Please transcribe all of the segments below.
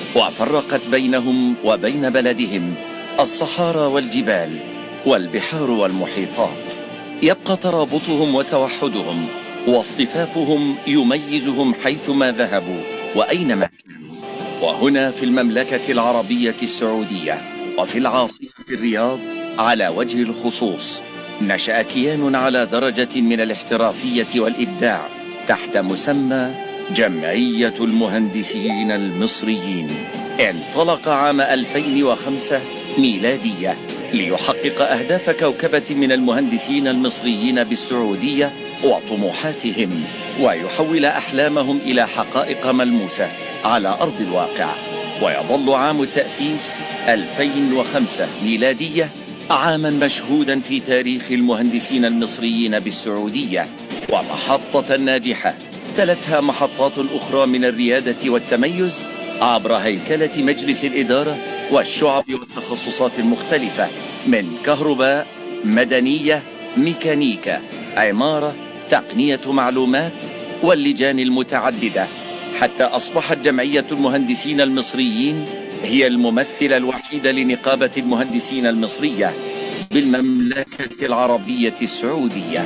وفرقت بينهم وبين بلدهم الصحارى والجبال والبحار والمحيطات يبقى ترابطهم وتوحدهم واصطفافهم يميزهم حيثما ذهبوا وأينما كانوا وهنا في المملكة العربية السعودية وفي العاصمة الرياض على وجه الخصوص نشأ كيان على درجة من الاحترافية والإبداع تحت مسمى جمعية المهندسين المصريين انطلق عام 2005 ميلادية ليحقق أهداف كوكبة من المهندسين المصريين بالسعودية وطموحاتهم ويحول أحلامهم إلى حقائق ملموسة على أرض الواقع ويظل عام التأسيس 2005 ميلادية عاما مشهودا في تاريخ المهندسين المصريين بالسعودية ومحطة ناجحة تلتها محطات أخرى من الريادة والتميز عبر هيكلة مجلس الإدارة والشعب والتخصصات المختلفة من كهرباء مدنية ميكانيكا عمارة تقنية معلومات واللجان المتعددة حتى أصبحت جمعية المهندسين المصريين هي الممثلة الوحيدة لنقابة المهندسين المصرية بالمملكة العربية السعودية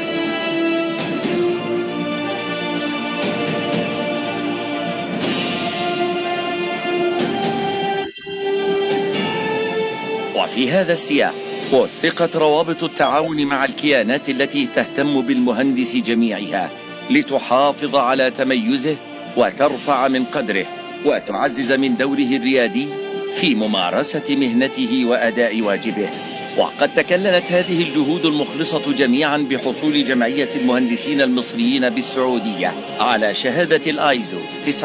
وفي هذا السياق وثقت روابط التعاون مع الكيانات التي تهتم بالمهندس جميعها لتحافظ على تميزه وترفع من قدره وتعزز من دوره الريادي في ممارسة مهنته وأداء واجبه وقد تكللت هذه الجهود المخلصة جميعا بحصول جمعية المهندسين المصريين بالسعودية على شهادة الآيزو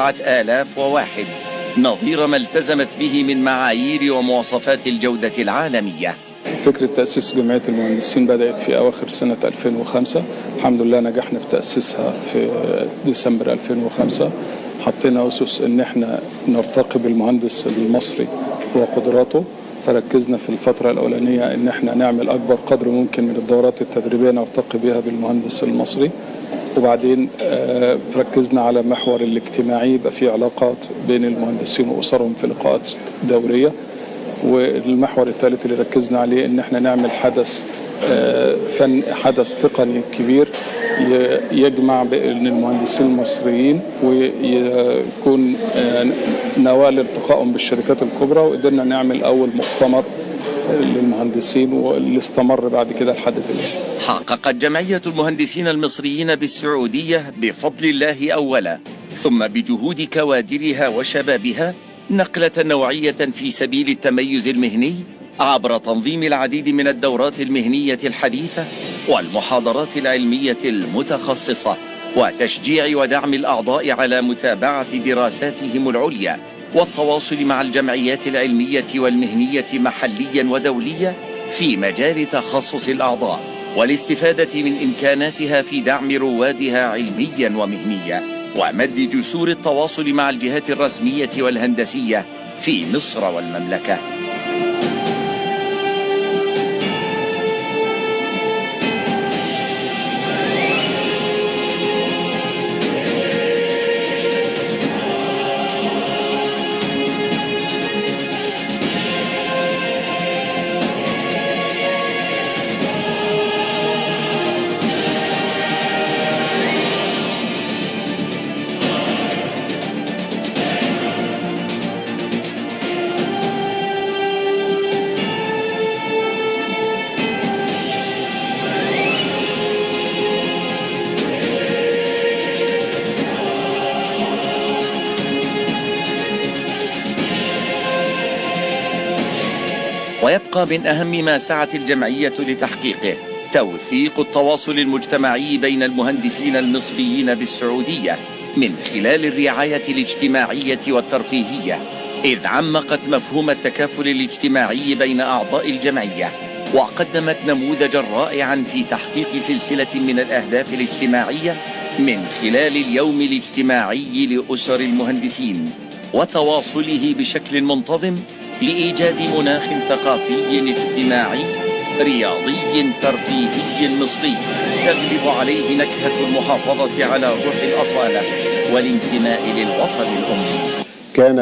9001 نظير ما التزمت به من معايير ومواصفات الجودة العالمية فكرة تأسيس جمعية المهندسين بدأت في أواخر سنة 2005 الحمد لله نجحنا في تأسيسها في ديسمبر 2005 حطينا أسس إن إحنا نرتقي بالمهندس المصري وقدراته فركزنا في الفترة الأولانية إن إحنا نعمل أكبر قدر ممكن من الدورات التدريبية نرتقي بها بالمهندس المصري وبعدين آه، ركزنا على محور الاجتماعي يبقى في علاقات بين المهندسين وأسرهم في لقاءات دورية والمحور الثالث اللي ركزنا عليه ان احنا نعمل حدث آه، فن حدث تقني كبير ي- يجمع بين المهندسين المصريين ويكون آه، نواه لالتقائهم بالشركات الكبرى وقدرنا نعمل اول مؤتمر للمهندسين واللي استمر بعد كده لحد دلوقتي حققت جمعية المهندسين المصريين بالسعودية بفضل الله أولا ثم بجهود كوادرها وشبابها نقلة نوعية في سبيل التميز المهني عبر تنظيم العديد من الدورات المهنية الحديثة والمحاضرات العلمية المتخصصة وتشجيع ودعم الأعضاء على متابعة دراساتهم العليا والتواصل مع الجمعيات العلمية والمهنية محليا ودوليا في مجال تخصص الأعضاء والاستفادة من إمكاناتها في دعم روادها علميا ومهنيا ومد جسور التواصل مع الجهات الرسمية والهندسية في مصر والمملكة ويبقى من أهم ما سعت الجمعية لتحقيقه توثيق التواصل المجتمعي بين المهندسين المصريين بالسعودية من خلال الرعاية الاجتماعية والترفيهية إذ عمقت مفهوم التكافل الاجتماعي بين أعضاء الجمعية وقدمت نموذجا رائعا في تحقيق سلسلة من الأهداف الاجتماعية من خلال اليوم الاجتماعي لأسر المهندسين وتواصله بشكل منتظم لإيجاد مناخ ثقافي اجتماعي رياضي ترفيهي مصري تغلب عليه نكهة المحافظة على روح الأصالة والانتماء للوطن الأم كان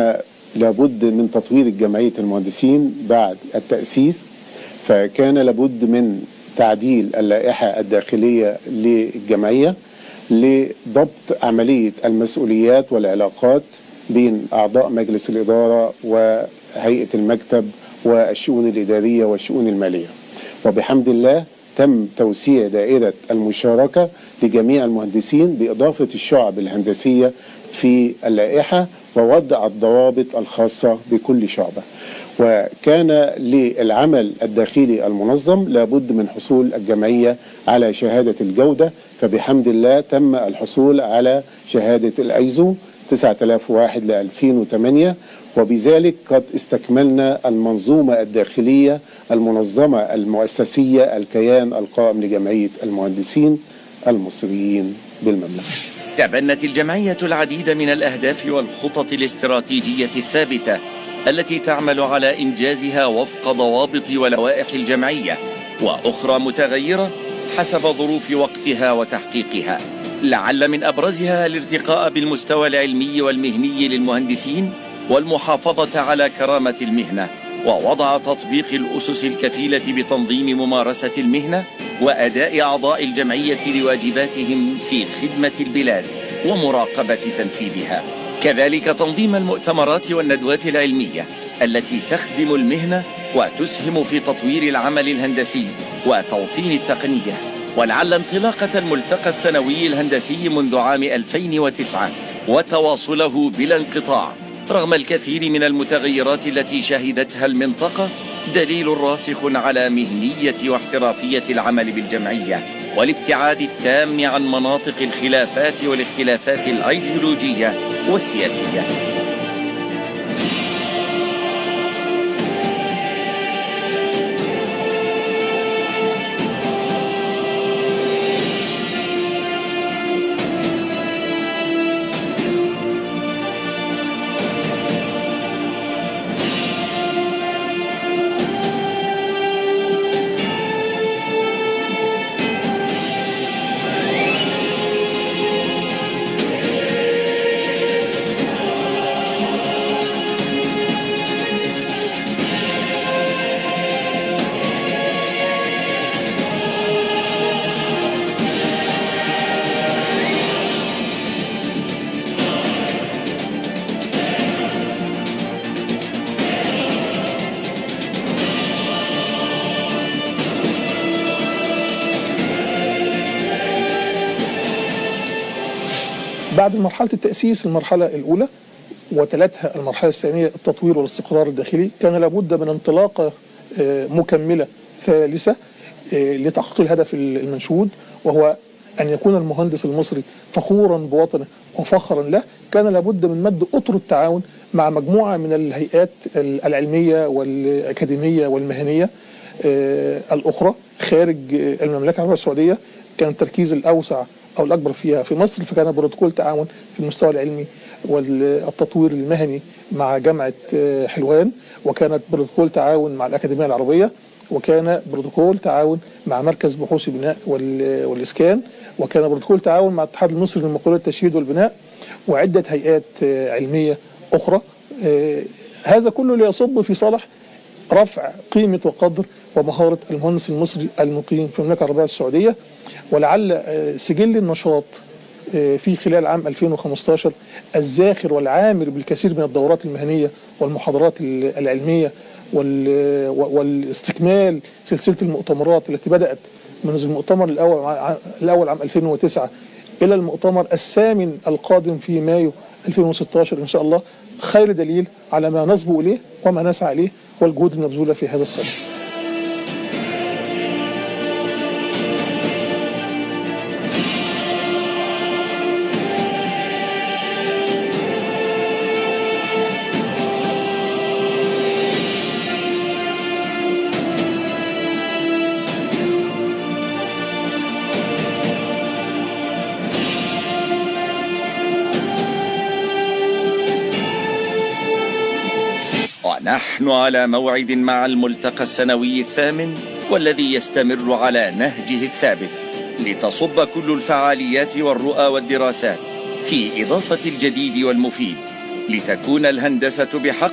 لابد من تطوير جمعية المهندسين بعد التأسيس فكان لابد من تعديل اللائحة الداخلية للجمعية لضبط عملية المسؤوليات والعلاقات بين أعضاء مجلس الإدارة وهيئة المكتب والشؤون الإدارية والشؤون المالية وبحمد الله تم توسيع دائرة المشاركة لجميع المهندسين بإضافة الشعب الهندسية في اللائحة ووضع الضوابط الخاصة بكل شعبة وكان للعمل الداخلي المنظم لابد من حصول الجمعية على شهادة الجودة فبحمد الله تم الحصول على شهادة الأيزو 9001 ل 2008 وبذلك قد استكملنا المنظومة الداخلية المنظمة المؤسسية الكيان القائم لجمعية المهندسين المصريين بالمملكة تبنت الجمعية العديد من الأهداف والخطط الاستراتيجية الثابتة التي تعمل على إنجازها وفق ضوابط ولوائح الجمعية وأخرى متغيرة حسب ظروف وقتها وتحقيقها لعل من أبرزها الارتقاء بالمستوى العلمي والمهني للمهندسين والمحافظة على كرامة المهنة ووضع تطبيق الأسس الكفيلة بتنظيم ممارسة المهنة وأداء أعضاء الجمعية لواجباتهم في خدمة البلاد ومراقبة تنفيذها كذلك تنظيم المؤتمرات والندوات العلمية التي تخدم المهنة وتسهم في تطوير العمل الهندسي وتوطين التقنية ولعل انطلاقة الملتقى السنوي الهندسي منذ عام 2009 وتواصله بلا انقطاع رغم الكثير من المتغيرات التي شهدتها المنطقة دليل راسخ على مهنية واحترافية العمل بالجمعية والابتعاد التام عن مناطق الخلافات والاختلافات الأيديولوجية والسياسية بعد مرحلة التأسيس المرحلة الأولى وتلتها المرحلة الثانية التطوير والاستقرار الداخلي كان لابد من انطلاقة آه، مكملة ثالثة آه، لتحقيق الهدف المنشود وهو أن يكون المهندس المصري فخورا بوطنه وفخرا له كان لابد من مد أطر التعاون مع مجموعة من الهيئات العلمية والأكاديمية والمهنية آه، الأخرى خارج المملكة العربية السعودية كان التركيز الأوسع أو الأكبر فيها في مصر فكان بروتوكول تعاون في المستوى العلمي والتطوير المهني مع جامعة آه، حلوان وكانت بروتوكول تعاون مع الأكاديمية العربية وكان بروتوكول تعاون مع مركز بحوث البناء والإسكان وكان بروتوكول تعاون مع الاتحاد المصري للمقاولات التشييد والبناء وعدة هيئات آه، علمية أخرى آه، هذا كله ليصب في صالح رفع قيمة وقدر ومهارة المهندس المصري المقيم في المملكة العربية السعودية ولعل آه، سجل النشاط آه، في خلال عام 2015 الزاخر والعامر بالكثير من الدورات المهنية والمحاضرات العلمية والاستكمال سلسلة المؤتمرات التي بدأت منذ المؤتمر الأول, الأول عام 2009 إلى المؤتمر الثامن القادم في مايو 2016 إن شاء الله خير دليل على ما نصبو إليه وما نسعى إليه والجهود المبذولة في هذا الصدد نحن على موعد مع الملتقى السنوي الثامن والذي يستمر على نهجه الثابت لتصب كل الفعاليات والرؤى والدراسات في إضافة الجديد والمفيد لتكون الهندسة بحق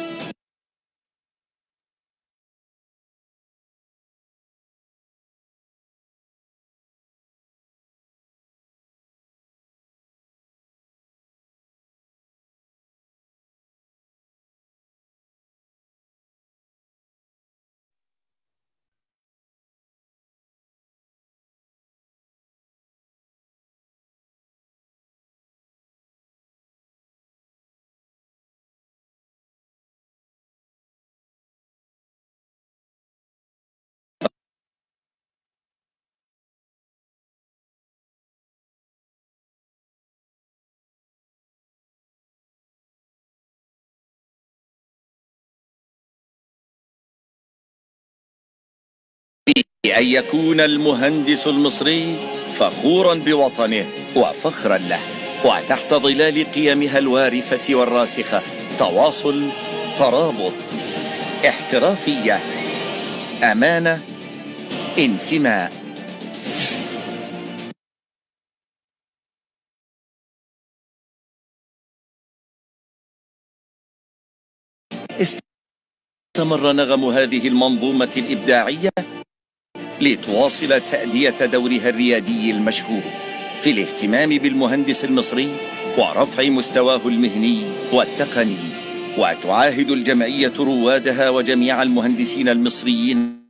بأن يكون المهندس المصري فخورا بوطنه وفخرا له وتحت ظلال قيمها الوارفة والراسخة تواصل ترابط احترافية أمانة انتماء استمر نغم هذه المنظومة الإبداعية لتواصل تأدية دورها الريادي المشهود في الاهتمام بالمهندس المصري ورفع مستواه المهني والتقني وتعاهد الجمعية روادها وجميع المهندسين المصريين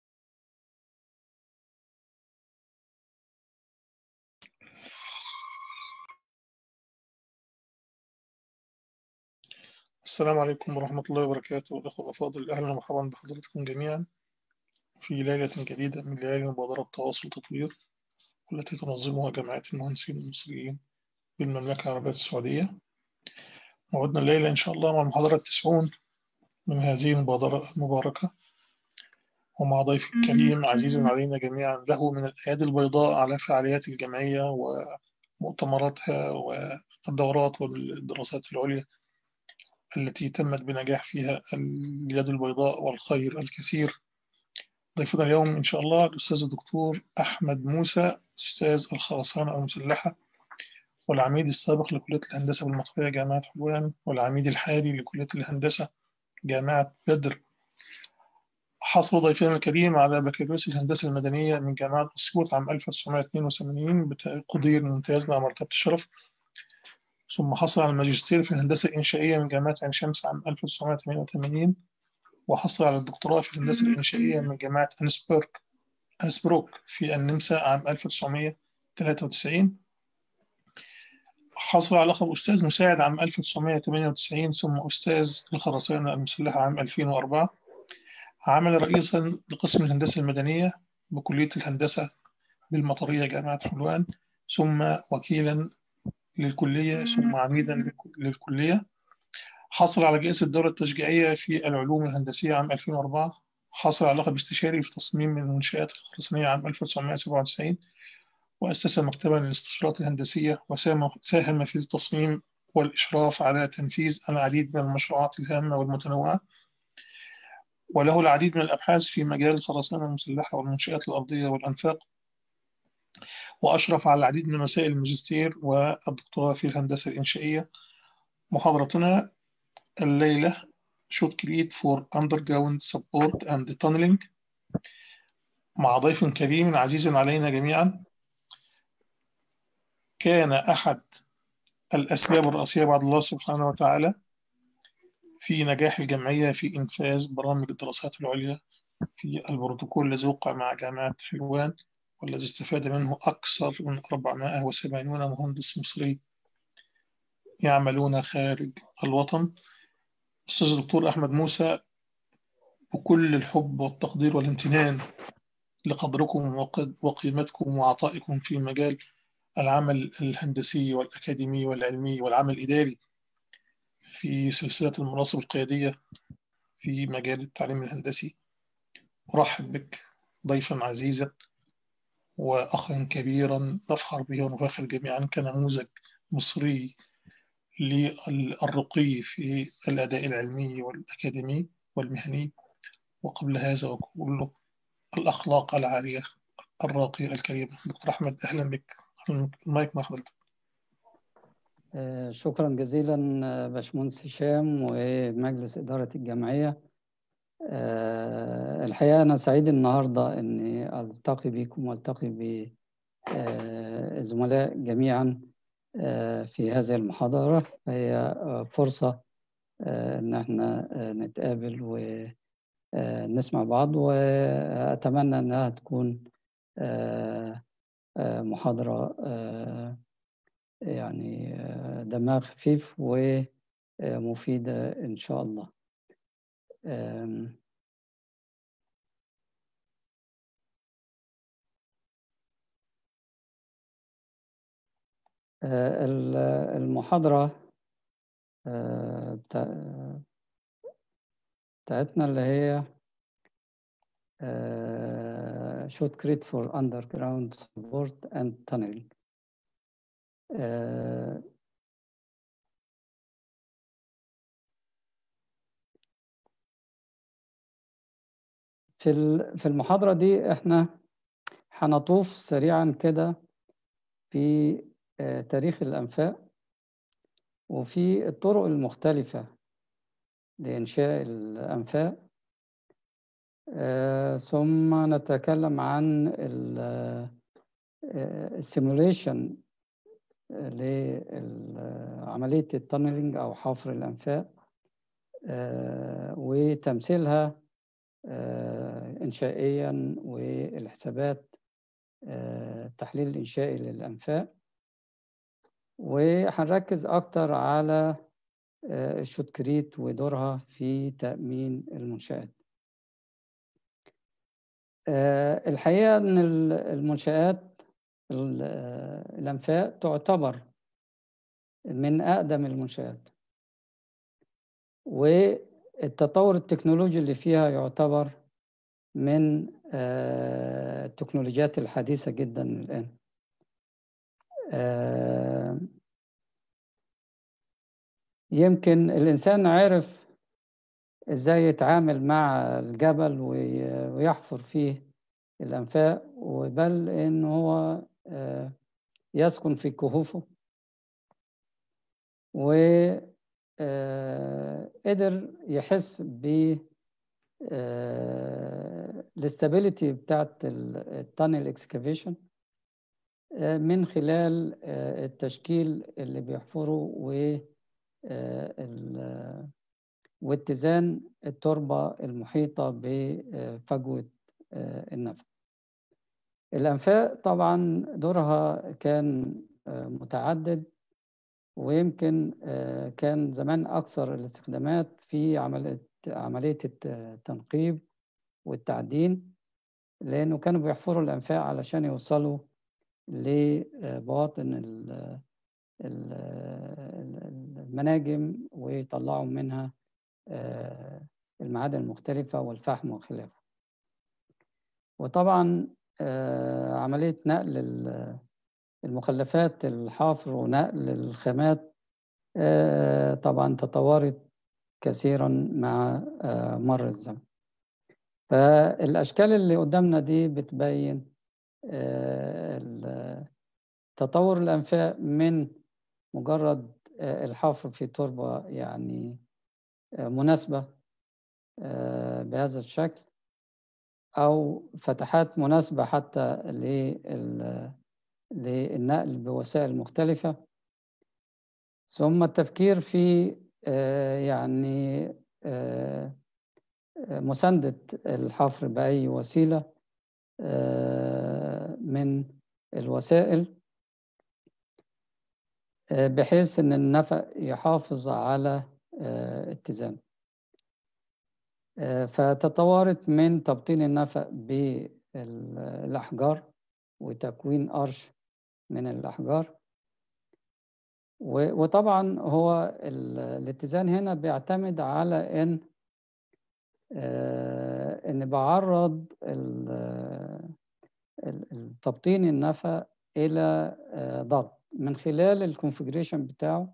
السلام عليكم ورحمة الله وبركاته الأخوة الأفاضل أهلا ومرحبا بحضراتكم جميعا في ليلة جديدة من ليالي مبادرة تواصل تطوير والتي تنظمها جمعية المهندسين المصريين بالمملكة العربية السعودية موعدنا الليلة إن شاء الله مع المحاضرة التسعون من هذه المبادرة المباركة ومع ضيف الكريم عزيز علينا جميعا له من الأيادي البيضاء على فعاليات الجمعية ومؤتمراتها والدورات والدراسات العليا التي تمت بنجاح فيها اليد البيضاء والخير الكثير ضيفنا اليوم إن شاء الله الأستاذ الدكتور أحمد موسى أستاذ الخرسانة المسلحة والعميد السابق لكلية الهندسة بالمطرية جامعة حلوان والعميد الحالي لكلية الهندسة جامعة بدر حصل ضيفنا الكريم على بكالوريوس الهندسة المدنية من جامعة أسيوط عام 1982 بتقدير ممتاز مع مرتبة الشرف ثم حصل على الماجستير في الهندسة الإنشائية من جامعة عين شمس عام 1988 وحصل على الدكتوراه في الهندسة الإنشائية من جامعة أنسبروك أنسبروك في النمسا عام 1993 حصل على لقب أستاذ مساعد عام 1998 ثم أستاذ الخرسانة المسلحة عام 2004 عمل رئيسا لقسم الهندسة المدنية بكلية الهندسة بالمطرية جامعة حلوان ثم وكيلا للكلية ثم عميدا للكلية حصل على جائزة الدولة التشجيعية في العلوم الهندسية عام 2004 حصل على لقب استشاري في تصميم المنشآت الخرسانية عام 1997 وأسس مكتبا للاستشارات الهندسية وساهم في التصميم والإشراف على تنفيذ العديد من المشروعات الهامة والمتنوعة وله العديد من الأبحاث في مجال الخرسانة المسلحة والمنشآت الأرضية والأنفاق وأشرف على العديد من مسائل الماجستير والدكتوراه في الهندسة الإنشائية محاضرتنا الليلة should create for underground support and tunneling مع ضيف كريم عزيز علينا جميعا كان أحد الأسباب الرئيسية بعد الله سبحانه وتعالى في نجاح الجمعية في إنفاذ برامج الدراسات العليا في البروتوكول الذي وقع مع جامعة حلوان والذي استفاد منه أكثر من 470 مهندس مصري يعملون خارج الوطن الأستاذ الدكتور أحمد موسى بكل الحب والتقدير والامتنان لقدركم وقيمتكم وعطائكم في مجال العمل الهندسي والأكاديمي والعلمي والعمل الإداري في سلسلة المناصب القيادية في مجال التعليم الهندسي أرحب بك ضيفا عزيزا وأخا كبيرا نفخر به ونفخر جميعا كنموذج مصري للرقي في الأداء العلمي والأكاديمي والمهني وقبل هذا وكله الأخلاق العالية الراقية الكريمة دكتور أحمد أهلا بك المايك مع حضرتك آه، شكرا جزيلا آه، باشمهندس هشام ومجلس إدارة الجمعية آه، الحقيقة أنا سعيد النهاردة إني ألتقي بكم وألتقي بالزملاء جميعا آه، في هذه المحاضرة هي آه، فرصة آه، إن احنا آه، نتقابل ونسمع بعض وأتمنى إنها تكون آه، آه، محاضرة آه، يعني آه، دمها خفيف ومفيدة إن شاء الله آم، آه، ال- المحاضرة آه، بتاع- بتاعتنا اللي هي آه، should create for underground support and tunneling آه، في ال- في المحاضرة دي احنا هنطوف سريعا كده في آه، تاريخ الأنفاق وفي الطرق المختلفة لإنشاء الأنفاق آه، ثم نتكلم عن السيموليشن لعملية التانلينج أو حفر الأنفاق آه، وتمثيلها آه، إنشائيا والحسابات آه، التحليل الإنشائي للأنفاق وهنركز أكتر على آه، الشوتكريت ودورها في تأمين المنشآت آه، الحقيقة أن ال- المنشآت ال- آه، الأنفاق تعتبر من أقدم المنشآت والتطور التكنولوجي اللي فيها يعتبر من آه، التكنولوجيات الحديثة جدا الآن آه، يمكن الإنسان عرف إزاي يتعامل مع الجبل وي- ويحفر فيه الأنفاق وبل إن هو آه، يسكن في كهوفه وقدر يحس ب الاستابيليتي بتاعت التانل اكسكافيشن من خلال آه، التشكيل اللي بيحفره و آه، ال- واتزان التربة المحيطة بفجوة آه، النفق الأنفاق طبعا دورها كان آه، متعدد ويمكن آه، كان زمان أكثر الاستخدامات في عملية عملية التنقيب والتعدين لأنه كانوا بيحفروا الأنفاق علشان يوصلوا لبواطن ال- ال- المناجم ويطلعوا منها آه، المعادن المختلفة والفحم وخلافه وطبعا آه، عملية نقل ال- المخلفات الحفر ونقل الخامات آه، طبعا تطورت كثيرا مع آه، مر الزمن فالأشكال اللي قدامنا دي بتبين آه، ال- تطور الأنفاق من مجرد آه، الحفر في تربة يعني آه، مناسبة آه، بهذا الشكل أو فتحات مناسبة حتى لل- للنقل بوسائل مختلفة ثم التفكير في آه، يعني آه، آه، مساندة الحفر بأي وسيلة آه، من الوسائل آه، بحيث أن النفق يحافظ على آه، اتزان آه، فتطورت من تبطين النفق بالأحجار وتكوين قرش من الأحجار و- وطبعا هو ال- الاتزان هنا بيعتمد على ان آه، ان بعرض ال- ال- التبطين النفق الى آه، ضغط من خلال الكونفجريشن بتاعه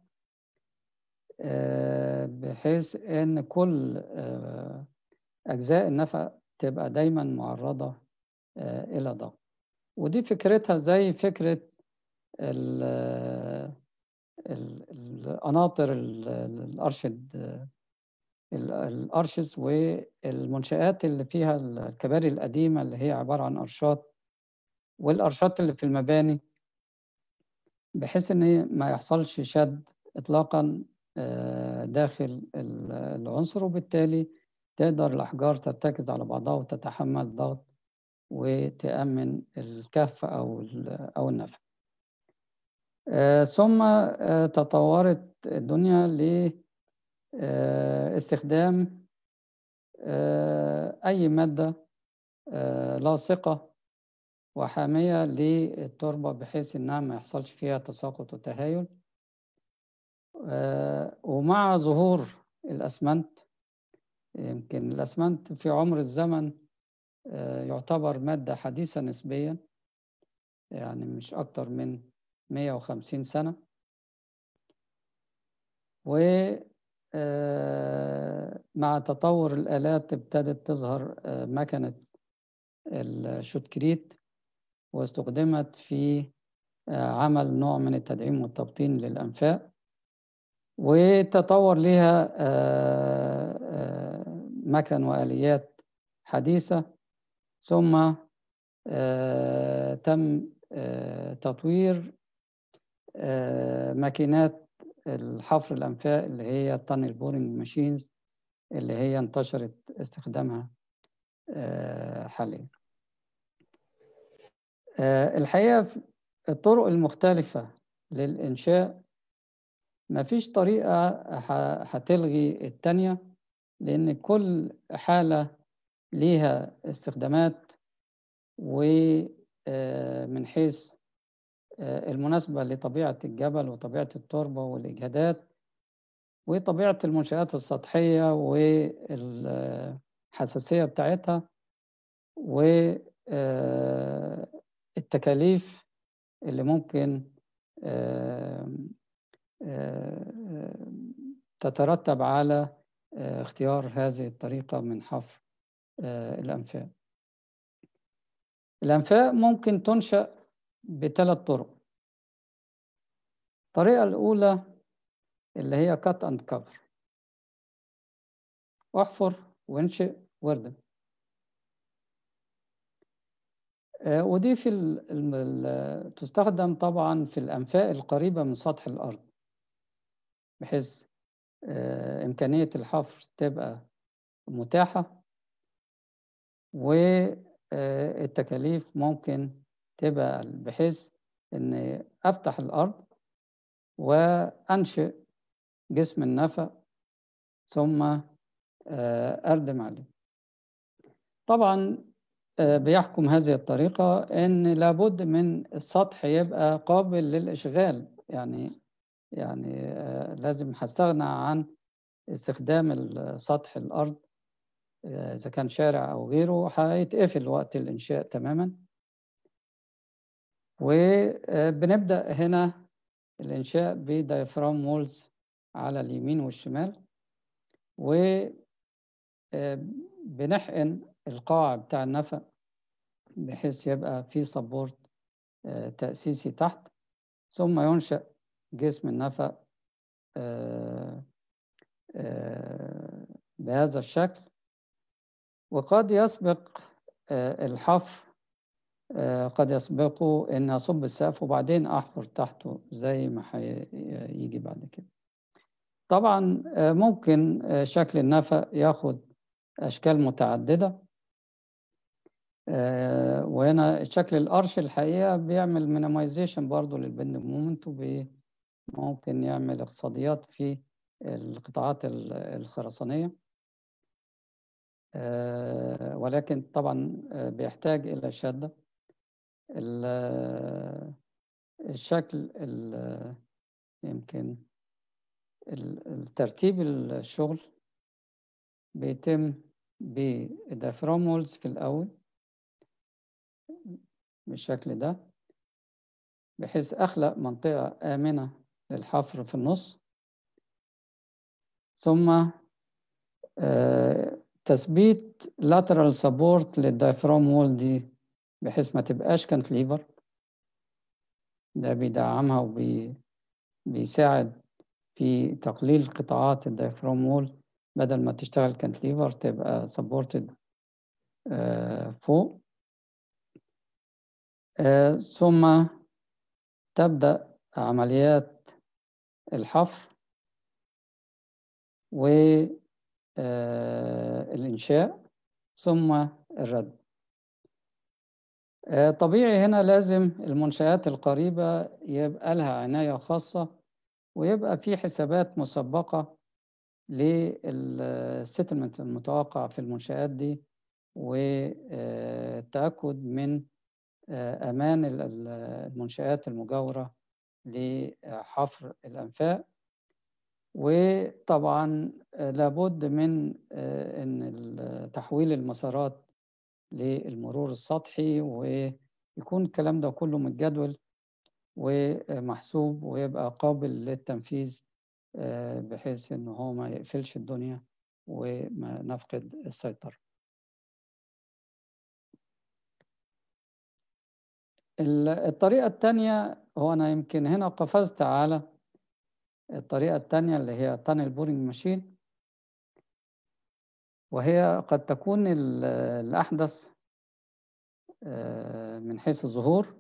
آه، بحيث ان كل آه، اجزاء النفق تبقى دايما معرضة آه، الى ضغط ودي فكرتها زي فكرة ال- القناطر الأرشد الأرشز والمنشآت اللي فيها الكباري القديمة اللي هي عبارة عن أرشات والأرشات اللي في المباني بحيث إن ما يحصلش شد إطلاقا داخل العنصر وبالتالي تقدر الأحجار ترتكز على بعضها وتتحمل ضغط وتأمن الكهف أو أو النفع. ثم تطورت الدنيا لاستخدام أي مادة لاصقة وحامية للتربة بحيث إنها ما يحصلش فيها تساقط وتهايل ومع ظهور الأسمنت يمكن الأسمنت في عمر الزمن يعتبر مادة حديثة نسبيا يعني مش أكتر من 150 سنة ومع تطور الآلات ابتدت تظهر مكنة الشوتكريت واستخدمت في عمل نوع من التدعيم والتبطين للأنفاق وتطور لها مكن وآليات حديثة ثم تم تطوير ماكينات الحفر الأنفاق اللي هي التانل بورنج ماشينز اللي هي انتشرت استخدامها حاليا الحقيقة الطرق المختلفة للإنشاء مفيش طريقة هتلغي التانية لأن كل حالة ليها استخدامات ومن حيث المناسبة لطبيعة الجبل وطبيعة التربة والإجهادات وطبيعة المنشآت السطحية والحساسية بتاعتها والتكاليف اللي ممكن تترتب على اختيار هذه الطريقة من حفر الأنفاق الأنفاق ممكن تنشأ بثلاث طرق الطريقة الأولى اللي هي cut and cover احفر وانشئ واردم ودي في ال ال تستخدم طبعا في الأنفاق القريبة من سطح الأرض بحيث إمكانية الحفر تبقى متاحة والتكاليف ممكن تبقى بحيث إن أفتح الأرض وأنشئ جسم النفق ثم أردم عليه طبعا بيحكم هذه الطريقة إن لابد من السطح يبقى قابل للإشغال يعني يعني لازم هستغنى عن استخدام سطح الأرض إذا كان شارع أو غيره هيتقفل وقت الإنشاء تماما وبنبدأ هنا الإنشاء بدايفرام مولز على اليمين والشمال وبنحقن القاع بتاع النفق بحيث يبقى في سبورت تأسيسي تحت ثم ينشأ جسم النفق بهذا الشكل وقد يسبق الحفر قد يسبقه ان اصب السقف وبعدين احفر تحته زي ما هيجي بعد كده طبعا ممكن شكل النفق ياخد اشكال متعدده وهنا شكل القرش الحقيقه بيعمل مينيمايزيشن برضه للبند مومنت وممكن يعمل اقتصاديات في القطاعات الخرسانيه ولكن طبعا بيحتاج الى شده الشكل يمكن الترتيب الشغل بيتم بدافرامولز في الأول بالشكل ده بحيث أخلق منطقة آمنة للحفر في النص ثم تثبيت lateral support للدايفرام وول دي بحيث ما تبقاش كانتليفر ده بيدعمها بيساعد في تقليل قطاعات الدايفرام وول بدل ما تشتغل كانتليفر تبقى سبورتد فوق آه، ثم تبدأ عمليات الحفر والإنشاء ثم الرد آه، طبيعي هنا لازم المنشآت القريبة يبقى لها عناية خاصة ويبقى في حسابات مسبقة للستلمنت المتوقع في المنشآت دي والتأكد من أمان المنشآت المجاورة لحفر الأنفاق وطبعا لابد من أن تحويل المسارات للمرور السطحي ويكون الكلام ده كله متجدول ومحسوب ويبقى قابل للتنفيذ بحيث ان هو ما يقفلش الدنيا وما نفقد السيطرة الطريقة الثانية هو أنا يمكن هنا قفزت على الطريقة الثانية اللي هي تانل بورينج ماشين وهي قد تكون الأحدث من حيث الظهور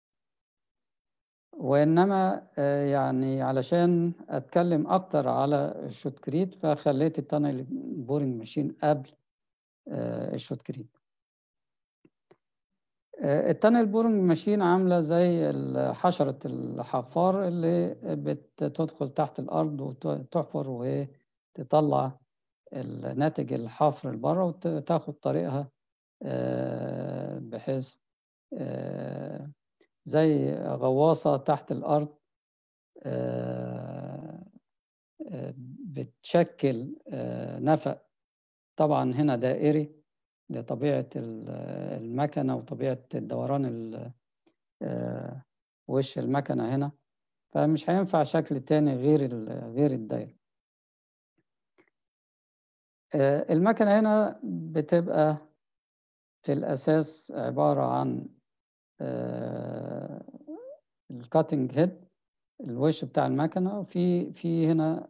وإنما يعني علشان أتكلم أكتر على الشوتكريت فخليت التانل بورينج ماشين قبل الشوتكريت التانل بورنج ماشين عاملة زي حشرة الحفار اللي بتدخل تحت الأرض وتحفر وتطلع الناتج الحفر لبره وتاخد طريقها بحيث زي غواصة تحت الأرض بتشكل نفق طبعا هنا دائري لطبيعة المكنة وطبيعة الدوران وش المكنة هنا فمش هينفع شكل تاني غير غير الدايرة المكنة هنا بتبقى في الأساس عبارة عن الكاتنج هيد الوش بتاع المكنة وفي في هنا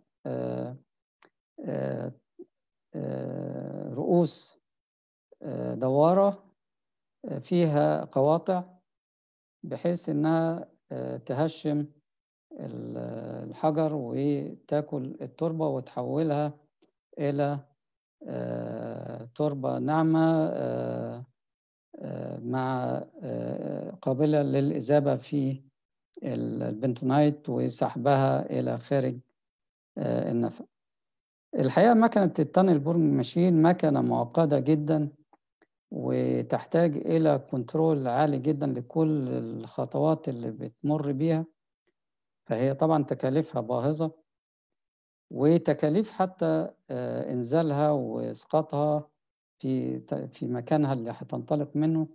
رؤوس دوارة فيها قواطع بحيث إنها تهشم الحجر وتاكل التربة وتحولها إلى تربة ناعمة مع قابلة للإذابة في البنتونايت وسحبها إلى خارج النفق الحقيقة مكنة التانل بورنج ماشين مكنة معقدة جدا وتحتاج إلى كنترول عالي جدا لكل الخطوات اللي بتمر بيها فهي طبعا تكاليفها باهظة وتكاليف حتى إنزالها وإسقاطها في في مكانها اللي هتنطلق منه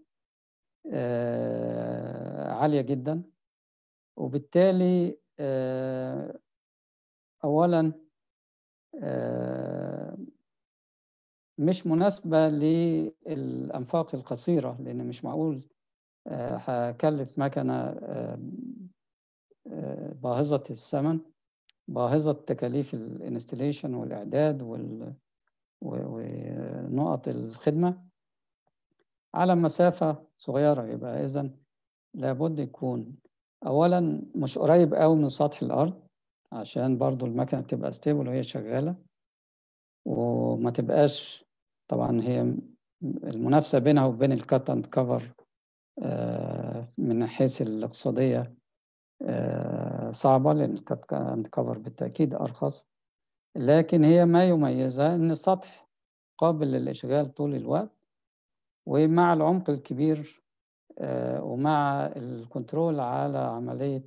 عالية جدا وبالتالي أولا مش مناسبة للأنفاق القصيرة لأن مش معقول هكلف مكنة باهظة الثمن باهظة تكاليف الانستليشن والإعداد وال... ونقط الخدمة على مسافة صغيرة يبقى إذن لابد يكون أولا مش قريب قوي من سطح الأرض عشان برضو المكنة تبقى ستيبل وهي شغالة وما تبقاش طبعا هي المنافسة بينها وبين الكات اند كفر من حيث الاقتصادية صعبة لأن الكات اند كفر بالتأكيد أرخص لكن هي ما يميزها أن السطح قابل للإشغال طول الوقت ومع العمق الكبير ومع الكنترول على عملية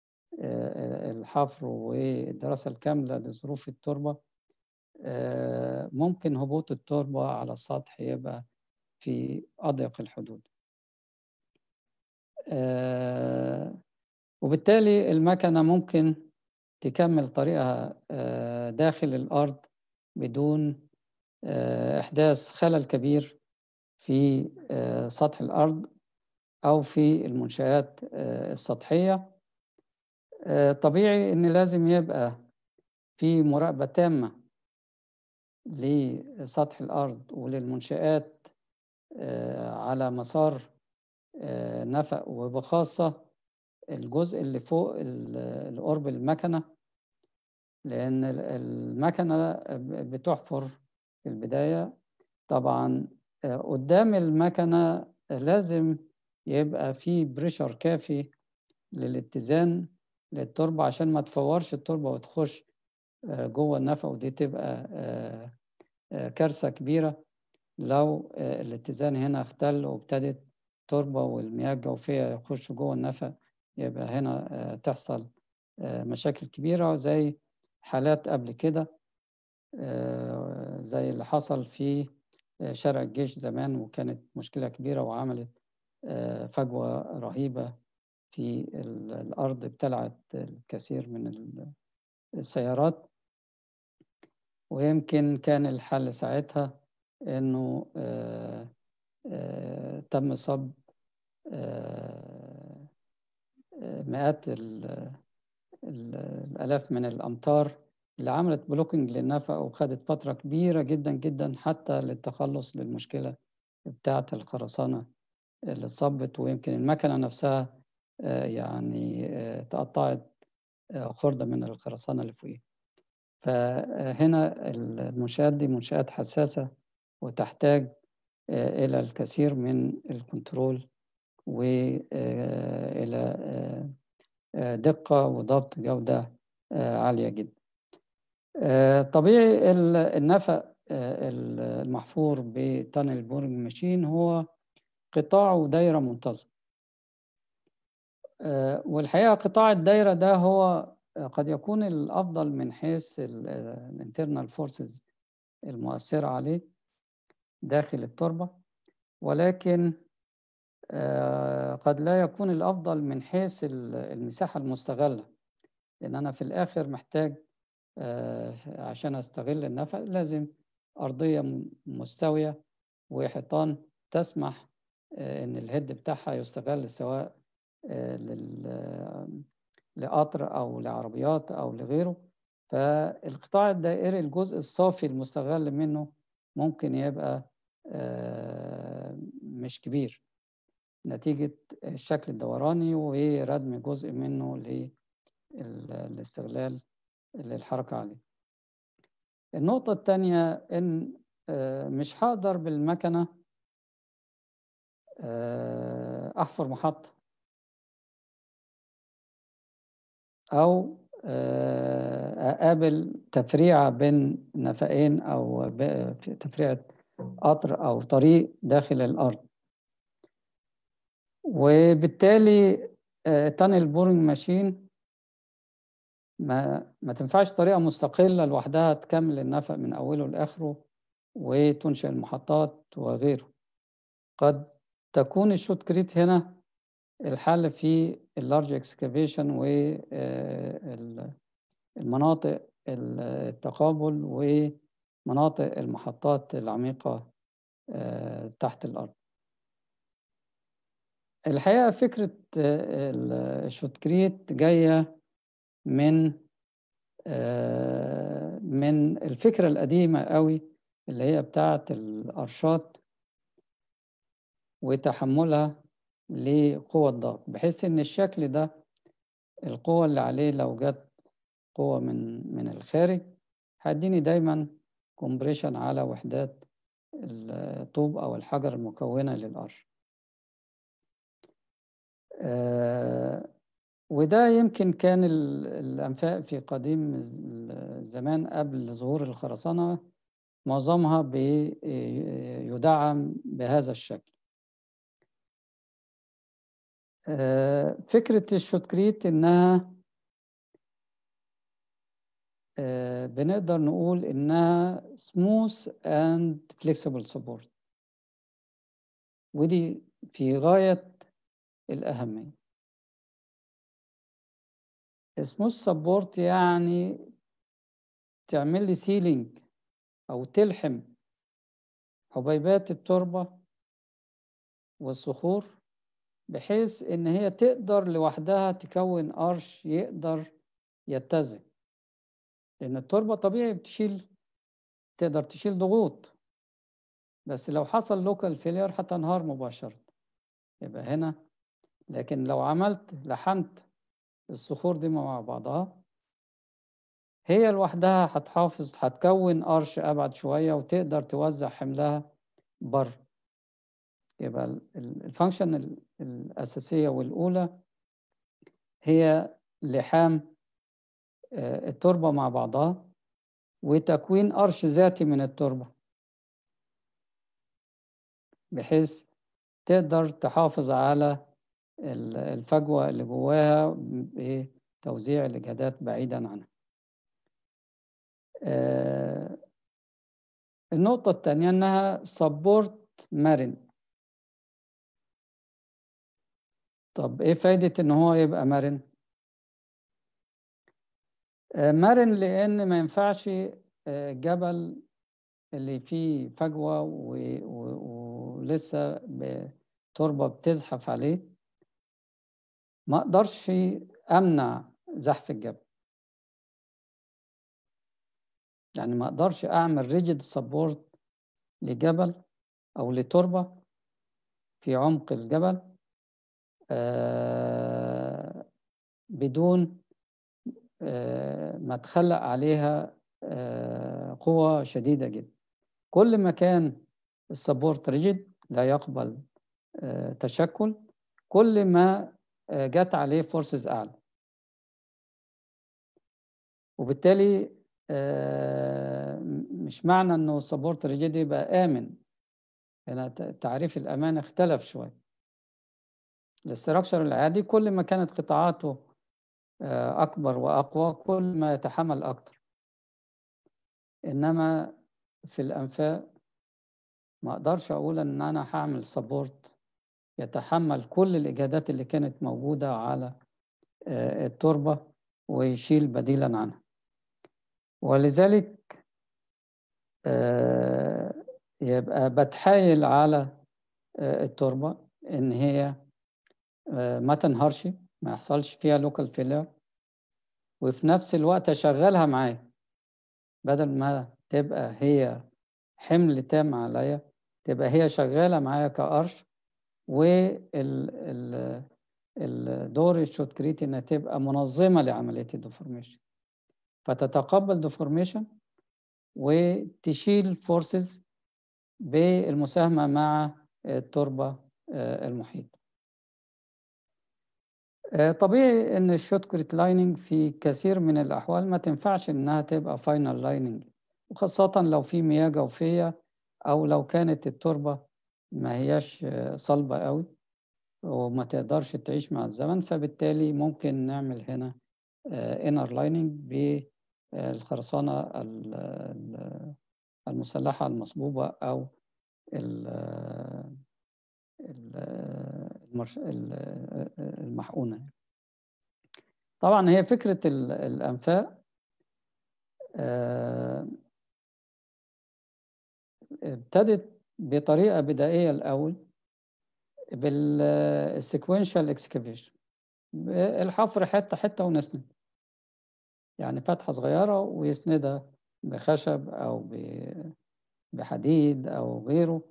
الحفر والدراسة الكاملة لظروف التربة ممكن هبوط التربة على السطح يبقى في أضيق الحدود وبالتالي المكنة ممكن تكمل طريقها داخل الأرض بدون إحداث خلل كبير في سطح الأرض أو في المنشآت السطحية آه، طبيعي إن لازم يبقى في مراقبة تامة لسطح الأرض وللمنشآت آه، على مسار آه، نفق وبخاصة الجزء اللي فوق ال- القرب المكنة لأن ال- المكنة بتحفر في البداية طبعا آه، قدام المكنة لازم يبقى في بريشر كافي للاتزان للتربة عشان ما تفورش التربة وتخش آه، جوه النفق ودي تبقى آه، آه، كارثة كبيرة لو آه، الاتزان هنا اختل وابتدت التربة والمياه الجوفية يخشوا جوه النفق يبقى هنا آه، تحصل آه، مشاكل كبيرة زي حالات قبل كده آه، زي اللي حصل في آه، شارع الجيش زمان وكانت مشكلة كبيرة وعملت آه، فجوة رهيبة في ال- الأرض ابتلعت الكثير من ال- السيارات ويمكن كان الحل ساعتها إنه آه، آه، تم صب آه، آه، مئات ال- ال- الآلاف من الأمتار اللي عملت بلوكينج للنفق وخدت فترة كبيرة جدا جدا حتى للتخلص للمشكلة بتاعة الخرسانة اللي اتصبت ويمكن المكنة نفسها آه، يعني آه، تقطعت آه، خردة من الخرسانة اللي فوقيها فهنا المنشآت دي منشآت حساسة وتحتاج آه، إلى الكثير من الكنترول وإلى دقة وضبط جودة آه، عالية جدا آه، طبيعي ال- النفق آه، المحفور بتانل بورنج ماشين هو قطاع ودايرة منتظمة آه، والحقيقة قطاع الدايرة ده هو آه، قد يكون الأفضل من حيث الانترنال فورسز المؤثرة عليه داخل التربة ولكن آه، قد لا يكون الأفضل من حيث ال- المساحة المستغلة لأن أنا في الآخر محتاج آه، عشان أستغل النفق لازم أرضية م- مستوية وحيطان تسمح آه، إن الهيد بتاعها يستغل سواء آه، لل- لقطر أو لعربيات أو لغيره فالقطاع الدائري الجزء الصافي المستغل منه ممكن يبقى آه، مش كبير نتيجة الشكل الدوراني وردم جزء منه للاستغلال للحركة عليه النقطة التانية إن آه، مش هقدر بالمكنة آه، أحفر محطة أو آه، أقابل تفريعة بين نفقين أو ب- في تفريعة قطر أو طريق داخل الأرض وبالتالي تانل بورنج ماشين ما ما تنفعش طريقة مستقلة لوحدها تكمل النفق من أوله لآخره وتنشئ المحطات وغيره قد تكون الشوت كريت هنا الحل في اللارج اكسكافيشن والمناطق التقابل ومناطق المحطات العميقة آه، تحت الأرض الحقيقة فكرة آه، الشوتكريت جاية من آه، من الفكرة القديمة قوي اللي هي بتاعة الأرشات وتحملها لقوة الضغط بحيث إن الشكل ده القوة اللي عليه لو جت قوة من من الخارج هتديني دايما كومبريشن على وحدات الطوب أو الحجر المكونة للقرش آه، وده يمكن كان ال- الأنفاق في قديم الزمان قبل ظهور الخرسانة معظمها بيدعم بهذا الشكل آه، فكرة الشوتكريت إنها آه، بنقدر نقول إنها smooth and flexible support ودي في غاية الأهمية smooth support يعني تعمل لي سيلينج أو تلحم حبيبات التربة والصخور بحيث إن هي تقدر لوحدها تكون قرش يقدر يتزن لأن التربة طبيعي بتشيل تقدر تشيل ضغوط بس لو حصل لوكال فيلير هتنهار مباشرة يبقى هنا لكن لو عملت لحمت الصخور دي مع بعضها هي لوحدها هتحافظ هتكون قرش أبعد شوية وتقدر توزع حملها بره يبقى الفانكشن الأساسية والأولى هي لحام التربة مع بعضها وتكوين قرش ذاتي من التربة بحيث تقدر تحافظ على الفجوة اللي جواها بتوزيع الإجهادات بعيدا عنها النقطة الثانية إنها سبورت مرن طب إيه فايدة إن هو يبقى مرن؟ مرن لأن ما ينفعش جبل اللي فيه فجوة ولسه تربة بتزحف عليه ما أقدرش أمنع زحف الجبل يعني ما أقدرش أعمل ريجيد سبورت لجبل أو لتربة في عمق الجبل بدون ما تخلق عليها قوة شديدة جدا كل ما كان السبورت ريجيد لا يقبل تشكل كل ما جت عليه فورسز أعلى وبالتالي مش معنى انه السبورت ريجيد يبقى آمن هنا تعريف الأمان اختلف شوية الاستراكشر العادي كل ما كانت قطاعاته أكبر وأقوى كل ما يتحمل أكتر إنما في الأنفاق ما أقدرش أقول إن أنا هعمل سبورت يتحمل كل الإجهادات اللي كانت موجودة على التربة ويشيل بديلا عنها ولذلك يبقى بتحايل على التربة إن هي ما تنهارش ما يحصلش فيها لوكال فيلر وفي نفس الوقت اشغلها معايا بدل ما تبقى هي حمل تام عليا تبقى هي شغاله معايا كقرش والدور الشوتكريتي انها تبقى منظمه لعمليه الديفورميشن فتتقبل ديفورميشن وتشيل فورسز بالمساهمه مع التربه المحيطه طبيعي ان الشوتكريت لايننج في كثير من الاحوال ما تنفعش انها تبقى فاينل لايننج وخاصة لو في مياه جوفية او لو كانت التربة ما هياش صلبة قوي وما تقدرش تعيش مع الزمن فبالتالي ممكن نعمل هنا انر لايننج بالخرسانة المسلحة المصبوبة او المحقونة طبعا هي فكرة الأنفاق ابتدت بطريقة بدائية الأول بالسيكوينشال اكسكافيشن الحفر حتة حتة ونسند يعني فتحة صغيرة ويسندها بخشب أو بحديد أو غيره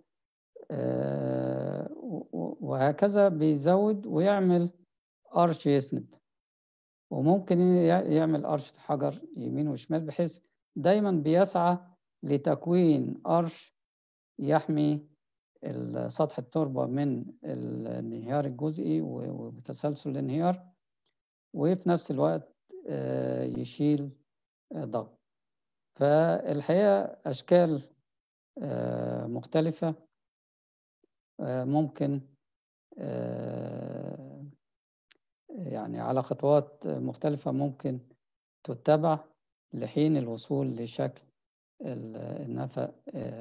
وهكذا بيزود ويعمل قرش يسند وممكن يعمل قرش حجر يمين وشمال بحيث دايما بيسعى لتكوين قرش يحمي سطح التربة من الانهيار الجزئي وتسلسل الانهيار وفي نفس الوقت يشيل ضغط فالحقيقة أشكال مختلفة ممكن يعني على خطوات مختلفة ممكن تتبع لحين الوصول لشكل النفق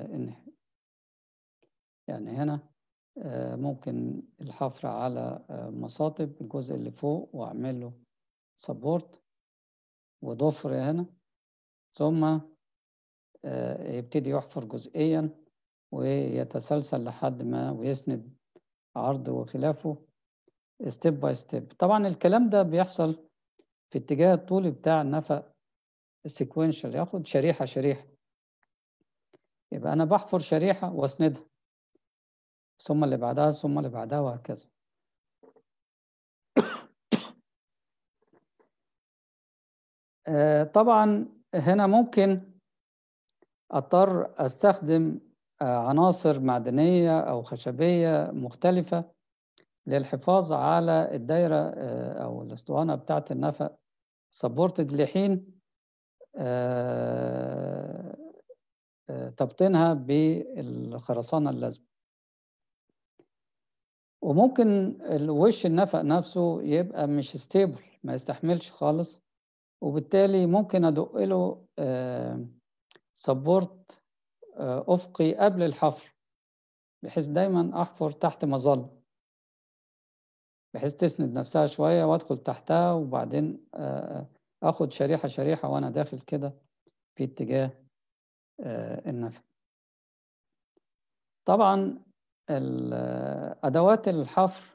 يعني هنا ممكن الحفر على مصاطب الجزء اللي فوق وأعمل له سبورت وضفر هنا ثم يبتدي يحفر جزئيا ويتسلسل لحد ما ويسند عرض وخلافه ستيب باي ستيب طبعا الكلام ده بيحصل في اتجاه الطول بتاع النفق سيكوينشال ياخد شريحة شريحة يبقى أنا بحفر شريحة وأسندها ثم اللي بعدها ثم اللي بعدها وهكذا طبعا هنا ممكن اضطر استخدم عناصر معدنية أو خشبية مختلفة للحفاظ على الدايرة أو الأسطوانة بتاعة النفق سبورتد لحين تبطينها بالخرسانة اللازمة وممكن الوش النفق نفسه يبقى مش ستيبل ما يستحملش خالص وبالتالي ممكن ادق له سبورت افقي قبل الحفر بحيث دايما احفر تحت مظله بحيث تسند نفسها شويه وادخل تحتها وبعدين اخد شريحه شريحه وانا داخل كده في اتجاه النفق طبعا ادوات الحفر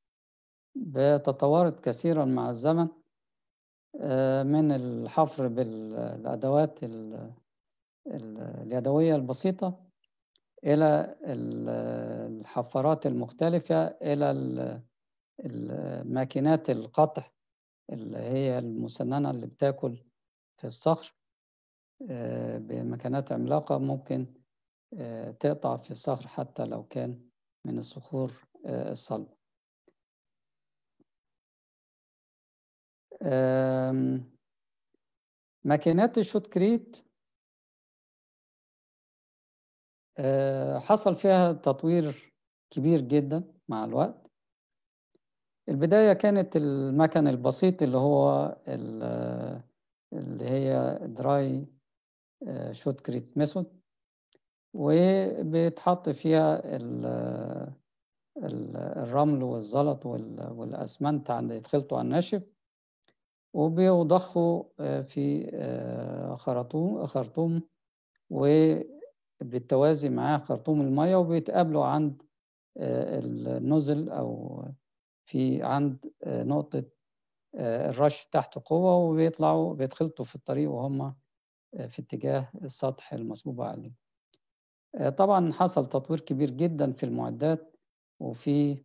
تطورت كثيرا مع الزمن من الحفر بالادوات اليدويه البسيطه الى الحفارات المختلفه الى الماكينات القطع اللي هي المسننه اللي بتاكل في الصخر بمكانات عملاقه ممكن تقطع في الصخر حتى لو كان من الصخور الصلبه ماكينات الشوتكريت حصل فيها تطوير كبير جدا مع الوقت البداية كانت المكن البسيط اللي هو اللي هي دراي شوتكريت ميثود وبيتحط فيها الرمل والزلط والأسمنت عند يتخلطوا على الناشف وبيضخوا في خرطوم خرطوم وبالتوازي معاه خرطوم المية وبيتقابلوا عند النزل أو في عند نقطة الرش تحت قوة وبيطلعوا بيتخلطوا في الطريق وهم في اتجاه السطح المصبوب عليه طبعا حصل تطوير كبير جدا في المعدات وفي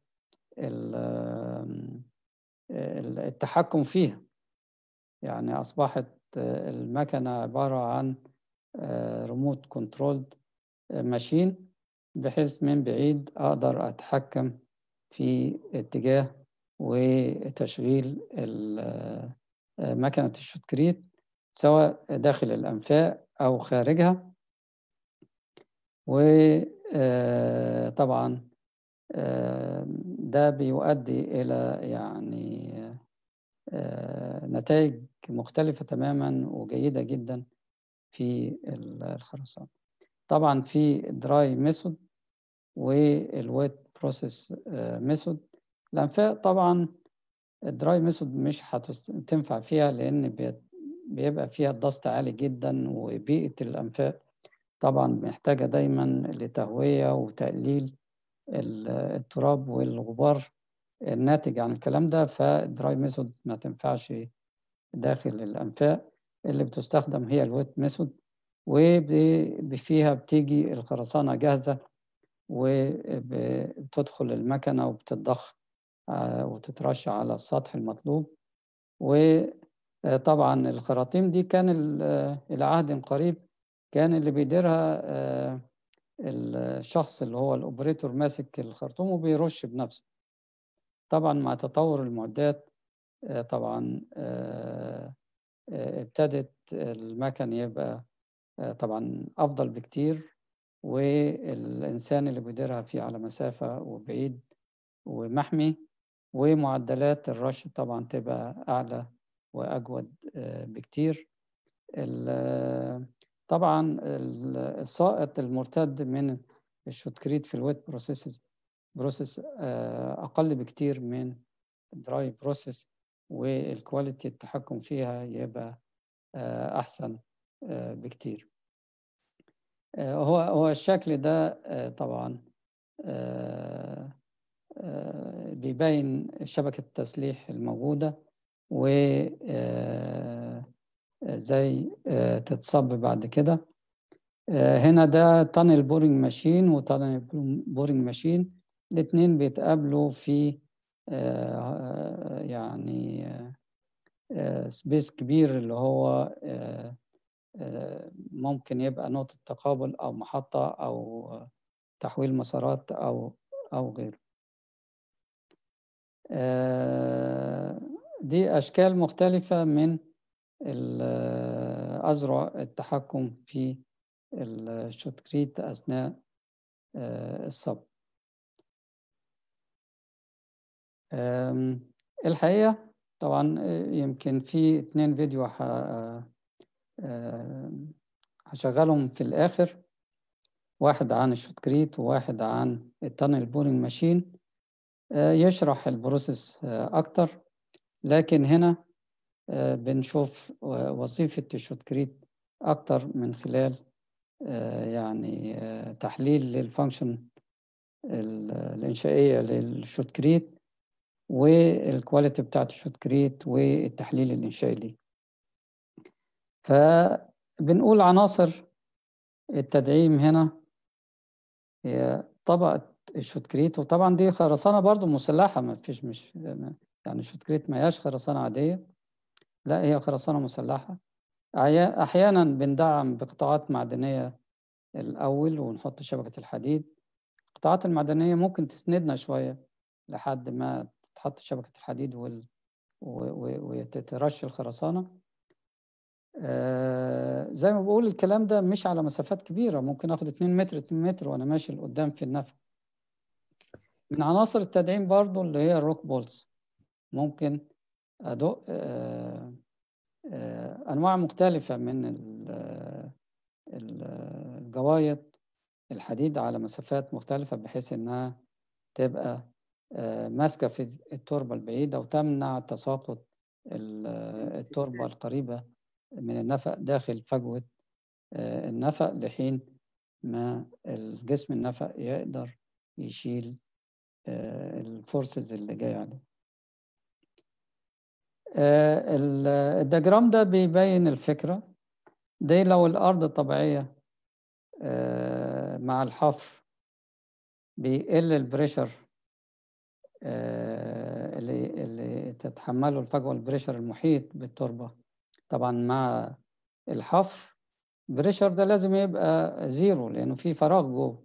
التحكم فيها يعني أصبحت المكنة عبارة عن ريموت كنترولد ماشين بحيث من بعيد أقدر أتحكم في اتجاه وتشغيل مكنة الشوتكريت سواء داخل الأنفاق أو خارجها وطبعا ده بيؤدي إلى يعني نتائج مختلفة تماما وجيدة جدا في الخرسانة طبعا في دراي ميثود والويت بروسيس ميثود الأنفاق طبعا الدراي ميثود مش هتنفع فيها لأن بيبقى فيها الضغط عالي جدا وبيئة الأنفاق طبعا محتاجة دايما لتهوية وتقليل التراب والغبار الناتج عن الكلام ده فالدراي ميثود ما تنفعش داخل الأنفاق اللي بتستخدم هي الويت ميثود وفيها بتيجي الخرسانة جاهزة وبتدخل المكنة وبتتضخ وتترش على السطح المطلوب وطبعا الخراطيم دي كان إلى عهد قريب كان اللي بيديرها الشخص اللي هو الأوبريتور ماسك الخرطوم وبيرش بنفسه طبعا مع تطور المعدات طبعا ابتدت المكن يبقى طبعا أفضل بكتير والإنسان اللي بيديرها فيه على مسافة وبعيد ومحمي ومعدلات الرش طبعا تبقى أعلى وأجود بكتير طبعا السائط المرتد من الشوتكريت في الويت بروسيس بروسيس أقل بكتير من دراي بروسيس والكواليتي التحكم فيها يبقى أحسن بكتير هو هو الشكل ده طبعا بيبين شبكة التسليح الموجودة و ازاي تتصب بعد كده هنا ده تانل بورينج ماشين وتانل بورينج ماشين الاتنين بيتقابلوا في يعني سبيس كبير اللي هو ممكن يبقى نقطة تقابل أو محطة أو تحويل مسارات أو أو غيره دي أشكال مختلفة من أذرع التحكم في الشوتكريت أثناء الصب الحقيقة طبعا يمكن في اتنين فيديو هشغلهم في الآخر واحد عن الشوتكريت وواحد عن التانل بورينج ماشين يشرح البروسيس أكتر لكن هنا بنشوف وظيفة الشوتكريت أكتر من خلال يعني تحليل للفانكشن الإنشائية للشوتكريت والكواليتي بتاعت الشوتكريت والتحليل الإنشائي ليه فبنقول عناصر التدعيم هنا هي طبقة الشوتكريت وطبعا دي خرسانة برضو مسلحة ما فيش مش يعني الشوتكريت ما هياش خرسانة عادية لا هي خرسانة مسلحة أحيانا بندعم بقطاعات معدنية الأول ونحط شبكة الحديد القطاعات المعدنية ممكن تسندنا شوية لحد ما تتحط شبكة الحديد وال... وتترش الخرسانة آه زي ما بقول الكلام ده مش على مسافات كبيرة ممكن اخد 2 متر 2 متر وانا ماشي لقدام في النفق من عناصر التدعيم برضو اللي هي الروك بولز ممكن ادق آه آه انواع مختلفة من الجوايد الحديد على مسافات مختلفة بحيث انها تبقى ماسكة في التربة البعيدة وتمنع تساقط التربة القريبة من النفق داخل فجوة النفق لحين ما الجسم النفق يقدر يشيل الفورسز اللي جاية عليه الدياجرام ده بيبين الفكرة دي لو الأرض طبيعية مع الحفر بيقل البريشر اللي اللي تتحمله الفجوة البريشر المحيط بالتربة طبعا مع الحفر البريشر ده لازم يبقى زيرو لأنه في فراغ جوه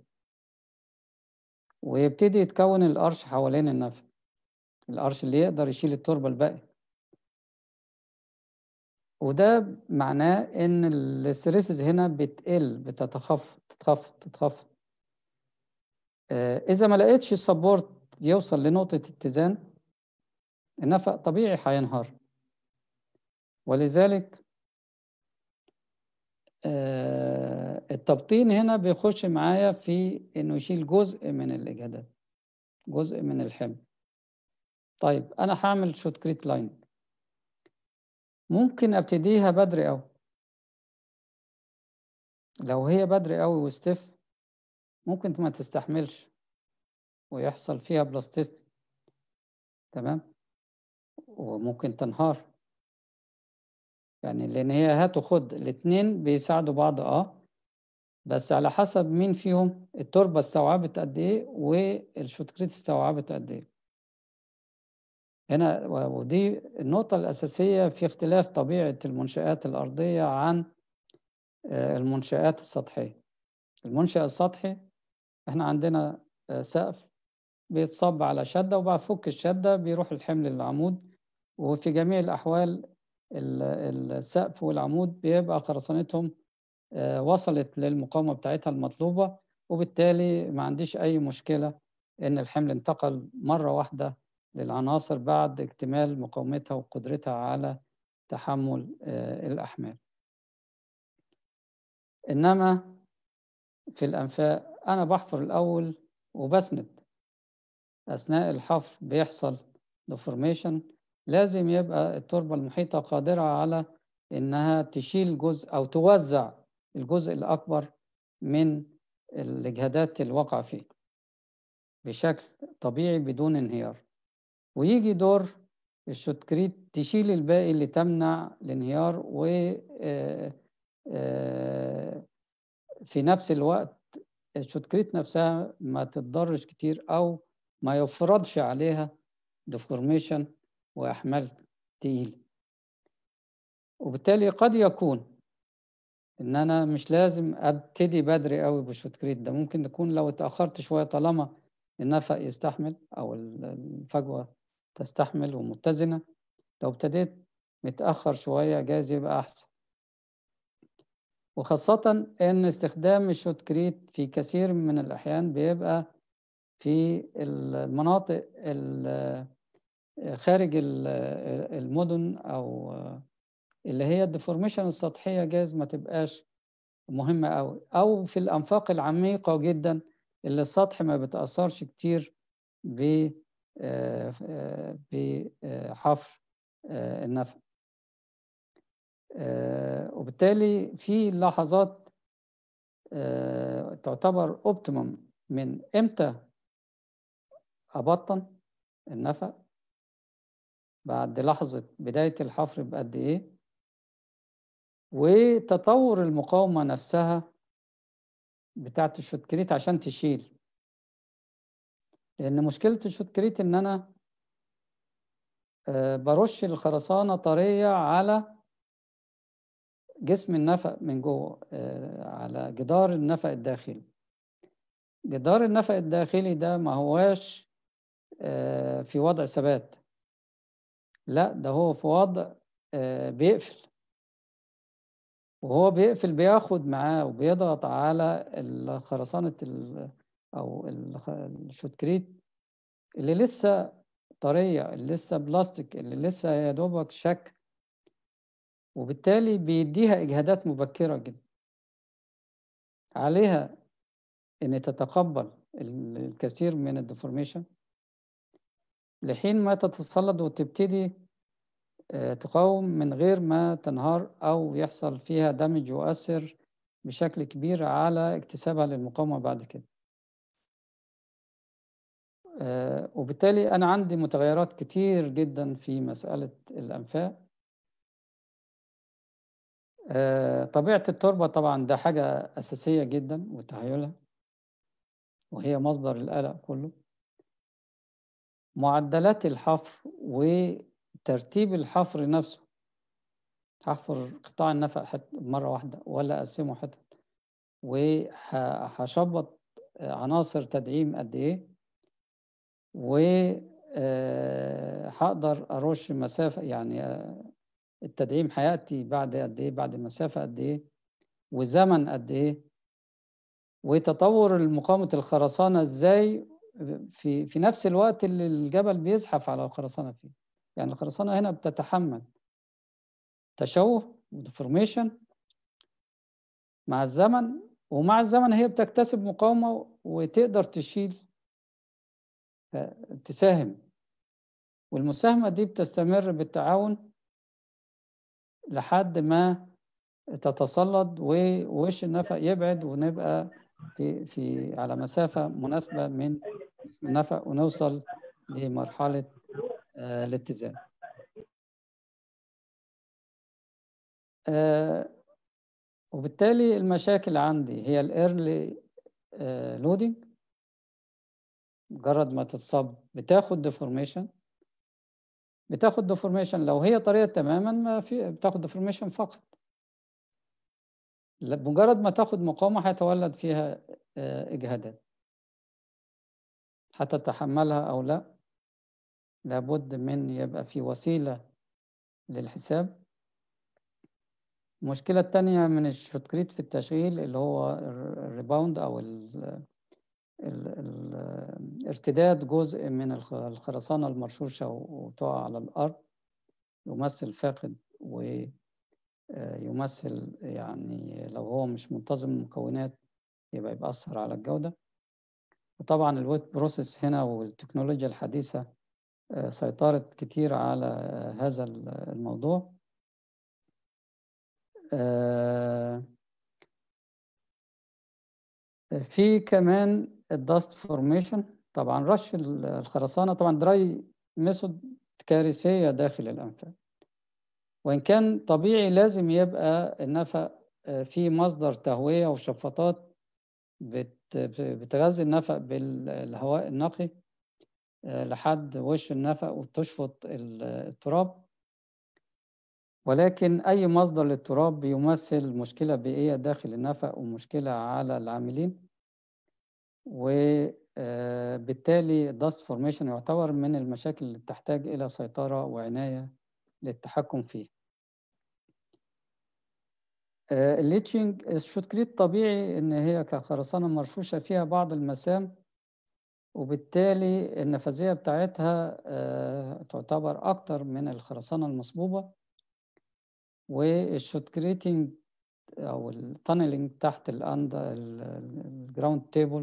ويبتدي يتكون القرش حوالين النفق القرش اللي يقدر يشيل التربة الباقي وده معناه ان الستريسز هنا بتقل بتتخفض تتخفض تتخفض اذا ما لقيتش السبورت يوصل لنقطة اتزان النفق طبيعي هينهار ولذلك التبطين هنا بيخش معايا في انه يشيل جزء من الاجهادات جزء من الحمل طيب انا هعمل شوتكريت لاين ممكن ابتديها بدري قوي لو هي بدري قوي وستيف ممكن ما تستحملش ويحصل فيها بلاستيست تمام وممكن تنهار يعني لان هي هات وخد الاتنين بيساعدوا بعض اه بس على حسب مين فيهم التربه استوعبت قد ايه والشوتكريت استوعبت قد ايه هنا ودي النقطة الأساسية في اختلاف طبيعة المنشآت الأرضية عن المنشآت السطحية المنشأ السطحي احنا عندنا سقف بيتصب على شدة وبفك الشدة بيروح الحمل للعمود وفي جميع الأحوال السقف والعمود بيبقى خرسانتهم وصلت للمقاومة بتاعتها المطلوبة وبالتالي ما عنديش أي مشكلة إن الحمل انتقل مرة واحدة للعناصر بعد اكتمال مقاومتها وقدرتها على تحمل الأحمال إنما في الأنفاق أنا بحفر الأول وبسند أثناء الحفر بيحصل ديفورميشن لازم يبقى التربة المحيطة قادرة على إنها تشيل جزء أو توزع الجزء الأكبر من الإجهادات الواقعة فيه بشكل طبيعي بدون انهيار ويجي دور الشوتكريت تشيل الباقي اللي تمنع الانهيار و آه، آه، في نفس الوقت الشوتكريت نفسها ما تتضرش كتير او ما يفرضش عليها ديفورميشن واحمال تقيله وبالتالي قد يكون ان انا مش لازم ابتدي بدري قوي بالشوتكريت ده ممكن تكون لو اتاخرت شويه طالما النفق يستحمل او الفجوه تستحمل ومتزنه لو ابتديت متاخر شويه جايز يبقى احسن وخاصة إن استخدام الشوتكريت في كثير من الأحيان بيبقى في المناطق خارج المدن أو اللي هي الديفورميشن السطحية جايز ما تبقاش مهمة أوي أو في الأنفاق العميقة جدا اللي السطح ما بتأثرش كتير بحفر النفق وبالتالي في لحظات تعتبر اوبتيمم من امتى ابطن النفق بعد لحظة بداية الحفر بقد ايه وتطور المقاومة نفسها بتاعت الشوتكريت عشان تشيل لأن مشكلة الشوتكريت إن أنا برش الخرسانة طرية على جسم النفق من جوه على جدار النفق الداخلي جدار النفق الداخلي ده ما هواش في وضع ثبات لا ده هو في وضع بيقفل وهو بيقفل بياخد معاه وبيضغط على خرسانة أو الشوتكريت اللي لسه طرية اللي لسه بلاستيك اللي لسه يا دوبك شك وبالتالي بيديها إجهادات مبكرة جدا عليها إن تتقبل الكثير من الديفورميشن لحين ما تتصلد وتبتدي تقاوم من غير ما تنهار أو يحصل فيها دمج يؤثر بشكل كبير على اكتسابها للمقاومة بعد كده وبالتالي أنا عندي متغيرات كتير جدا في مسألة الأنفاق طبيعة التربة طبعا ده حاجة أساسية جدا وتهيلها وهي مصدر القلق كله معدلات الحفر وترتيب الحفر نفسه هحفر قطاع النفق مرة واحدة ولا أقسمه حتت وهشبط عناصر تدعيم قد إيه وهقدر أرش مسافة يعني التدعيم هيأتي بعد قد إيه بعد مسافة قد إيه وزمن قد إيه وتطور المقاومة الخرسانة إزاي في في نفس الوقت اللي الجبل بيزحف على الخرسانة فيه يعني الخرسانة هنا بتتحمل تشوه وديفورميشن مع الزمن ومع الزمن هي بتكتسب مقاومة وتقدر تشيل تساهم والمساهمة دي بتستمر بالتعاون لحد ما تتسلط ووش النفق يبعد ونبقى في في على مسافة مناسبة من جسم النفق ونوصل لمرحلة آه الاتزان. آه وبالتالي المشاكل عندي هي الايرلي آه لودنج مجرد ما تتصب بتاخد ديفورميشن بتاخد ديفورميشن لو هي طريقة تماما ما في بتاخد ديفورميشن فقط بمجرد ما تاخد مقاومة هيتولد فيها إجهادات هتتحملها أو لا لابد من يبقى في وسيلة للحساب المشكلة التانية من الشوتكريت في التشغيل اللي هو الريباوند أو ال ال ال ارتداد جزء من الخرسانة المرشوشة وتقع على الأرض يمثل فاقد ويمثل يعني لو هو مش منتظم المكونات يبقى يأثر على الجودة وطبعا الويت بروسيس هنا والتكنولوجيا الحديثة سيطرت كتير على هذا الموضوع في كمان الداست فورميشن طبعا رش الخرسانه طبعا دراي ميثود كارثية داخل الأنفاق وإن كان طبيعي لازم يبقى النفق في مصدر تهوية وشفاطات بتغذي النفق بالهواء النقي لحد وش النفق وتشفط التراب ولكن أي مصدر للتراب بيمثل مشكلة بيئية داخل النفق ومشكلة على العاملين وبالتالي dust formation يعتبر من المشاكل اللي تحتاج إلى سيطرة وعناية للتحكم فيه الليتشنج الشوتكريت طبيعي إن هي كخرسانة مرشوشة فيها بعض المسام وبالتالي النفاذية بتاعتها تعتبر أكتر من الخرسانة المصبوبة والشوتكريتنج أو التانلينج تحت الأند الجراوند تيبل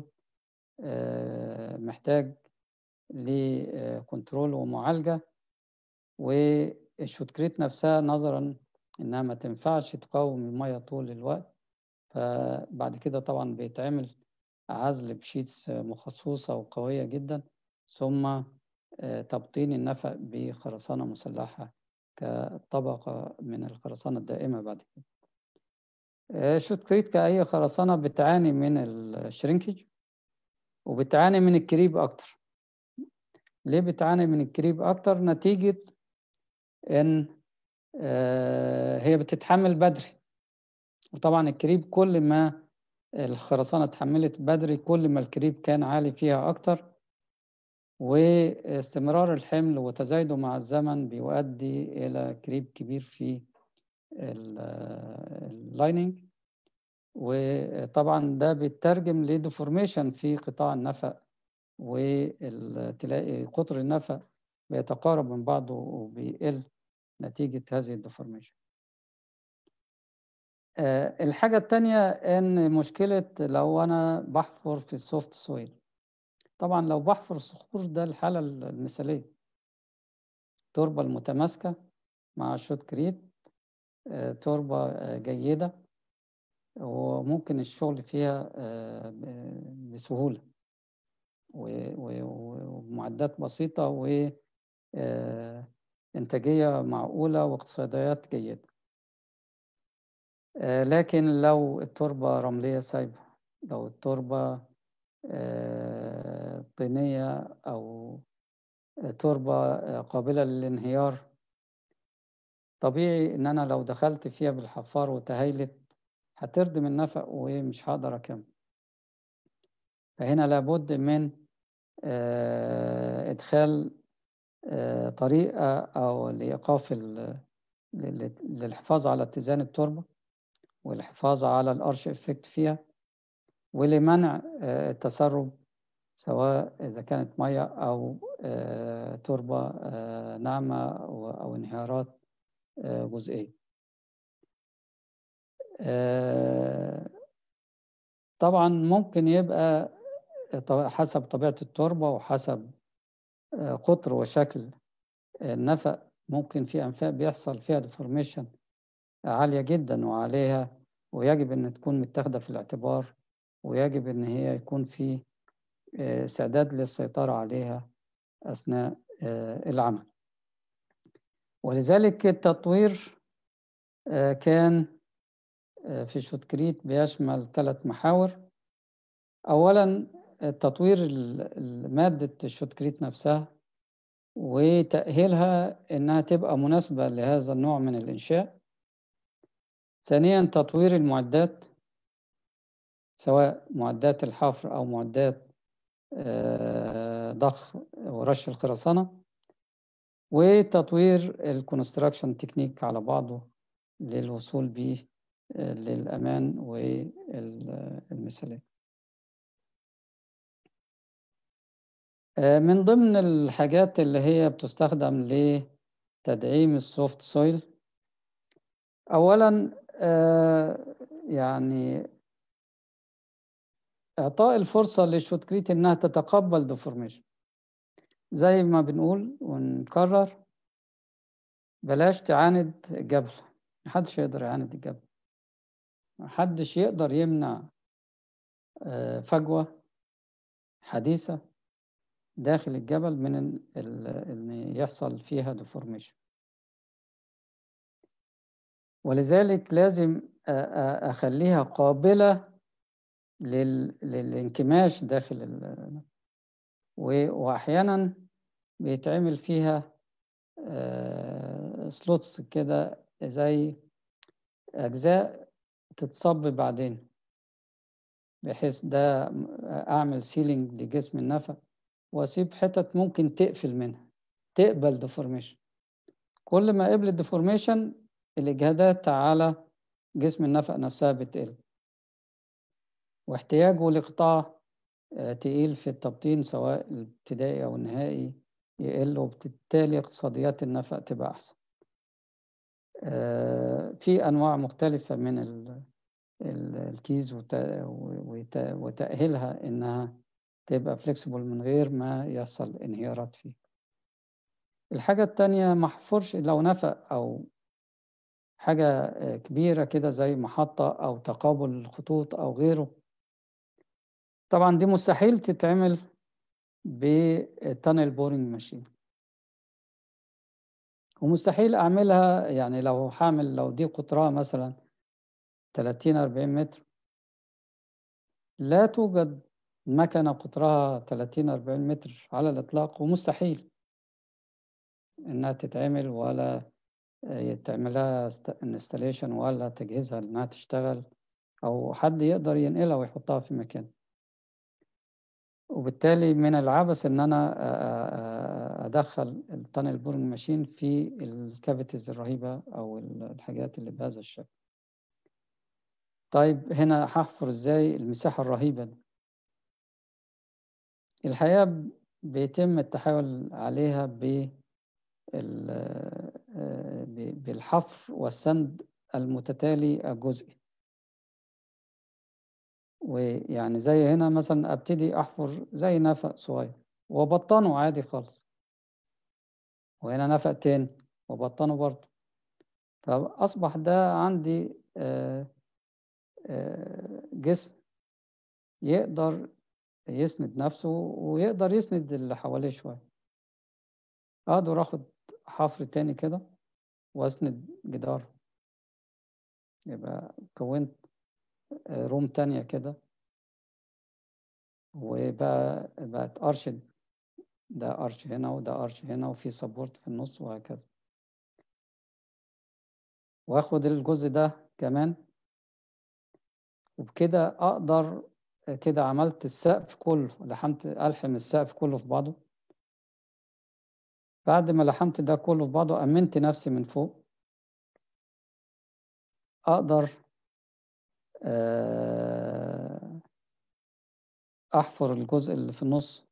محتاج لكنترول ومعالجة والشوتكريت نفسها نظرا إنها ما تنفعش تقاوم المية طول الوقت فبعد كده طبعا بيتعمل عزل بشيتس مخصوصة وقوية جدا ثم تبطين النفق بخرسانة مسلحة كطبقة من الخرسانة الدائمة بعد كده شوتكريت كأي خرسانة بتعاني من الشرينكج وبتعاني من الكريب أكتر ليه بتعاني من الكريب أكتر نتيجة إن هي بتتحمل بدري وطبعا الكريب كل ما الخرسانة اتحملت بدري كل ما الكريب كان عالي فيها أكتر واستمرار الحمل وتزايده مع الزمن بيؤدي إلى كريب كبير في اللايننج وطبعا ده بيترجم لديفورميشن في قطاع النفق وتلاقي قطر النفق بيتقارب من بعضه وبيقل نتيجة هذه الديفورميشن الحاجة التانية إن مشكلة لو أنا بحفر في السوفت سويل طبعا لو بحفر الصخور ده الحالة المثالية تربة المتماسكة مع شوت كريت تربة جيدة وممكن الشغل فيها بسهولة ومعدات بسيطة وإنتاجية معقولة واقتصاديات جيدة لكن لو التربة رملية سايبة لو التربة طينية أو تربة قابلة للانهيار طبيعي إن أنا لو دخلت فيها بالحفار وتهيلت هتردم النفق ومش هقدر أكمل فهنا لابد من إدخال طريقة أو لإيقاف للحفاظ على اتزان التربة والحفاظ على الأرش إفكت فيها ولمنع التسرب سواء إذا كانت مية أو تربة ناعمة أو انهيارات جزئية طبعا ممكن يبقى حسب طبيعة التربة وحسب قطر وشكل النفق ممكن في أنفاق بيحصل فيها ديفورميشن عالية جدا وعليها ويجب أن تكون متاخدة في الاعتبار ويجب أن هي يكون في استعداد للسيطرة عليها أثناء العمل ولذلك التطوير كان في شوتكريت بيشمل ثلاث محاور أولا تطوير مادة الشوتكريت نفسها وتأهيلها إنها تبقى مناسبة لهذا النوع من الإنشاء ثانيا تطوير المعدات سواء معدات الحفر أو معدات ضخ ورش الخرسانة وتطوير الكونستراكشن تكنيك على بعضه للوصول به للأمان والمثالية من ضمن الحاجات اللي هي بتستخدم لتدعيم السوفت سويل أولا يعني إعطاء الفرصة للشوتكريت إنها تتقبل ديفورميشن زي ما بنقول ونكرر بلاش تعاند الجبل محدش يقدر يعاند الجبل محدش يقدر يمنع فجوة حديثة داخل الجبل من ال- ال- ان يحصل فيها ديفورميشن ولذلك لازم أ- أ- اخليها قابلة لل... للانكماش داخل ال... و... واحيانا بيتعمل فيها سلوتس كده زي اجزاء تتصب بعدين بحيث ده اعمل سيلينج لجسم النفق واسيب حتت ممكن تقفل منها تقبل ديفورميشن كل ما قبل الديفورميشن الاجهادات على جسم النفق نفسها بتقل واحتياجه لقطاع آه، تقيل في التبطين سواء الابتدائي او النهائي يقل وبالتالي اقتصاديات النفق تبقى احسن آه، في انواع مختلفة من ال- ال- الكيز وت- وت- وتأهيلها انها تبقى فليكسبل من غير ما يحصل انهيارات فيه الحاجة التانية ما احفرش لو نفق أو حاجة آه، كبيرة كده زي محطة أو تقابل الخطوط أو غيره طبعا دي مستحيل تتعمل بتانل بورينج ماشين ومستحيل أعملها يعني لو هعمل لو دي قطرها مثلا 30 40 متر لا توجد مكنة قطرها 30 40 متر على الإطلاق ومستحيل إنها تتعمل ولا تعملها انستليشن ولا تجهيزها إنها تشتغل أو حد يقدر ينقلها ويحطها في مكان وبالتالي من العبث إن أنا آه، آه، أدخل التانل بورنج ماشين في الكافيتيز الرهيبة أو الحاجات اللي بهذا الشكل طيب هنا هحفر إزاي المساحة الرهيبة دي الحقيقة ب- بيتم التحايل عليها ب بالحفر والسند المتتالي الجزئي ويعني زي هنا مثلا ابتدي احفر زي نفق صغير وبطنه عادي خالص وهنا نفق تاني وبطنه برضه فاصبح ده عندي آه، آه، جسم يقدر يسند نفسه ويقدر يسند اللي حواليه شوية اقدر اخد حفر تاني كده واسند جدار يبقى كونت آه، روم تانية كده وبقى بقت ارش ده ارش هنا وده ارش هنا وفي سبورت في النص وهكذا واخد الجزء ده كمان وبكده اقدر كده عملت السقف كله لحمت الحم السقف كله في بعضه بعد ما لحمت ده كله في بعضه امنت نفسي من فوق اقدر آه، احفر الجزء اللي في النص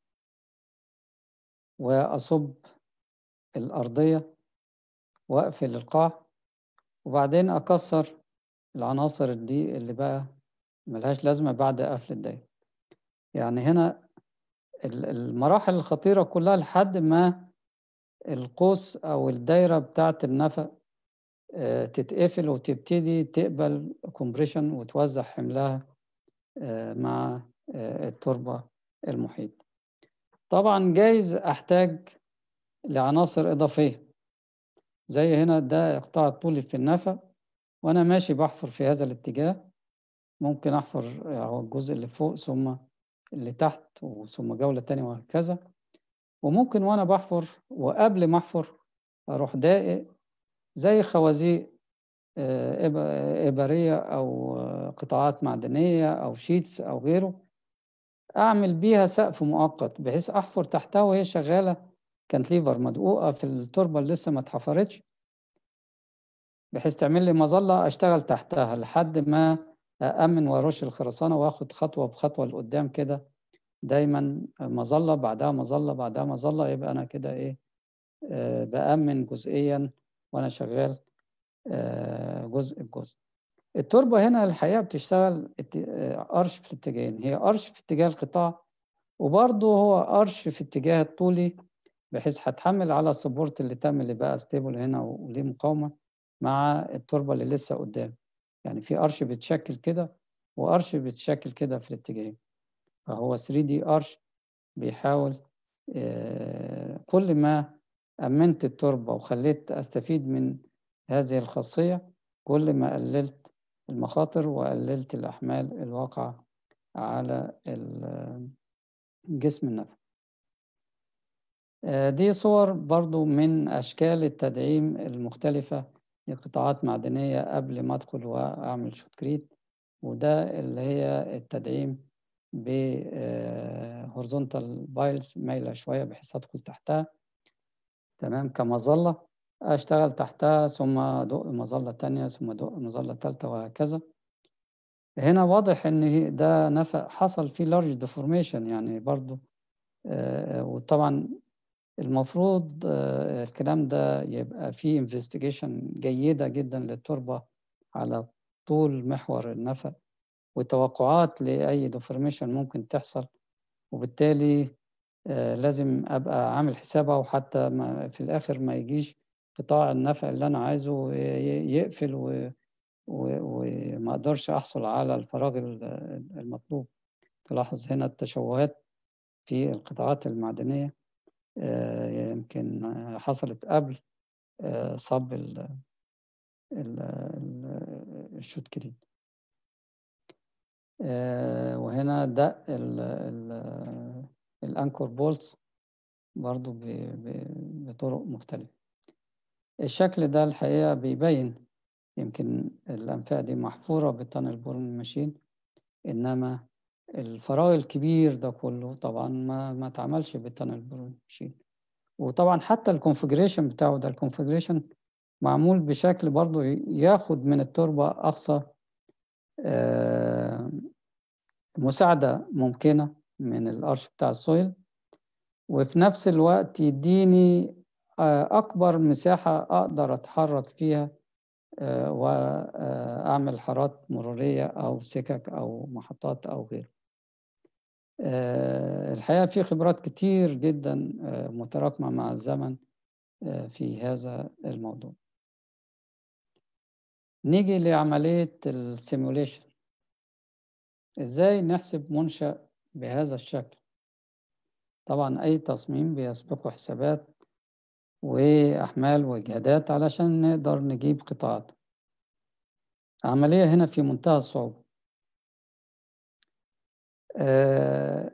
واصب الارضيه واقفل القاع وبعدين اكسر العناصر دي اللي بقى ملهاش لازمه بعد قفل الدايره يعني هنا ال- المراحل الخطيره كلها لحد ما القوس او الدايره بتاعه النفق آه، تتقفل وتبتدي تقبل كومبريشن وتوزع حملها آه، مع آه، التربة المحيط طبعا جايز أحتاج لعناصر إضافية زي هنا ده إقطاع طولي في النفق وأنا ماشي بحفر في هذا الاتجاه ممكن أحفر يعني الجزء اللي فوق ثم اللي تحت وثم جولة تانية وهكذا وممكن وأنا بحفر وقبل ما أحفر أروح داقق زي خوازيق آه، إب- إبرية أو آه، قطاعات معدنية أو شيتس أو غيره أعمل بيها سقف مؤقت بحيث أحفر تحتها وهي شغالة كانتليفر مدقوقة في التربة اللي لسه ما اتحفرتش بحيث تعمل لي مظلة أشتغل تحتها لحد ما أأمن وأرش الخرسانة وآخد خطوة بخطوة لقدام كده دايما مظلة بعدها مظلة بعدها مظلة يبقى أنا كده إيه آه، بأمن جزئيا وأنا شغال آه، جزء بجزء التربة هنا الحقيقة بتشتغل ات- آه، أرش في الاتجاهين هي أرش في اتجاه القطاع وبرضه هو أرش في اتجاه الطولي بحيث هتحمل على السبورت اللي تم اللي بقى ستيبل هنا وليه مقاومة مع التربة اللي لسه قدام يعني في أرش بتشكل كده وأرش بتشكل كده في الاتجاهين فهو 3 دي أرش بيحاول آه، كل ما أمنت التربة وخليت أستفيد من هذه الخاصية كل ما قللت المخاطر وقللت الأحمال الواقعة على جسم النفق آه، دي صور برضو من أشكال التدعيم المختلفة لقطاعات معدنية قبل ما أدخل وأعمل شوتكريت وده اللي هي التدعيم ب هورزونتال بايلز مايلة شوية بحيث أدخل تحتها تمام كمظلة أشتغل تحتها ثم أدق مظلة تانية ثم أدق مظلة تالتة وهكذا هنا واضح إن ده نفق حصل فيه لارج ديفورميشن يعني برضو آه، وطبعا المفروض آه، الكلام ده يبقى فيه انفستيجيشن جيدة جدا للتربة على طول محور النفق وتوقعات لأي ديفورميشن ممكن تحصل وبالتالي آه، لازم أبقى عامل حسابها وحتى ما في الآخر ما يجيش قطاع النفع اللي أنا عايزه يقفل و وما أقدرش أحصل على الفراغ المطلوب تلاحظ هنا التشوهات في القطاعات المعدنية آه، يمكن حصلت قبل آه، صب الشوت كريم آه، وهنا دق الانكور بولتس برضو بطرق مختلفة الشكل ده الحقيقة بيبين يمكن الأنفاق دي محفورة بالتانل بورن ماشين إنما الفراغ الكبير ده كله طبعا ما ما اتعملش بالتانل بورن ماشين وطبعا حتى الكونفجريشن بتاعه ده الكونفجريشن معمول بشكل برضو ياخد من التربة أقصى آه، مساعدة ممكنة من القرش بتاع السويل وفي نفس الوقت يديني آه، أكبر مساحة أقدر أتحرك فيها آه، وأعمل حارات مرورية أو سكك أو محطات أو غيره الحقيقة في خبرات كتير جدا متراكمة مع الزمن في هذا الموضوع نيجي لعملية السيموليشن ازاي نحسب منشأ بهذا الشكل طبعا أي تصميم بيسبقه حسابات وأحمال وإجهادات علشان نقدر نجيب قطاعات عملية هنا في منتهى الصعوبة آه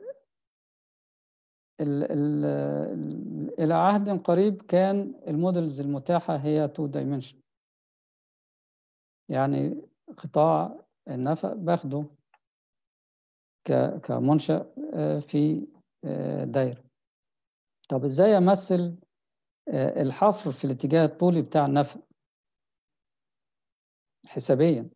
ال ال إلى عهد قريب كان المودلز المتاحة هي 2 dimension يعني قطاع النفق باخده كمنشأ آه، في آه، دايرة طب ازاي امثل آه، الحفر في الاتجاه الطولي بتاع النفق حسابيا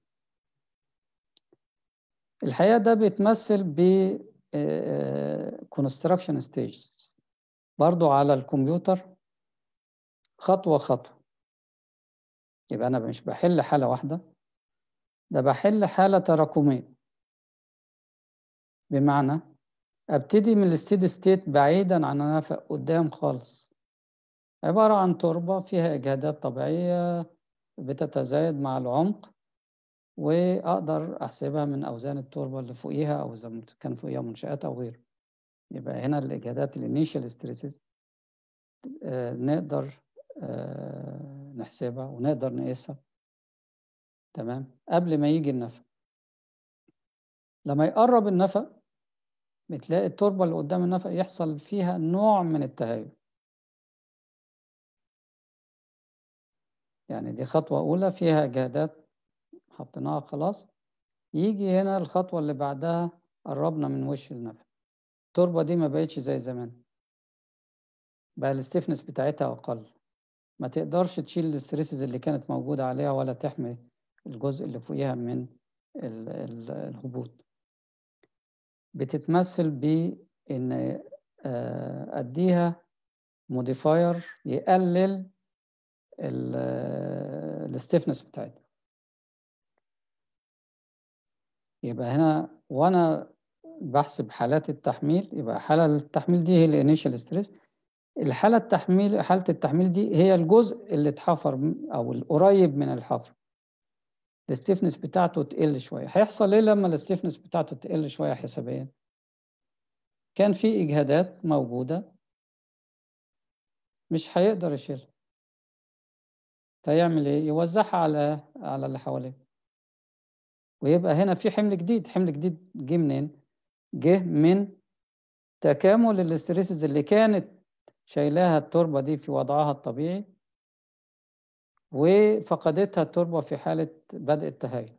الحقيقة ده بيتمثل ب construction stage برضو على الكمبيوتر خطوة خطوة يبقى أنا مش بحل حالة واحدة ده بحل حالة تراكمية بمعنى ابتدي من الستيدي ستيت بعيدا عن النفق قدام خالص عبارة عن تربة فيها إجهادات طبيعية بتتزايد مع العمق وأقدر أحسبها من أوزان التربة اللي فوقيها أو إذا كان فوقيها منشآت أو غيره يبقى هنا الإجهادات الانيشال ستريسز آه، نقدر آه، نحسبها ونقدر نقيسها تمام قبل ما يجي النفق لما يقرب النفق بتلاقي التربة اللي قدام النفق يحصل فيها نوع من التهيؤ يعني دي خطوة أولى فيها إجهادات حطيناها خلاص يجي هنا الخطوة اللي بعدها قربنا من وش النفق التربة دي ما بقتش زي زمان بقى الاستفنس بتاعتها أقل ما تقدرش تشيل الاستريسز اللي كانت موجودة عليها ولا تحمي الجزء اللي فوقيها من الهبوط بتتمثل بإن آه، أديها موديفاير يقلل الستيفنس بتاعتها يبقى هنا وانا بحسب حالات التحميل يبقى حالة التحميل دي هي الانيشال ستريس الحالة التحميل حالة التحميل دي هي الجزء اللي اتحفر أو القريب من الحفر الستيفنس بتاعته تقل شوية هيحصل ايه لما الستيفنس بتاعته تقل شوية حسابيا كان في إجهادات موجودة مش هيقدر يشيلها فيعمل ايه يوزعها على على اللي حواليه ويبقى هنا في حمل جديد حمل جديد جه منين جه من تكامل الاستريسز اللي كانت شايلاها التربة دي في وضعها الطبيعي وفقدتها التربة في حالة بدء التهيئ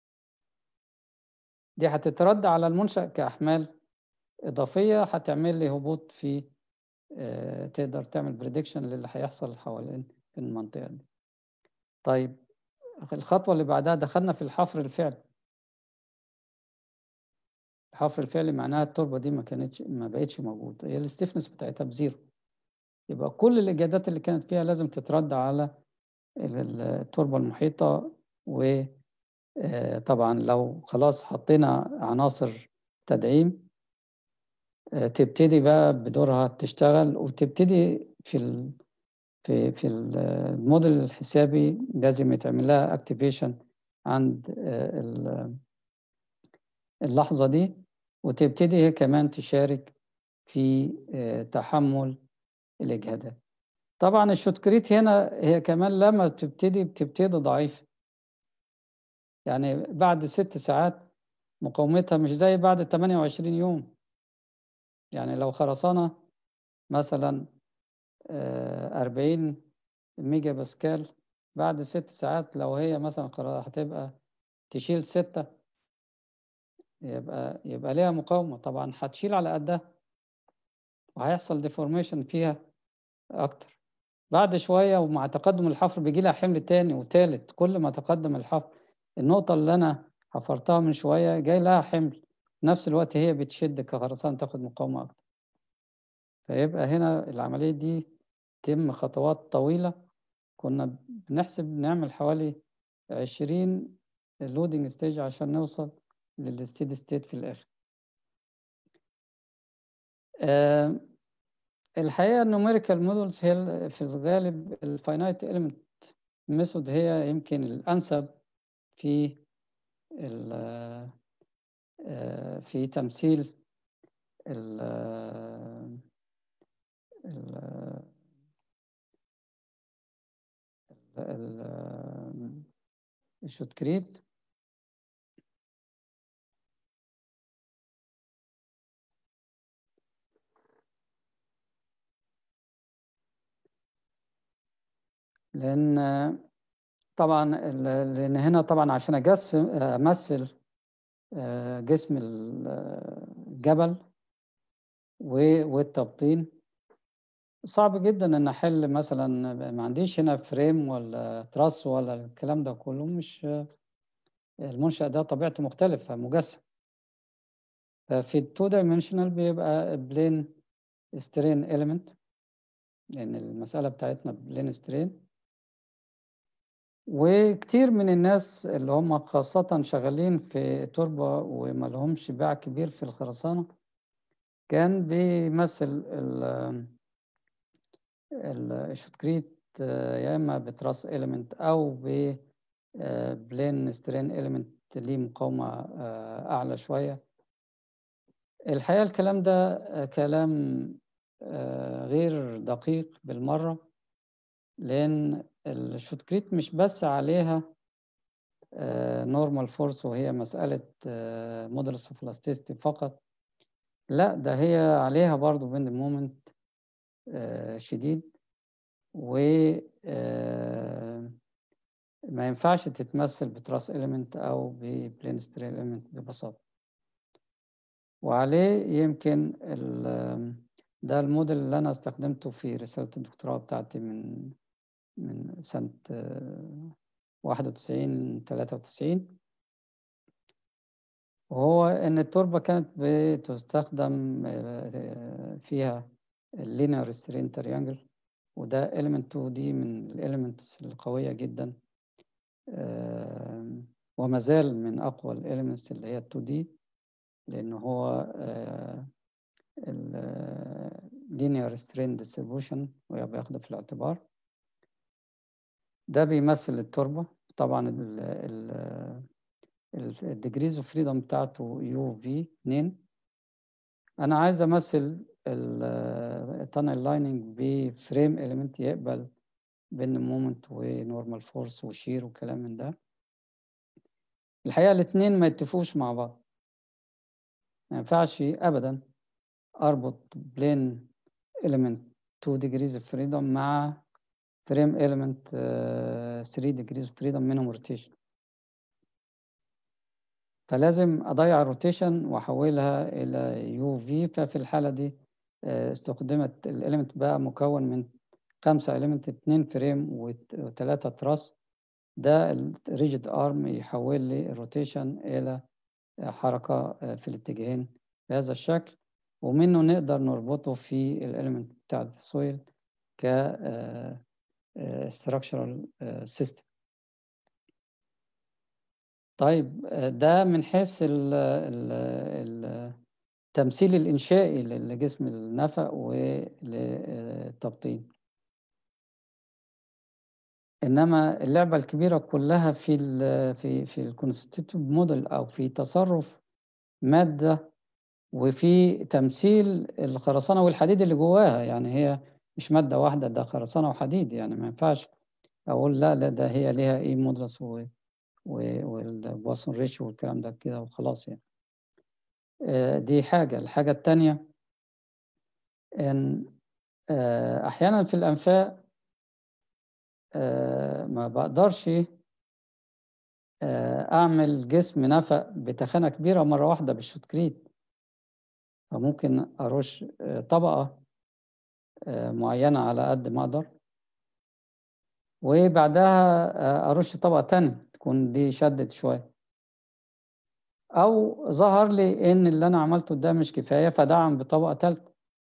دي هتترد على المنشأ كأحمال إضافية هتعمل لي هبوط في آه، تقدر تعمل بريدكشن للي هيحصل حوالين في المنطقة دي طيب الخطوة اللي بعدها دخلنا في الحفر الفعلي الحفر الفعلي معناها التربة دي ما كانتش ما بقتش موجودة هي الستيفنس بتاعتها بزيرو يبقى كل الإجادات اللي كانت فيها لازم تترد على التربة المحيطة وطبعا لو خلاص حطينا عناصر تدعيم تبتدي بقى بدورها تشتغل وتبتدي في ال في في الموديل الحسابي لازم يتعمل لها اكتيفيشن عند اللحظة دي وتبتدي هي كمان تشارك في تحمل الإجهادات طبعا الشوتكريت هنا هي كمان لما بتبتدي بتبتدي ضعيفة يعني بعد ست ساعات مقاومتها مش زي بعد 28 يوم يعني لو خرسانة مثلا أربعين ميجا باسكال بعد ست ساعات لو هي مثلا هتبقى تشيل ستة يبقى يبقى ليها مقاومة طبعا هتشيل على قدها وهيحصل ديفورميشن فيها أكتر بعد شوية ومع تقدم الحفر بيجي لها حمل تاني وتالت كل ما تقدم الحفر النقطة اللي أنا حفرتها من شوية جاي لها حمل في نفس الوقت هي بتشد كخرسان تاخد مقاومة أكتر فيبقى هنا العملية دي تم خطوات طويلة كنا بنحسب نعمل حوالي عشرين لودنج ستيج عشان نوصل للستيد ستيت في الآخر أه الحقيقة النوميريكال مودلز هي في الغالب الفاينايت إليمنت ميثود هي يمكن الأنسب في في تمثيل ال ال الشوتكريت لأن طبعا لأن هنا طبعا عشان أجسم أمثل جسم الجبل والتبطين صعب جدا ان احل مثلا ما عنديش هنا فريم ولا تراس ولا الكلام ده كله مش المنشأ ده طبيعته مختلفة مجسم ففي التو دايمنشنال بيبقى بلين سترين إليمنت لأن المسألة بتاعتنا بلين سترين وكتير من الناس اللي هم خاصة شغالين في تربة وما لهمش باع كبير في الخرسانة كان بيمثل الشوتكريت يا إما بتراس إليمنت أو ب بلين سترين إليمنت ليه مقاومة أعلى شوية الحقيقة الكلام ده كلام غير دقيق بالمرة لأن الشوتكريت مش بس عليها نورمال فورس وهي مسألة مودرس اوف elasticity فقط لا ده هي عليها برضو بند مومنت شديد و ما ينفعش تتمثل بتراس إليمنت أو ببلين ستريل إليمنت ببساطة وعليه يمكن ده الموديل اللي أنا استخدمته في رسالة الدكتوراه بتاعتي من من سنة واحد وتسعين تلاتة وتسعين وهو إن التربة كانت بتستخدم فيها اللينير سترين تريانجل وده element 2 دي من الاليمنتس القوية جدا وما زال من أقوى الاليمنتس اللي هي 2 دي لأن هو linear strain distribution ويبقى ياخده في الاعتبار ده بيمثل التربة طبعا الديجريز اوف فريدم بتاعته يو في 2 انا عايز امثل التانل لايننج بفريم اليمنت يقبل بين مومنت ونورمال فورس وشير وكلام من ده الحقيقة الاتنين ما يتفقوش مع بعض ما ينفعش أبدا أربط بلين element 2 degrees of freedom مع frame element آه، 3 degrees of freedom منهم rotation فلازم أضيع الروتيشن وأحولها إلى يو في ففي الحالة دي آه، استخدمت الإليمنت بقى مكون من خمسة إليمنت اتنين فريم وتلاتة تراس ده الريجيد ارم يحول لي الروتيشن الى حركه في الاتجاهين بهذا الشكل ومنه نقدر نربطه في الاليمنت بتاع السويل ك structural system طيب ده من حيث ال- ال- التمثيل الإنشائي لجسم النفق وللتبطين انما اللعبه الكبيره كلها في ال في في الكونستيتيف موديل او في تصرف ماده وفي تمثيل الخرسانه والحديد اللي جواها يعني هي مش ماده واحده ده خرسانه وحديد يعني ما ينفعش اقول لا لا ده هي ليها ايه مودلس والبواسون ريشيو والكلام ده كده وخلاص يعني آه، دي حاجه الحاجه الثانيه ان آه، احيانا في الانفاق آه، ما بقدرش آه، أعمل جسم نفق بتخانة كبيرة مرة واحدة بالشوتكريت فممكن أرش آه، طبقة آه، معينة على قد ما أقدر وبعدها آه، أرش طبقة تانية تكون دي شدت شوية أو ظهر لي إن اللي أنا عملته ده مش كفاية فدعم بطبقة تالتة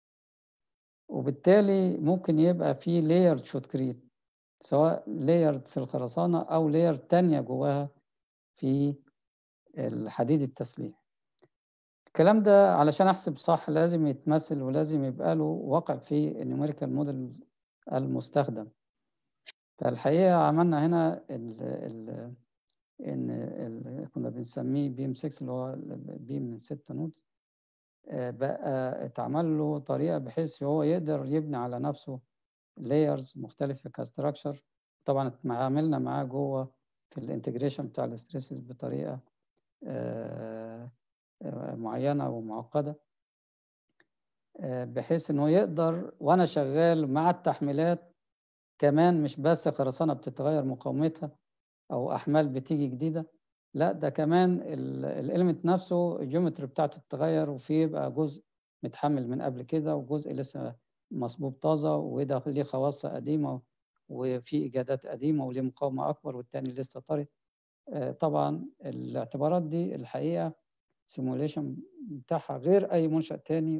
وبالتالي ممكن يبقى في لاير شوتكريت سواء لاير في الخرسانة أو لاير تانية جواها في الحديد التسليح الكلام ده علشان أحسب صح لازم يتمثل ولازم يبقى له واقع في النيوميريكال موديل المستخدم فالحقيقة عملنا هنا ال ال إن ال كنا بنسميه بيم 6 اللي هو البيم من 6 نودز بقى اتعمل له طريقة بحيث هو يقدر يبني على نفسه لايرز مختلفة كستراكشر طبعا عملنا معاه جوه في الانتجريشن بتاع الاستريسز بطريقة آه، آه، معينة ومعقدة آه، بحيث انه يقدر وانا شغال مع التحميلات كمان مش بس خرسانة بتتغير مقاومتها او احمال بتيجي جديدة لا ده كمان الاليمنت نفسه الجيومتري بتاعته بتتغير وفيه يبقى جزء متحمل من قبل كده وجزء لسه مصبوب طازة وده ليه خواص قديمة وفي إيجادات قديمة وليه مقاومة أكبر والتاني لسه طري آه، طبعا الاعتبارات دي الحقيقة سيموليشن بتاعها غير أي منشأ تاني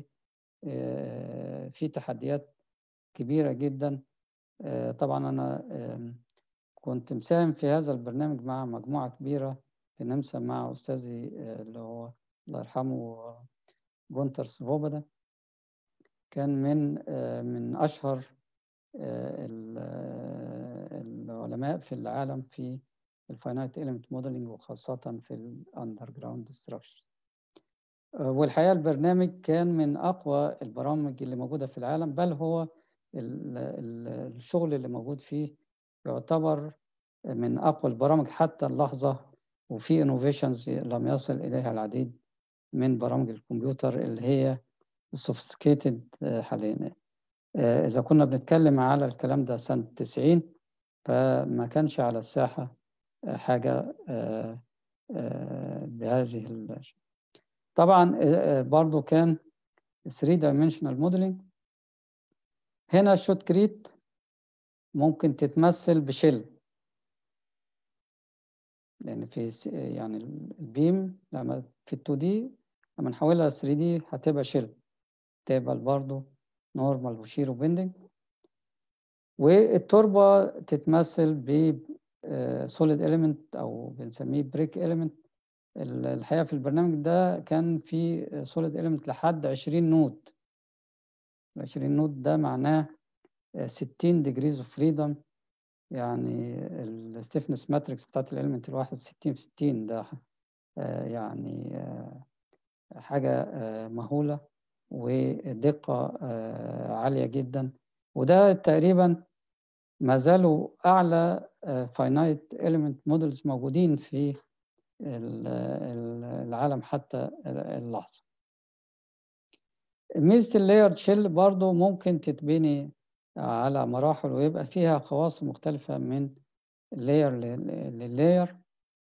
وفي تحديات كبيرة جدا آه، طبعا أنا آم، كنت مساهم في هذا البرنامج مع مجموعة كبيرة في النمسا مع أستاذي آه، اللي هو الله يرحمه جونتر سفوبدا كان من آه، من أشهر آه، ال- آه، العلماء في العالم في الفاينايت إيلمنت موديلنج وخاصة في الأندر جراوند ستراكشر والحقيقة البرنامج كان من أقوى البرامج اللي موجودة في العالم بل هو ال- ال- الشغل اللي موجود فيه يعتبر من أقوى البرامج حتى اللحظة وفي انوفيشنز لم يصل إليها العديد من برامج الكمبيوتر اللي هي sophisticated آه، حاليا آه، إذا كنا بنتكلم على الكلام ده سنة 90 فما كانش على الساحة آه، حاجة آه، آه، بهذه ال- طبعا آه، آه، برضو كان 3 dimensional modeling هنا الشوت كريت ممكن تتمثل بشل لأن في س- يعني البيم لما في ال 2 دي لما نحولها 3 دي هتبقى شل تبقى برضو نورمال وشير وبندنج والتربة تتمثل ب سوليد إليمنت أو بنسميه بريك إليمنت الحقيقة في البرنامج ده كان في سوليد إليمنت لحد 20 نود 20 نود ده معناه آه، 60 degrees of freedom يعني الستيفنس ماتريكس بتاعت الإليمنت الواحد 60 في 60 ده آه، يعني آه، حاجة آه، مهولة ودقة آه، عالية جدا وده تقريبا ما زالوا أعلى finite element models موجودين في ال- ال- العالم حتى اللحظة ميزة اللاير شيل برضو ممكن تتبني على مراحل ويبقى فيها خواص مختلفة من لاير للاير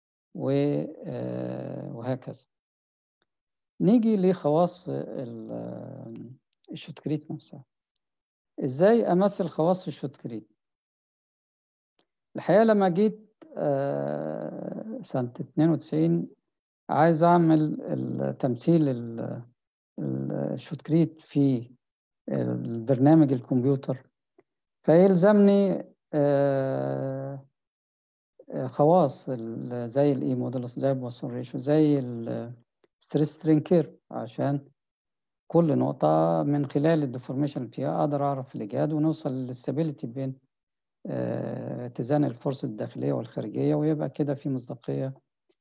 وهكذا نيجي لخواص ال- الشوتكريت نفسها ازاي امثل خواص الشوتكريت الحقيقة لما جيت آه، سنة 92 عايز أعمل التمثيل ال- ال- الشوتكريت في البرنامج الكمبيوتر فيلزمني آه، آه، خواص ال- زي الاي مودولس زي البواسون ريشيو زي الستريس ترينكير عشان كل نقطة من خلال الديفورميشن فيها أقدر أعرف الإيجاد ونوصل للاستابيليتي بين آه، اتزان الفرصة الداخلية والخارجية ويبقى كده في مصداقية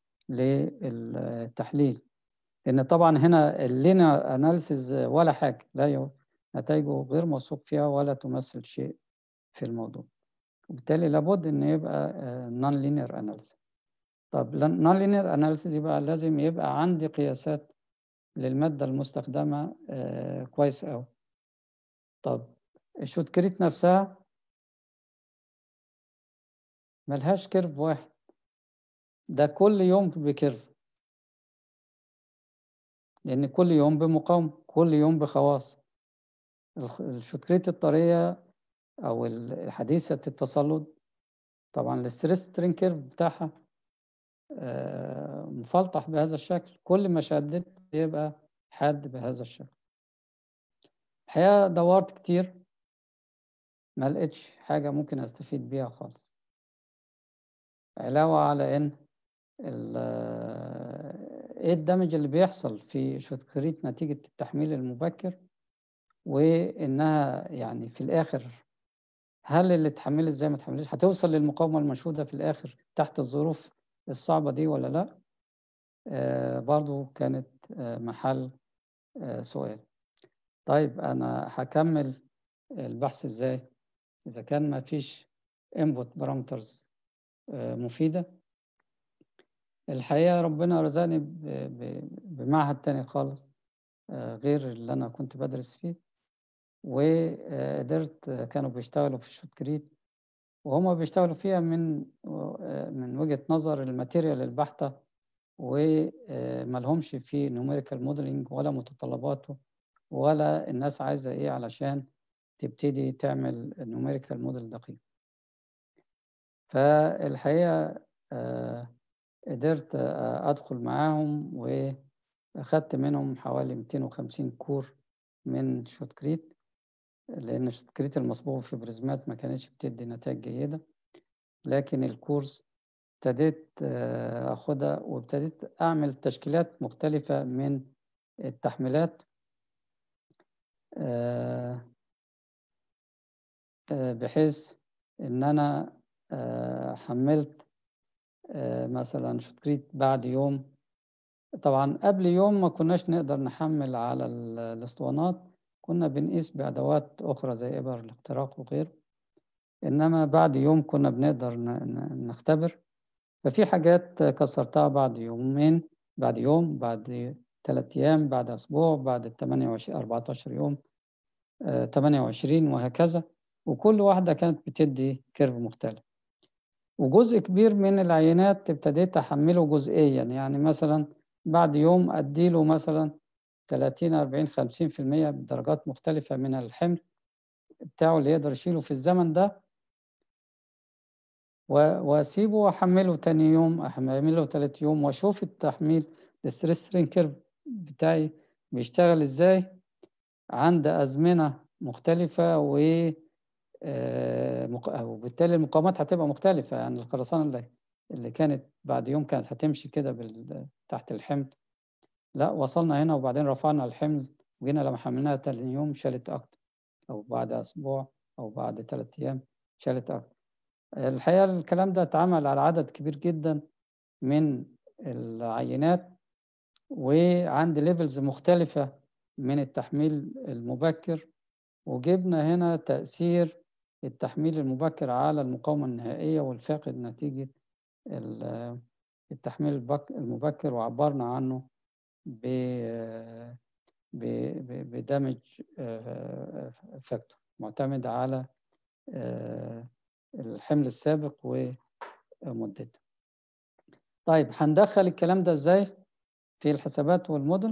للتحليل لأن طبعا هنا اللينا أناليسيز ولا حاجة لا ي- نتائجه غير موثوق فيها ولا تمثل شيء في الموضوع وبالتالي لابد إن يبقى نون لينير أناليسيز طب نون لينير أناليسيز يبقى لازم يبقى عندي قياسات للمادة المستخدمة آه، كويس أوي طب الشوتكريت نفسها ملهاش كيرف واحد ده كل يوم بكيرف لأن كل يوم بمقاومة كل يوم بخواص الخ- الشوتكريت الطرية أو ال- حديثة التسلط طبعا الستريس ترين كيرف بتاعها آه، مفلطح بهذا الشكل كل ما شدت يبقى حاد بهذا الشكل الحقيقة دورت كتير ما لقيتش حاجة ممكن أستفيد بيها خالص علاوة على إن ال- إيه الدمج اللي بيحصل في شوتكريت نتيجة التحميل المبكر وإنها يعني في الآخر هل اللي اتحملت زي ما اتحملتش هتوصل للمقاومة المنشودة في الآخر تحت الظروف الصعبة دي ولا لأ؟ آه برضو كانت آه محل آه سؤال طيب أنا هكمل البحث إزاي؟ إذا كان ما فيش input parameters آه مفيدة الحقيقة ربنا رزقني ب- ب- بمعهد تاني خالص آه غير اللي أنا كنت بدرس فيه وقدرت كانوا بيشتغلوا في الشوتكريت وهما بيشتغلوا فيها من من وجهة نظر الماتيريال البحتة وملهمش في نوميريكال موديلنج ولا متطلباته ولا الناس عايزة ايه علشان تبتدي تعمل نوميريكال موديل دقيق فالحقيقة آه، قدرت آه، أدخل معاهم وأخدت منهم حوالي 250 كور من شوتكريت لأن شوتكريت المصبوغ في بريزمات ما كانتش بتدي نتائج جيدة لكن الكورس ابتديت آه، أخدها وابتديت أعمل تشكيلات مختلفة من التحميلات آه، آه، بحيث إن أنا آه، حملت آه، مثلا شوتكريت بعد يوم طبعا قبل يوم ما كناش نقدر نحمل على ال- الاسطوانات كنا بنقيس بأدوات أخرى زي إبر الاختراق وغيره إنما بعد يوم كنا بنقدر ن- ن- نختبر ففي حاجات كسرتها بعد يومين بعد يوم بعد ثلاث أيام بعد أسبوع بعد 28 14 يوم آه، 28 وهكذا وكل واحدة كانت بتدي كيرف مختلف وجزء كبير من العينات ابتديت أحمله جزئيا يعني مثلا بعد يوم أديله مثلا 30 40 50% بدرجات مختلفة من الحمل بتاعه اللي يقدر يشيله في الزمن ده و- واسيبه واحمله تاني يوم احمله تالت يوم واشوف التحميل الستريس سترين كيرف بتاعي بيشتغل ازاي عند ازمنه مختلفه و آه، مق- وبالتالي المقاومات هتبقى مختلفه يعني الخرسانه اللي اللي كانت بعد يوم كانت هتمشي كده بال- تحت الحمل لا وصلنا هنا وبعدين رفعنا الحمل وجينا لما حملناها تاني يوم شالت اكتر او بعد اسبوع او بعد ثلاث ايام شالت اكتر الحقيقة الكلام ده اتعمل على عدد كبير جدا من العينات وعند ليفلز مختلفة من التحميل المبكر وجبنا هنا تأثير التحميل المبكر على المقاومة النهائية والفاقد نتيجة التحميل المبكر وعبرنا عنه بدمج فاكتور معتمد على الحمل السابق ومدته طيب هندخل الكلام ده ازاي في الحسابات والموديل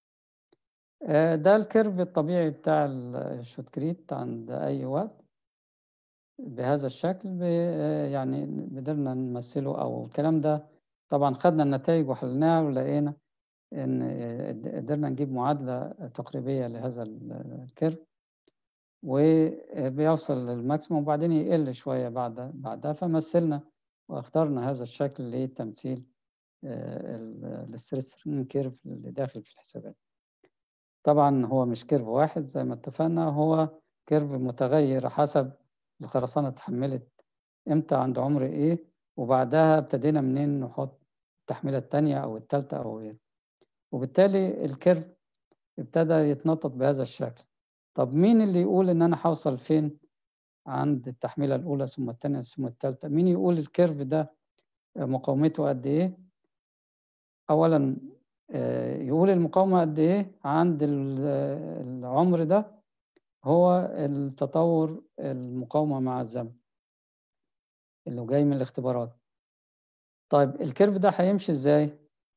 ده الكيرف الطبيعي بتاع الشوتكريت عند اي وقت بهذا الشكل يعني قدرنا نمثله او الكلام ده طبعا خدنا النتائج وحلناها ولقينا ان قدرنا نجيب معادله تقريبيه لهذا الكيرف وبيوصل للماكسيموم وبعدين يقل شويه بعد بعدها فمثلنا واخترنا هذا الشكل لتمثيل الستريس كيرف اللي داخل في الحسابات طبعا هو مش كيرف واحد زي ما اتفقنا هو كيرف متغير حسب الخرسانة اتحملت امتى عند عمر ايه وبعدها ابتدينا منين نحط التحميلة التانية او التالتة او غيره وبالتالي الكيرف ابتدى يتنطط بهذا الشكل طب مين اللي يقول ان انا هوصل فين عند التحميلة الاولى ثم الثانية ثم الثالثة مين يقول الكيرف ده مقاومته قد ايه اولا يقول المقاومة قد ايه عند العمر ده هو التطور المقاومة مع الزمن اللي جاي من الاختبارات طيب الكيرف ده هيمشي ازاي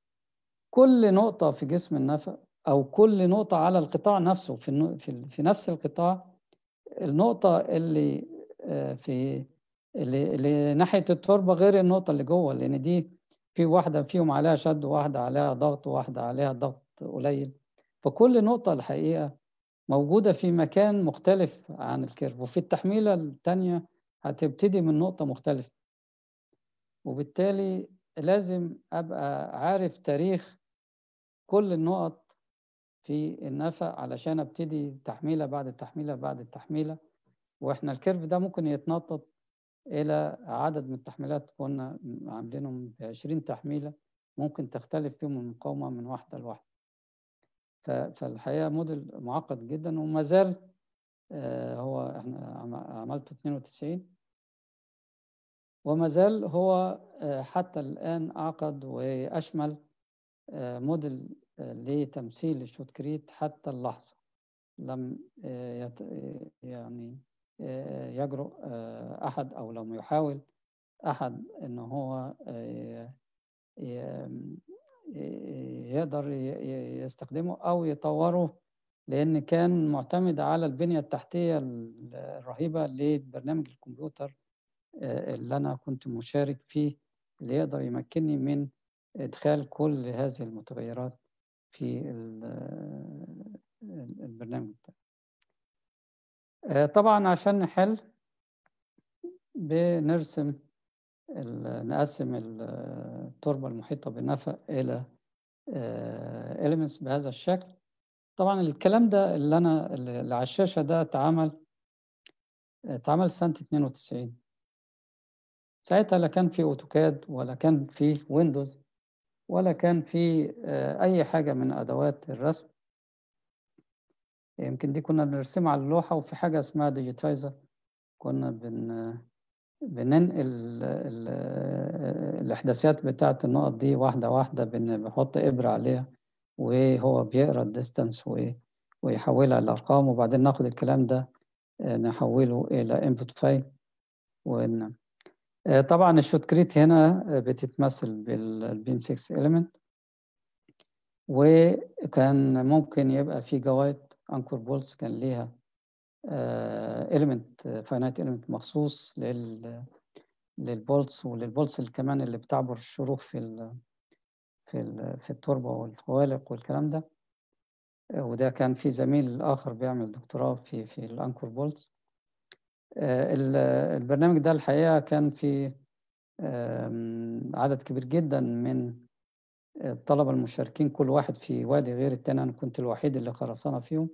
كل نقطة في جسم النفق أو كل نقطة على القطاع نفسه في, في, في نفس القطاع النقطة اللي في اللي, اللي ناحية التربة غير النقطة اللي جوه لأن دي في واحدة فيهم عليها شد وواحدة عليها ضغط وواحدة عليها ضغط قليل فكل نقطة الحقيقة موجودة في مكان مختلف عن الكيرف وفي التحميلة التانية هتبتدي من نقطة مختلفة وبالتالي لازم أبقى عارف تاريخ كل النقط في النفق علشان ابتدي تحميلة بعد التحميلة بعد التحميلة واحنا الكيرف ده ممكن يتنطط إلى عدد من التحميلات كنا عاملينهم ب 20 تحميلة ممكن تختلف فيهم المقاومة من واحدة لواحدة فالحقيقة موديل معقد جدا وما زال هو احنا عملته 92 وما زال هو حتى الآن أعقد وأشمل موديل لتمثيل الشوتكريت حتى اللحظة لم يعني يجرؤ أحد أو لم يحاول أحد إن هو يقدر يستخدمه أو يطوره لأن كان معتمد على البنية التحتية الرهيبة لبرنامج الكمبيوتر اللي أنا كنت مشارك فيه اللي يقدر يمكنني من إدخال كل هذه المتغيرات في البرنامج ده طبعا عشان نحل بنرسم نقسم التربة المحيطة بالنفق إلى elements بهذا الشكل طبعا الكلام ده اللي أنا اللي على الشاشة ده اتعمل اتعمل سنة 92 ساعتها لا كان في أوتوكاد ولا كان في ويندوز ولا كان في أي حاجة من أدوات الرسم يمكن دي كنا بنرسمها على اللوحة وفي حاجة اسمها ديجيتايزر كنا بن بننقل الإحداثيات بتاعة النقط دي واحدة واحدة بنحط إبرة عليها وهو بيقرا الديستانس ويحولها لأرقام وبعدين ناخد الكلام ده نحوله إلى انبوت فايل ون طبعا الشوتكريت هنا بتتمثل بالبيم 6 element وكان ممكن يبقى في جوايد انكور بولز كان ليها element finite element مخصوص لل للبولز وللبولز اللي كمان اللي بتعبر الشروخ في ال في ال في التربة والخوالق والكلام ده وده كان في زميل آخر بيعمل دكتوراه في في الأنكور بولز البرنامج ده الحقيقة كان في عدد كبير جدا من الطلبة المشاركين كل واحد في وادي غير التاني أنا كنت الوحيد اللي خرسانة فيهم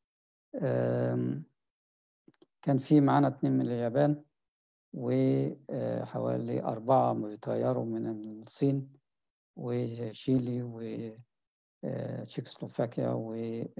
كان في معانا اتنين من اليابان وحوالي أربعة بيتغيروا من الصين وشيلي تشيكوسلوفاكيا و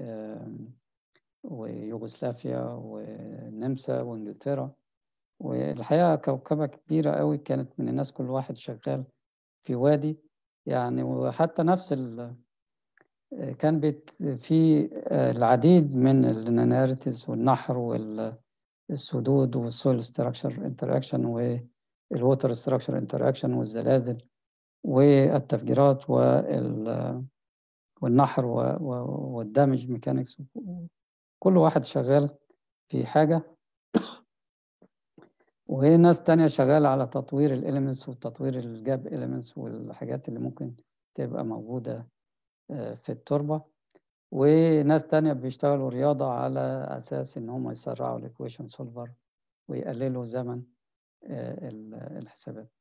ويوغوسلافيا والنمسا وانجلترا والحقيقة كوكبة كبيرة قوي كانت من الناس كل واحد شغال في وادي يعني وحتى نفس ال كان بيت في العديد من الناناريتيز والنحر والسدود والسويل ستراكشر انتراكشن والووتر ستراكشر انتراكشن والزلازل والتفجيرات وال والنحر والدامج ميكانكس كل واحد شغال في حاجة وناس تانية شغالة على تطوير الإليمنتس وتطوير الجاب إليمنتس والحاجات اللي ممكن تبقى موجودة في التربة وناس تانية بيشتغلوا رياضة على أساس إن هم يسرعوا الإكويشن سولفر ويقللوا زمن الحسابات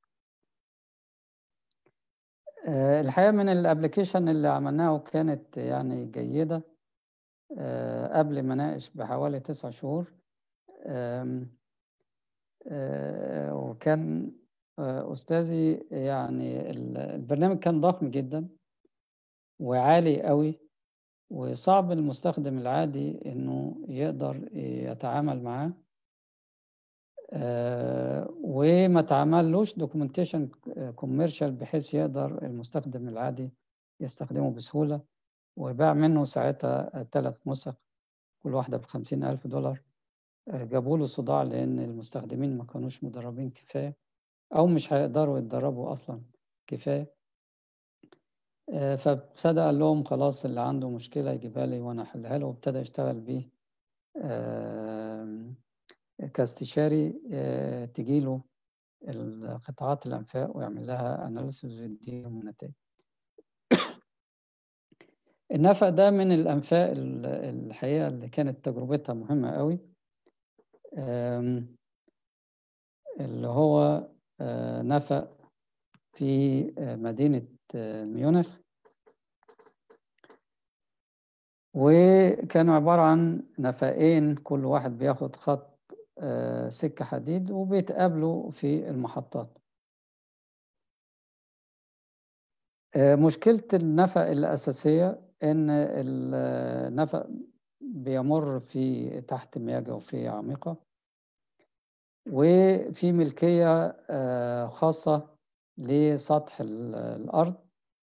الحقيقة من الابلكيشن اللي عملناه كانت يعني جيدة قبل ما ناقش بحوالي تسع شهور وكان أستاذي يعني البرنامج كان ضخم جدا وعالي قوي وصعب المستخدم العادي إنه يقدر يتعامل معاه وما تعملوش دوكيومنتيشن كوميرشال بحيث يقدر المستخدم العادي يستخدمه بسهولة وباع منه ساعتها ثلاث نسخ كل واحدة بخمسين ألف دولار جابوا له صداع لأن المستخدمين ما كانوش مدربين كفاية أو مش هيقدروا يتدربوا أصلا كفاية فابتدى قال لهم خلاص اللي عنده مشكلة يجيبها لي وأنا أحلها له وابتدى يشتغل بيه كاستشاري تجيله القطاعات الأنفاق ويعمل لها أناليسيس ويديهم النتائج النفق ده من الأنفاق الحقيقة اللي كانت تجربتها مهمة قوي اللي هو نفق في مدينة ميونخ وكانوا عبارة عن نفقين كل واحد بياخد خط سكة حديد وبيتقابلوا في المحطات مشكلة النفق الأساسية إن النفق بيمر في تحت مياه جوفية عميقة وفي ملكية خاصة لسطح الأرض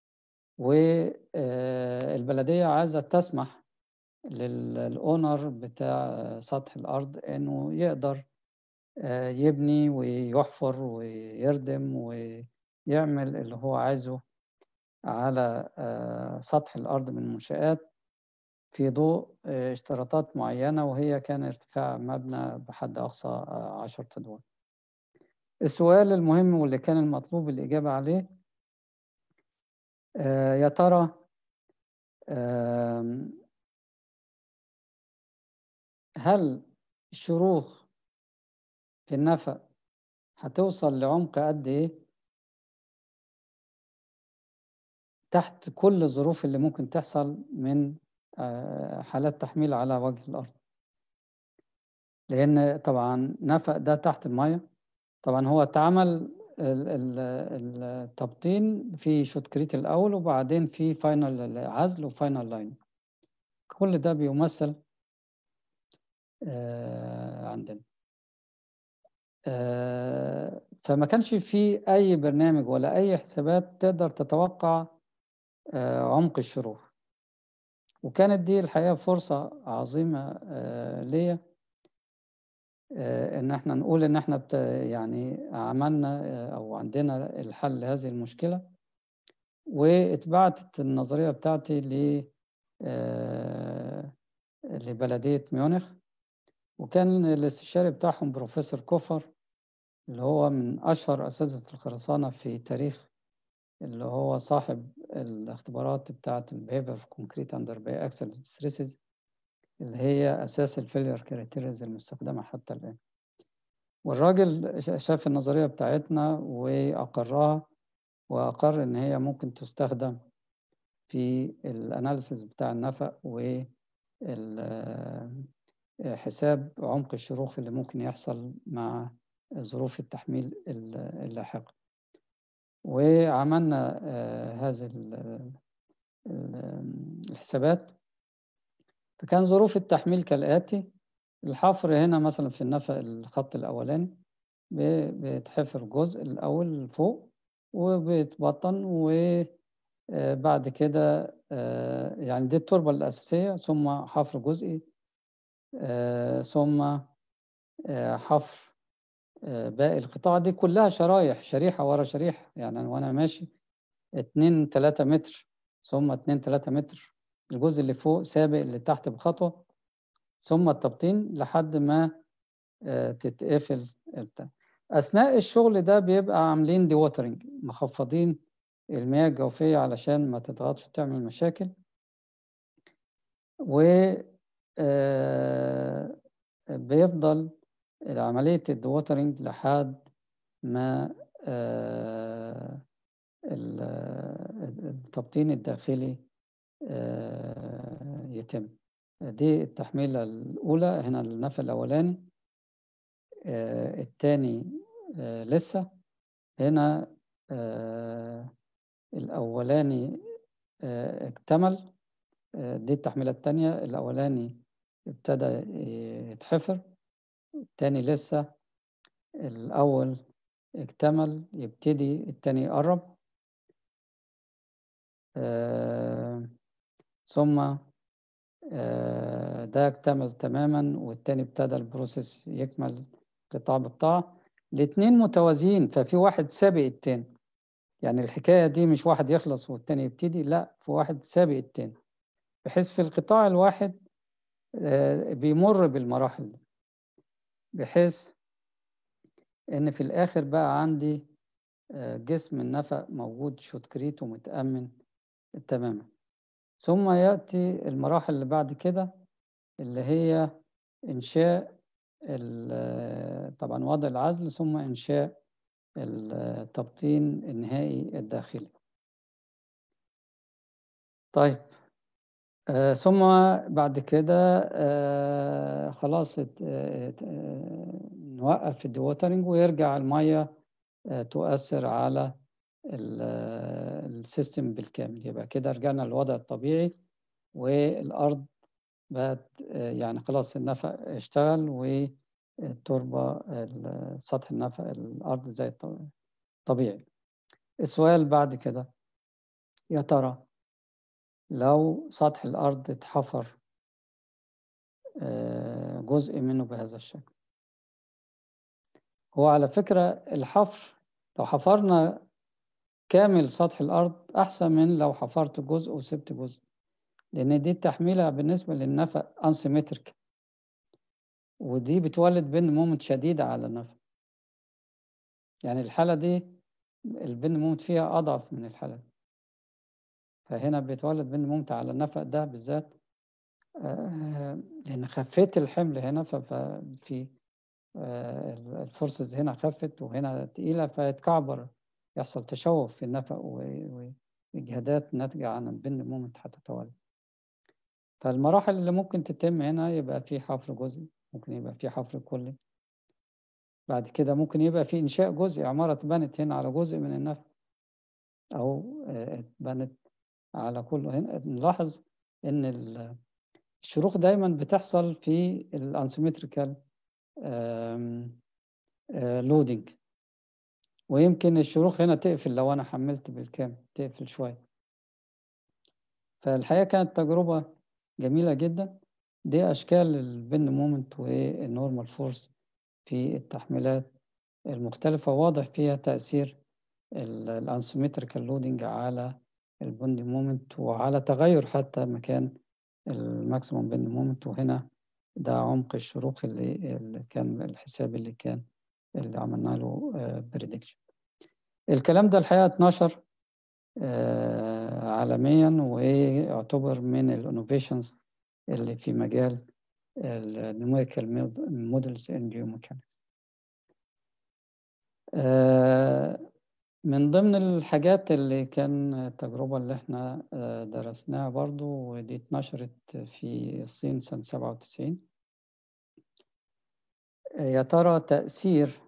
والبلدية عايزة تسمح للأونر بتاع سطح الأرض إنه يقدر يبني ويحفر ويردم ويعمل اللي هو عايزه على سطح الأرض من منشآت في ضوء اشتراطات معينة وهي كان ارتفاع مبنى بحد أقصى عشرة أدوار السؤال المهم واللي كان المطلوب الإجابة عليه يا ترى هل الشروخ في النفق هتوصل لعمق قد إيه تحت كل الظروف اللي ممكن تحصل من حالات تحميل على وجه الأرض لأن طبعا نفق ده تحت المية طبعا هو اتعمل التبطين في شوتكريت الأول وبعدين في فاينل عزل وفاينل لاين كل ده بيمثل عندنا فما كانش في أي برنامج ولا أي حسابات تقدر تتوقع عمق الشروخ وكانت دي الحقيقة فرصة عظيمة ليا ان احنا نقول ان احنا بت يعني عملنا او عندنا الحل لهذه المشكلة واتبعتت النظرية بتاعتي ل لبلدية ميونخ وكان الاستشاري بتاعهم بروفيسور كوفر اللي هو من أشهر أساتذة الخرسانة في تاريخ اللي هو صاحب الاختبارات بتاعة البيهيفير في كونكريت أندر باي أكسل ستريسز اللي هي أساس الفيلير كريتيريز المستخدمة حتى الآن والراجل شاف النظرية بتاعتنا وأقرها وأقر إن هي ممكن تستخدم في الأناليسيس بتاع النفق وحساب عمق الشروخ اللي ممكن يحصل مع ظروف التحميل اللاحقة وعملنا هذه الحسابات فكان ظروف التحميل كالآتي الحفر هنا مثلا في النفق الخط الأولاني بيتحفر جزء الأول فوق وبيتبطن وبعد كده يعني دي التربة الأساسية ثم حفر جزئي ثم حفر باقي القطاع دي كلها شرايح شريحة ورا شريحة يعني وأنا ماشي اتنين تلاتة متر ثم اتنين تلاتة متر الجزء اللي فوق سابق اللي تحت بخطوة ثم التبطين لحد ما تتقفل بتاع أثناء الشغل ده بيبقى عاملين دي ووترنج مخفضين المياه الجوفية علشان ما تضغطش وتعمل مشاكل و بيفضل عملية الدوترنج لحد ما التبطين الداخلي يتم دي التحميلة الأولى هنا النفق الأولاني الثاني لسه هنا الأولاني اكتمل دي التحميلة الثانية الأولاني ابتدى يتحفر التاني لسه الأول اكتمل يبتدي التاني يقرب آه ثم آه ده اكتمل تماما والتاني ابتدى البروسيس يكمل قطاع بالقطاع الاتنين متوازيين ففي واحد سابق التاني يعني الحكاية دي مش واحد يخلص والتاني يبتدي لا في واحد سابق التاني بحيث في القطاع الواحد آه بيمر بالمراحل دي بحيث ان في الاخر بقى عندي جسم النفق موجود شوتكريت ومتأمن تماما ثم يأتي المراحل اللي بعد كده اللي هي إنشاء طبعا وضع العزل ثم إنشاء التبطين النهائي الداخلي طيب آه ثم بعد كده آه خلاص آه نوقف الديوترنج ويرجع المية تؤثر على السيستم بالكامل يبقى كده رجعنا للوضع الطبيعي والأرض بقت يعني خلاص النفق اشتغل والتربة سطح النفق الأرض زي الطبيعي السؤال بعد كده يا ترى لو سطح الأرض اتحفر جزء منه بهذا الشكل هو على فكرة الحفر لو حفرنا كامل سطح الأرض أحسن من لو حفرت جزء وسبت جزء لأن دي التحميلة بالنسبة للنفق أنسيمتريك ودي بتولد بين مومنت شديدة على النفق يعني الحالة دي البن مومنت فيها أضعف من الحالة دي فهنا بيتولد بين مومنت على النفق ده بالذات لأن خفيت الحمل هنا ففي الفورسز هنا خفت وهنا تقيلة فيتكعبر يحصل تشوف في النفق وإجهادات ناتجة عن البن مومنت هتتولد فالمراحل اللي ممكن تتم هنا يبقى في حفر جزئي ممكن يبقى في حفر كلي بعد كده ممكن يبقى في إنشاء جزئي عمارة اتبنت هنا على جزء من النفق أو اتبنت على كله هنا نلاحظ إن الشروخ دايما بتحصل في الانسيمتريكال لودنج ويمكن الشروخ هنا تقفل لو أنا حملت بالكامل تقفل شوية فالحقيقة كانت تجربة جميلة جدا دي أشكال البن مومنت والنورمال فورس في التحميلات المختلفة واضح فيها تأثير الانسيمتريكال لودنج على البند مومنت وعلى تغير حتى مكان الماكسيموم بند مومنت وهنا ده عمق الشروق اللي, اللي كان الحساب اللي كان اللي عملنا له بريدكشن الكلام ده الحقيقة اتنشر عالميا ويعتبر من الانوفيشنز اللي في مجال النوميريكال مودلز ان جيوميكانكس من ضمن الحاجات اللي كان التجربة اللي احنا درسناها برضو ودي اتنشرت في الصين سنة 97 يا ترى تأثير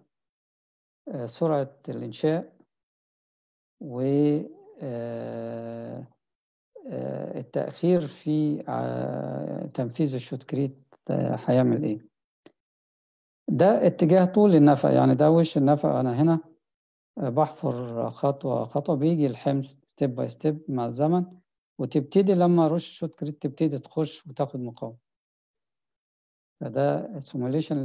سرعة الإنشاء و آه، التأخير في آه، تنفيذ الشوتكريت آه، هيعمل إيه ده اتجاه طول النفق يعني ده وش النفق أنا هنا آه، بحفر خطوة خطوة بيجي الحمل ستيب باي ستيب مع الزمن وتبتدي لما رش شوتكريت تبتدي تخش وتاخد مقاومة فده سيموليشن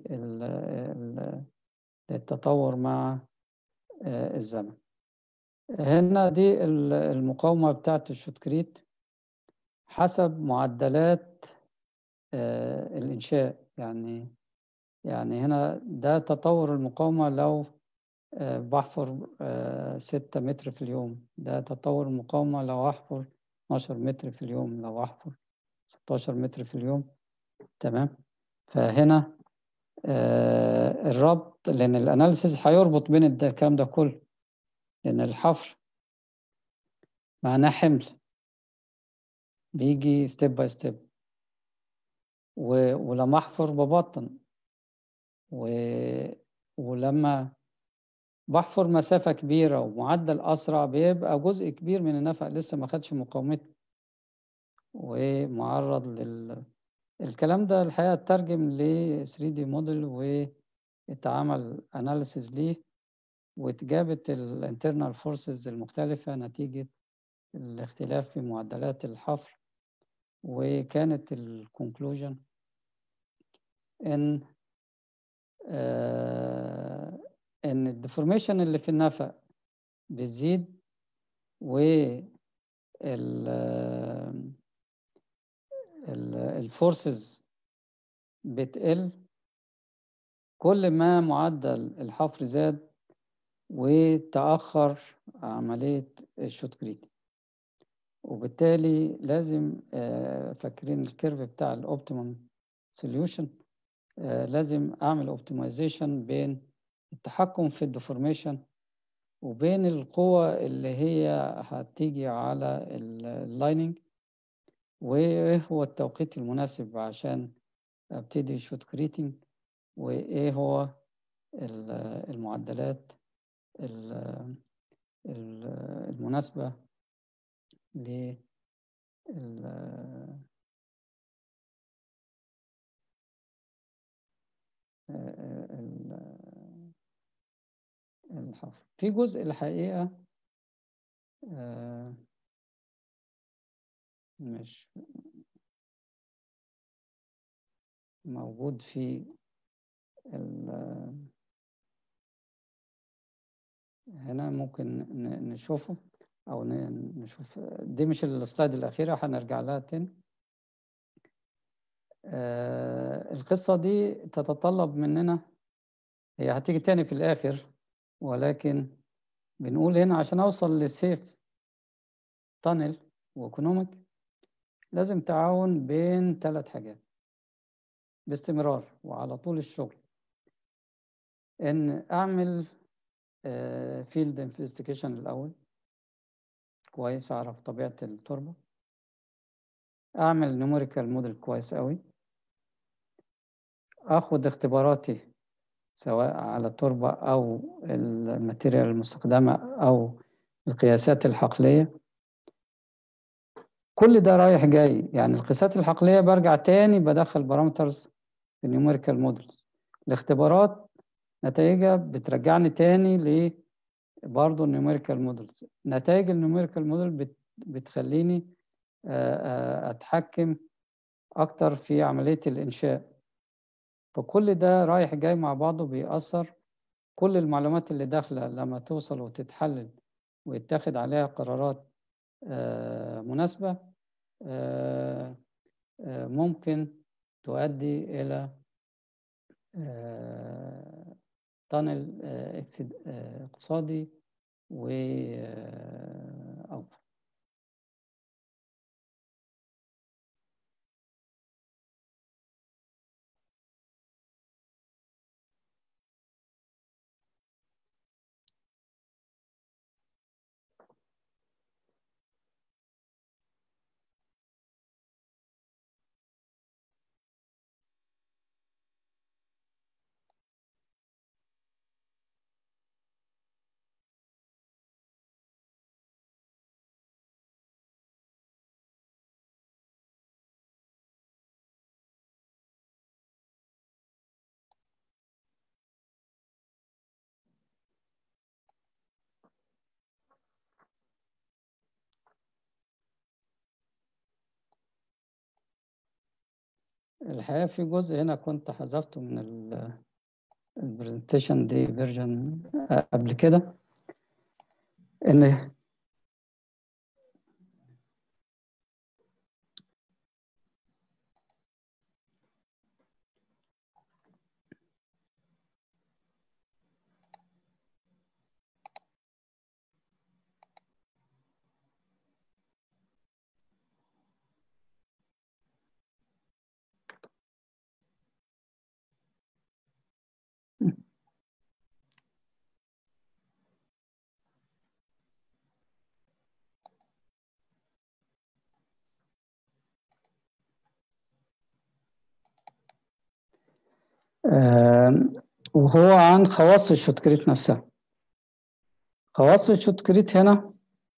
للتطور مع آه، الزمن هنا دي ال- المقاومة بتاعت الشوتكريت حسب معدلات آه، الإنشاء يعني يعني هنا ده تطور المقاومة لو آه، بحفر آه، ستة متر في اليوم ده تطور المقاومة لو أحفر 12 متر في اليوم لو أحفر 16 متر في اليوم تمام فهنا آه، الربط لأن الأناليسيس هيربط بين الد- الكلام ده كله لأن الحفر معناه حمل بيجي ستيب باي ستيب ولما أحفر ببطن و... ولما بحفر مسافة كبيرة ومعدل أسرع بيبقى جزء كبير من النفق لسه ما خدش مقاومته ومعرض لل الكلام ده الحقيقة اترجم ل 3D موديل واتعمل اناليسيز ليه واتجابت الانترنال فورسز المختلفة نتيجة الاختلاف في معدلات الحفر وكانت الكونكلوجن ان آه ان الديفورميشن اللي في النفق بتزيد و الفورسز بتقل كل ما معدل الحفر زاد وتأخر عملية الشوتكريت وبالتالي لازم آه، فاكرين الكيرف بتاع الاوبتيمم سوليوشن لازم اعمل اوبتمايزيشن بين التحكم في الديفورميشن وبين القوة اللي هي هتيجي على اللايننج وايه هو التوقيت المناسب عشان ابتدي شوت كريتنج وايه هو ال- المعدلات ال- ال- المناسبة ل الحفر في جزء الحقيقة آه، مش موجود في ال- هنا ممكن ن- نشوفه أو ن- نشوف دي مش السلايد الأخيرة هنرجع لها تاني آه، القصة دي تتطلب مننا هي هتيجي تاني في الآخر ولكن بنقول هنا عشان أوصل للسيف تانل وإيكونوميك لازم تعاون بين ثلاث حاجات باستمرار وعلى طول الشغل ان اعمل فيلد انفستيجيشن الاول كويس اعرف طبيعه التربه اعمل نوميريكال موديل كويس قوي اخد اختباراتي سواء على التربه او الماتيريال المستخدمه او القياسات الحقليه كل ده رايح جاي يعني القياسات الحقليه برجع تاني بدخل بارامترز في النيوميريكال موديلز الاختبارات نتائجها بترجعني تاني ل برضه النيوميريكال موديلز نتائج النيوميريكال موديل بت بتخليني اتحكم اكتر في عمليه الانشاء فكل ده رايح جاي مع بعضه بيأثر كل المعلومات اللي داخله لما توصل وتتحلل ويتاخد عليها قرارات مناسبه ممكن تؤدي الى تانل اقتصادي وأفضل الحقيقة في جزء هنا كنت حذفته من البرزنتيشن دي فيرجن قبل كده ان آم، وهو عن خواص الشوتكريت نفسها خواص الشوتكريت هنا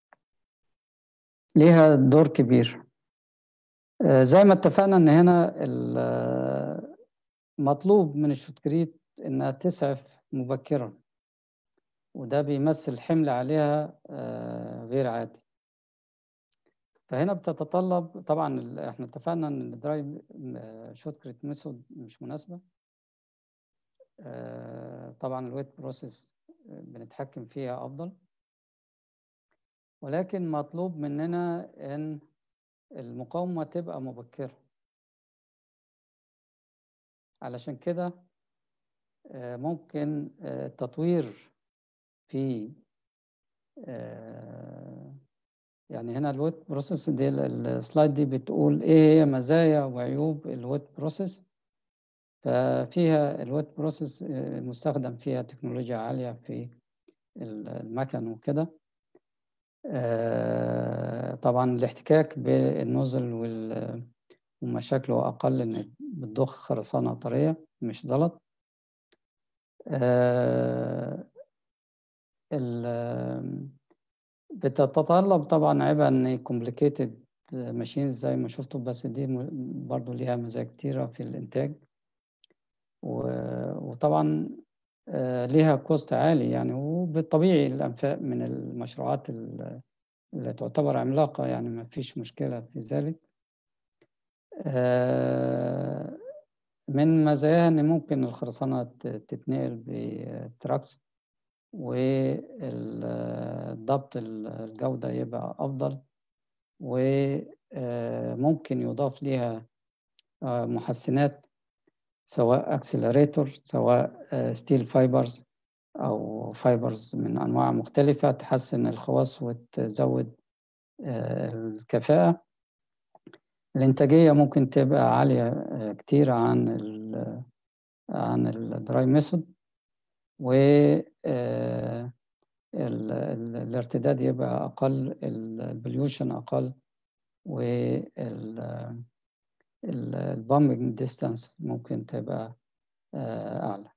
ليها دور كبير آه، زي ما اتفقنا ان هنا ال- مطلوب من الشوتكريت انها تسعف مبكرا وده بيمثل حمل عليها آه، غير عادي فهنا بتتطلب طبعا ال- احنا اتفقنا ان الدرايف شوتكريت ميثود مش مناسبه آه، طبعا الويت بروسيس بنتحكم فيها افضل ولكن مطلوب مننا ان المقاومة تبقى مبكرة علشان كده آه، ممكن آه، التطوير في آه، يعني هنا الويت بروسيس دي ال- السلايد دي بتقول ايه هي مزايا وعيوب الويت بروسيس ففيها الويت بروسيس مستخدم فيها تكنولوجيا عالية في ال- المكن وكده آه، طبعا الاحتكاك بالنوزل وال- ومشاكله أقل إن بتضخ خرسانة طرية مش زلط آه، ال- بتتطلب طبعا عبء ان complicated machines زي ما شفتوا بس دي م- برضو ليها مزايا كتيرة في الإنتاج و- وطبعا آه، ليها كوست عالي يعني وبالطبيعي الأنفاق من المشروعات ال- اللي تعتبر عملاقة يعني ما فيش مشكلة في ذلك آه، من مزاياها إن ممكن الخرسانة ت- تتنقل بتراكس والضبط الجودة يبقى أفضل وممكن يضاف ليها آه، محسنات سواء اكسلريتور سواء ستيل فايبرز أو فايبرز من أنواع مختلفة تحسن الخواص وتزود آه، الكفاءة الإنتاجية ممكن تبقى عالية آه، كتير عن ال عن الدراي ميثود و آه، ال- ال- الارتداد يبقى أقل البليوشن أقل والبامبنج ديستانس ممكن تبقى آه، أعلى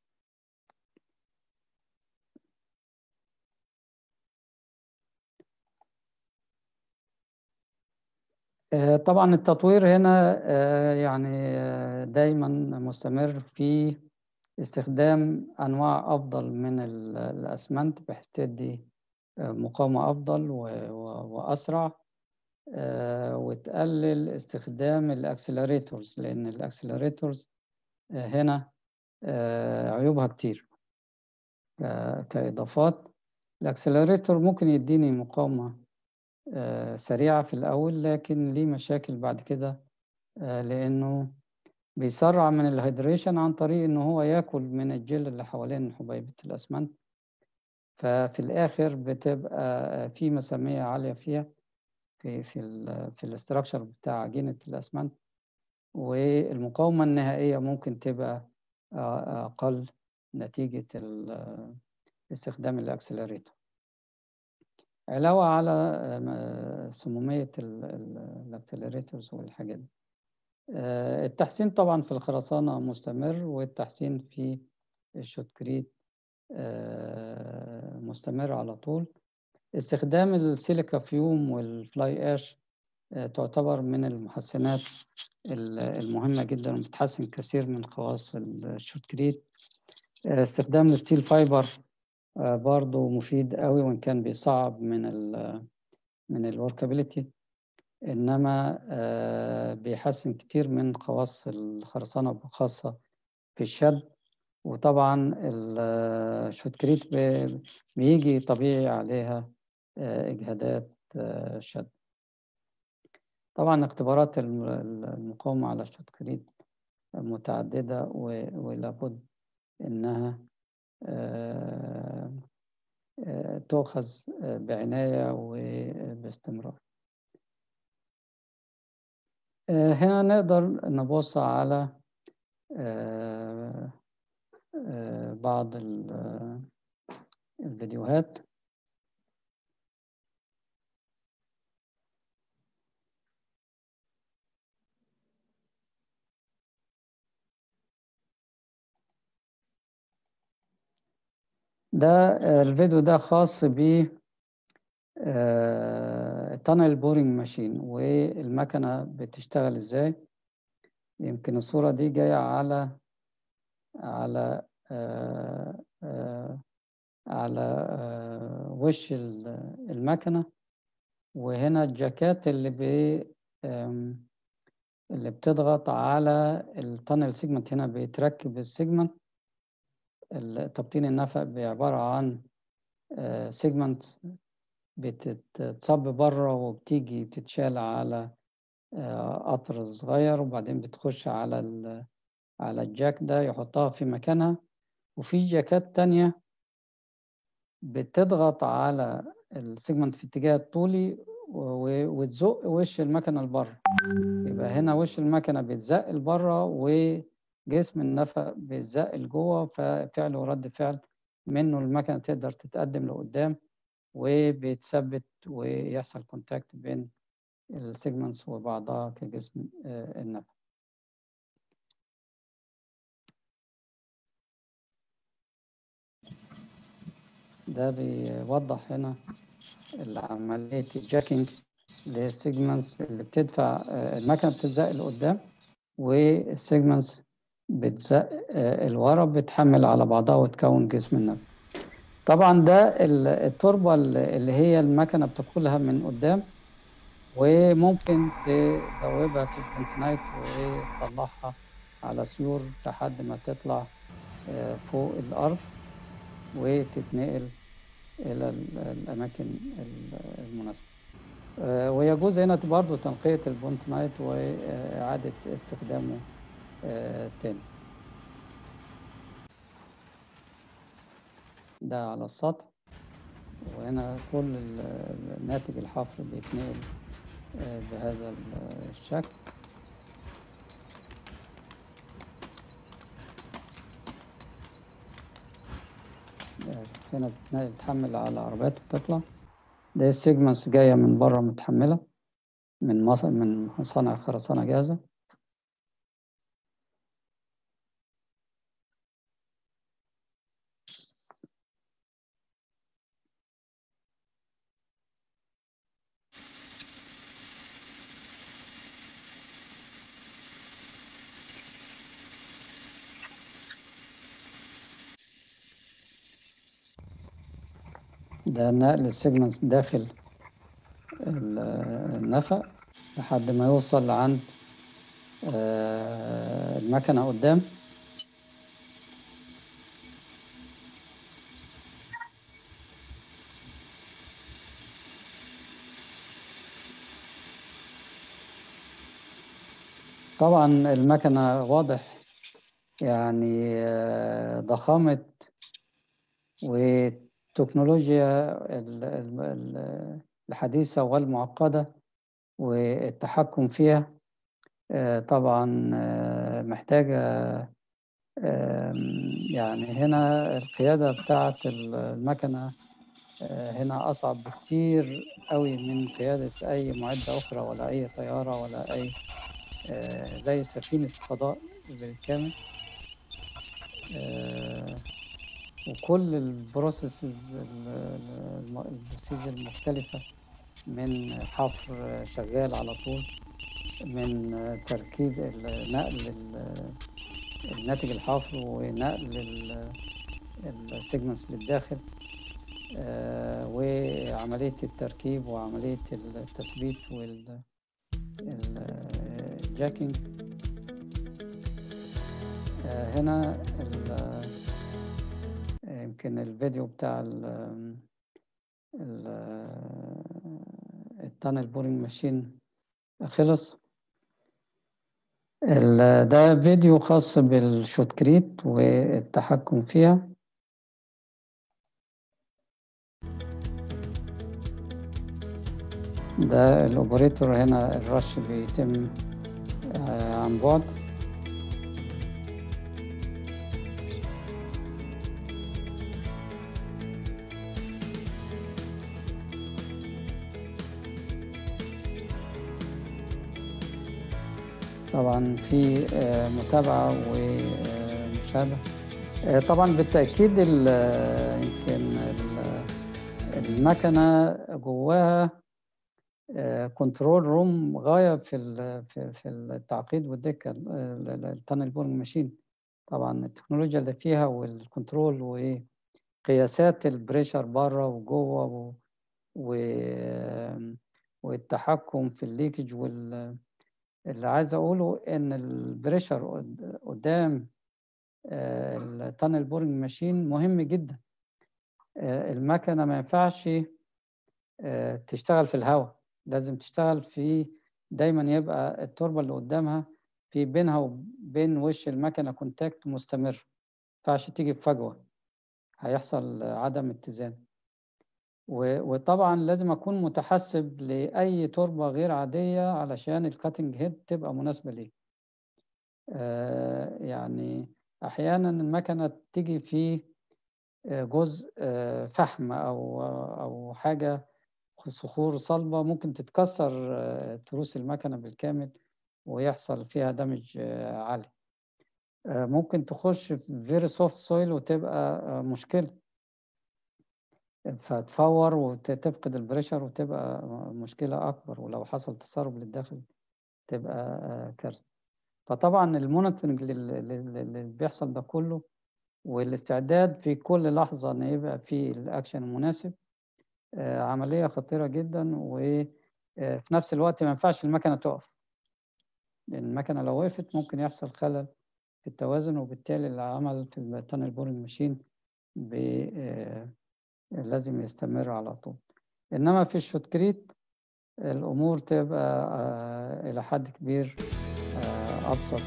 آه، طبعا التطوير هنا آه، يعني آه، دايما مستمر في استخدام أنواع أفضل من ال- الأسمنت بحيث تدي آه، مقاومة أفضل و- و- وأسرع آه، وتقلل استخدام الأكسلريتورز لأن الأكسلريتورز هنا آه، عيوبها كتير ك- كإضافات الأكسلريتور ممكن يديني مقاومة آه، سريعة في الأول لكن ليه مشاكل بعد كده آه، لأنه بيسرع من الهيدريشن عن طريق إنه هو ياكل من الجل اللي حوالين حبيبة الأسمنت ففي الآخر بتبقى في مسامية عالية فيها في في ال في الاستراكشر بتاع عجينة الأسمنت والمقاومة النهائية ممكن تبقى آه، أقل نتيجة ال- استخدام الأكسلريتور علاوة على آه، سمومية الأكسلريتورز والحاجات دي آه، التحسين طبعا في الخرسانة مستمر والتحسين في الشوتكريت آه، مستمر على طول استخدام السيليكا فيوم والفلاي اش آه، تعتبر من المحسنات ال- المهمة جدا وبتحسن كثير من خواص الشوتكريت آه، استخدام الستيل فايبر آه، برضو مفيد قوي وإن كان بيصعب من ال من الوركابيليتي إنما آه، بيحسن كتير من خواص الخرسانة بخاصة في الشد وطبعا الشوتكريت بي- بيجي طبيعي عليها آه، إجهادات آه، شد طبعا اختبارات الم- المقاومة على الشوتكريت متعددة و- ولابد إنها آه، آه، تؤخذ آه، بعناية وباستمرار آه، هنا نقدر نبص على آه، آه، بعض ال- آه، الفيديوهات ده آه، الفيديو ده خاص ب تانل بورينج ماشين والمكنة بتشتغل ازاي يمكن الصورة دي جاية على على آه، آه، على آه، وش ال- المكنة وهنا الجاكات اللي بي آم، اللي بتضغط على التانل سيجمنت هنا بيتركب السيجمنت تبطين النفق عبارة عن سيجمنت بتتصب بره وبتيجي بتتشال على آه، قطر صغير وبعدين بتخش على ال- على الجاك ده يحطها في مكانها وفي جاكات تانية بتضغط على السيجمنت في اتجاه الطولي و- وتزق وش المكنة لبره يبقى هنا وش المكنة بيتزق لبره وجسم النفق بيتزق لجوه ففعل ورد فعل منه المكنة تقدر تتقدم لقدام وبيتثبت ويحصل كونتاكت بين السيجمنتس وبعضها كجسم آه، النفق ده بيوضح هنا عملية الجاكينج للسيجمنتس اللي بتدفع آه، المكنة بتتزق لقدام والسيجمنتس بتزق آه، لورا بتحمل على بعضها وتكون جسم النفق طبعا ده ال- التربة اللي اللي هي المكنة بتاكلها من قدام وممكن تدوبها في البنتنايت وتطلعها على سيور لحد ما تطلع آه، فوق الأرض وتتنقل إلى ال- الأماكن ال- المناسبة آه، ويجوز هنا برضه تنقية البونتنايت وإعادة استخدامه آه، تاني ده على السطح وهنا كل ال- ناتج الحفر بيتنقل آه، بهذا ال- الشكل آه، هنا بتتنقل- بتحمل على عربيات وبتطلع ده السيجمنتس جاية من بره متحملة من مص- من مصانع خرسانة جاهزة ده نقل السيجمنتس داخل ال- النفق لحد ما يوصل عند آه، المكنة قدام طبعا المكنة واضح يعني آه، ضخامة وتكنولوجيا ال- ال- ال- الحديثة والمعقدة والتحكم فيها آه، طبعا آه، محتاجة آم، يعني هنا القيادة بتاعة المكنة آه، هنا أصعب بكتير قوي من قيادة أي معدة أخرى ولا أي طيارة ولا أي آه، زي سفينة فضاء بالكامل آه، وكل البروسيسز البروسيس المختلفة من حفر شغال على طول من تركيب ال- نقل ال- الناتج الحفر ونقل السيجمنتس للداخل آه، وعملية التركيب وعملية التثبيت وال- جاكينج هنا ال- يمكن الفيديو بتاع ال ال التانل بورينج ماشين خلص ال- ده فيديو خاص بالشوتكريت والتحكم فيها ده الاوبريتور هنا الرش بيتم آه، عن بعد طبعا في آه، متابعة ومشاهدة آه، طبعا بالتأكيد ال- آه، يمكن ال- المكنة جواها كنترول روم غاية في ال- في في التعقيد والدقة التانل بورنج ماشين طبعا التكنولوجيا اللي فيها والكنترول وقياسات البريشر بره وجوه و- و- والتحكم في الليكج وال اللي عايز اقوله ان البريشر قد- قدام التانل بورنج ماشين مهم جدا آه، المكنه ما ينفعش آه، تشتغل في الهواء لازم تشتغل في دايما يبقى التربه اللي قدامها في بينها وبين وش المكنه كونتاكت مستمر ما ينفعش تيجي بفجوه هيحصل عدم اتزان و- وطبعا لازم اكون متحسب لاي تربه غير عاديه علشان الكاتنج هيد تبقى مناسبه ليه آه، يعني احيانا المكنه تيجي في آه، جزء آه، فحم او او حاجه صخور صلبه ممكن تتكسر آه، تروس المكنه بالكامل ويحصل فيها دمج آه، عالي آه، ممكن تخش في فيري سوفت سويل وتبقى آه، مشكله فتفور وتفقد البريشر وتبقى مشكلة أكبر ولو حصل تسرب للداخل تبقى آه، كارثة فطبعا المونيتورنج لل- لل- اللي بيحصل ده كله والاستعداد في كل لحظة إن يبقى في الأكشن المناسب آه، عملية خطيرة جدا وفي نفس الوقت ما ينفعش المكنة تقف لأن المكنة لو وقفت ممكن يحصل خلل في التوازن وبالتالي العمل في التانل بورنج ماشين ب- آه، لازم يستمر على طول إنما في الشوتكريت الأمور تبقى آه، إلى حد كبير آه، أبسط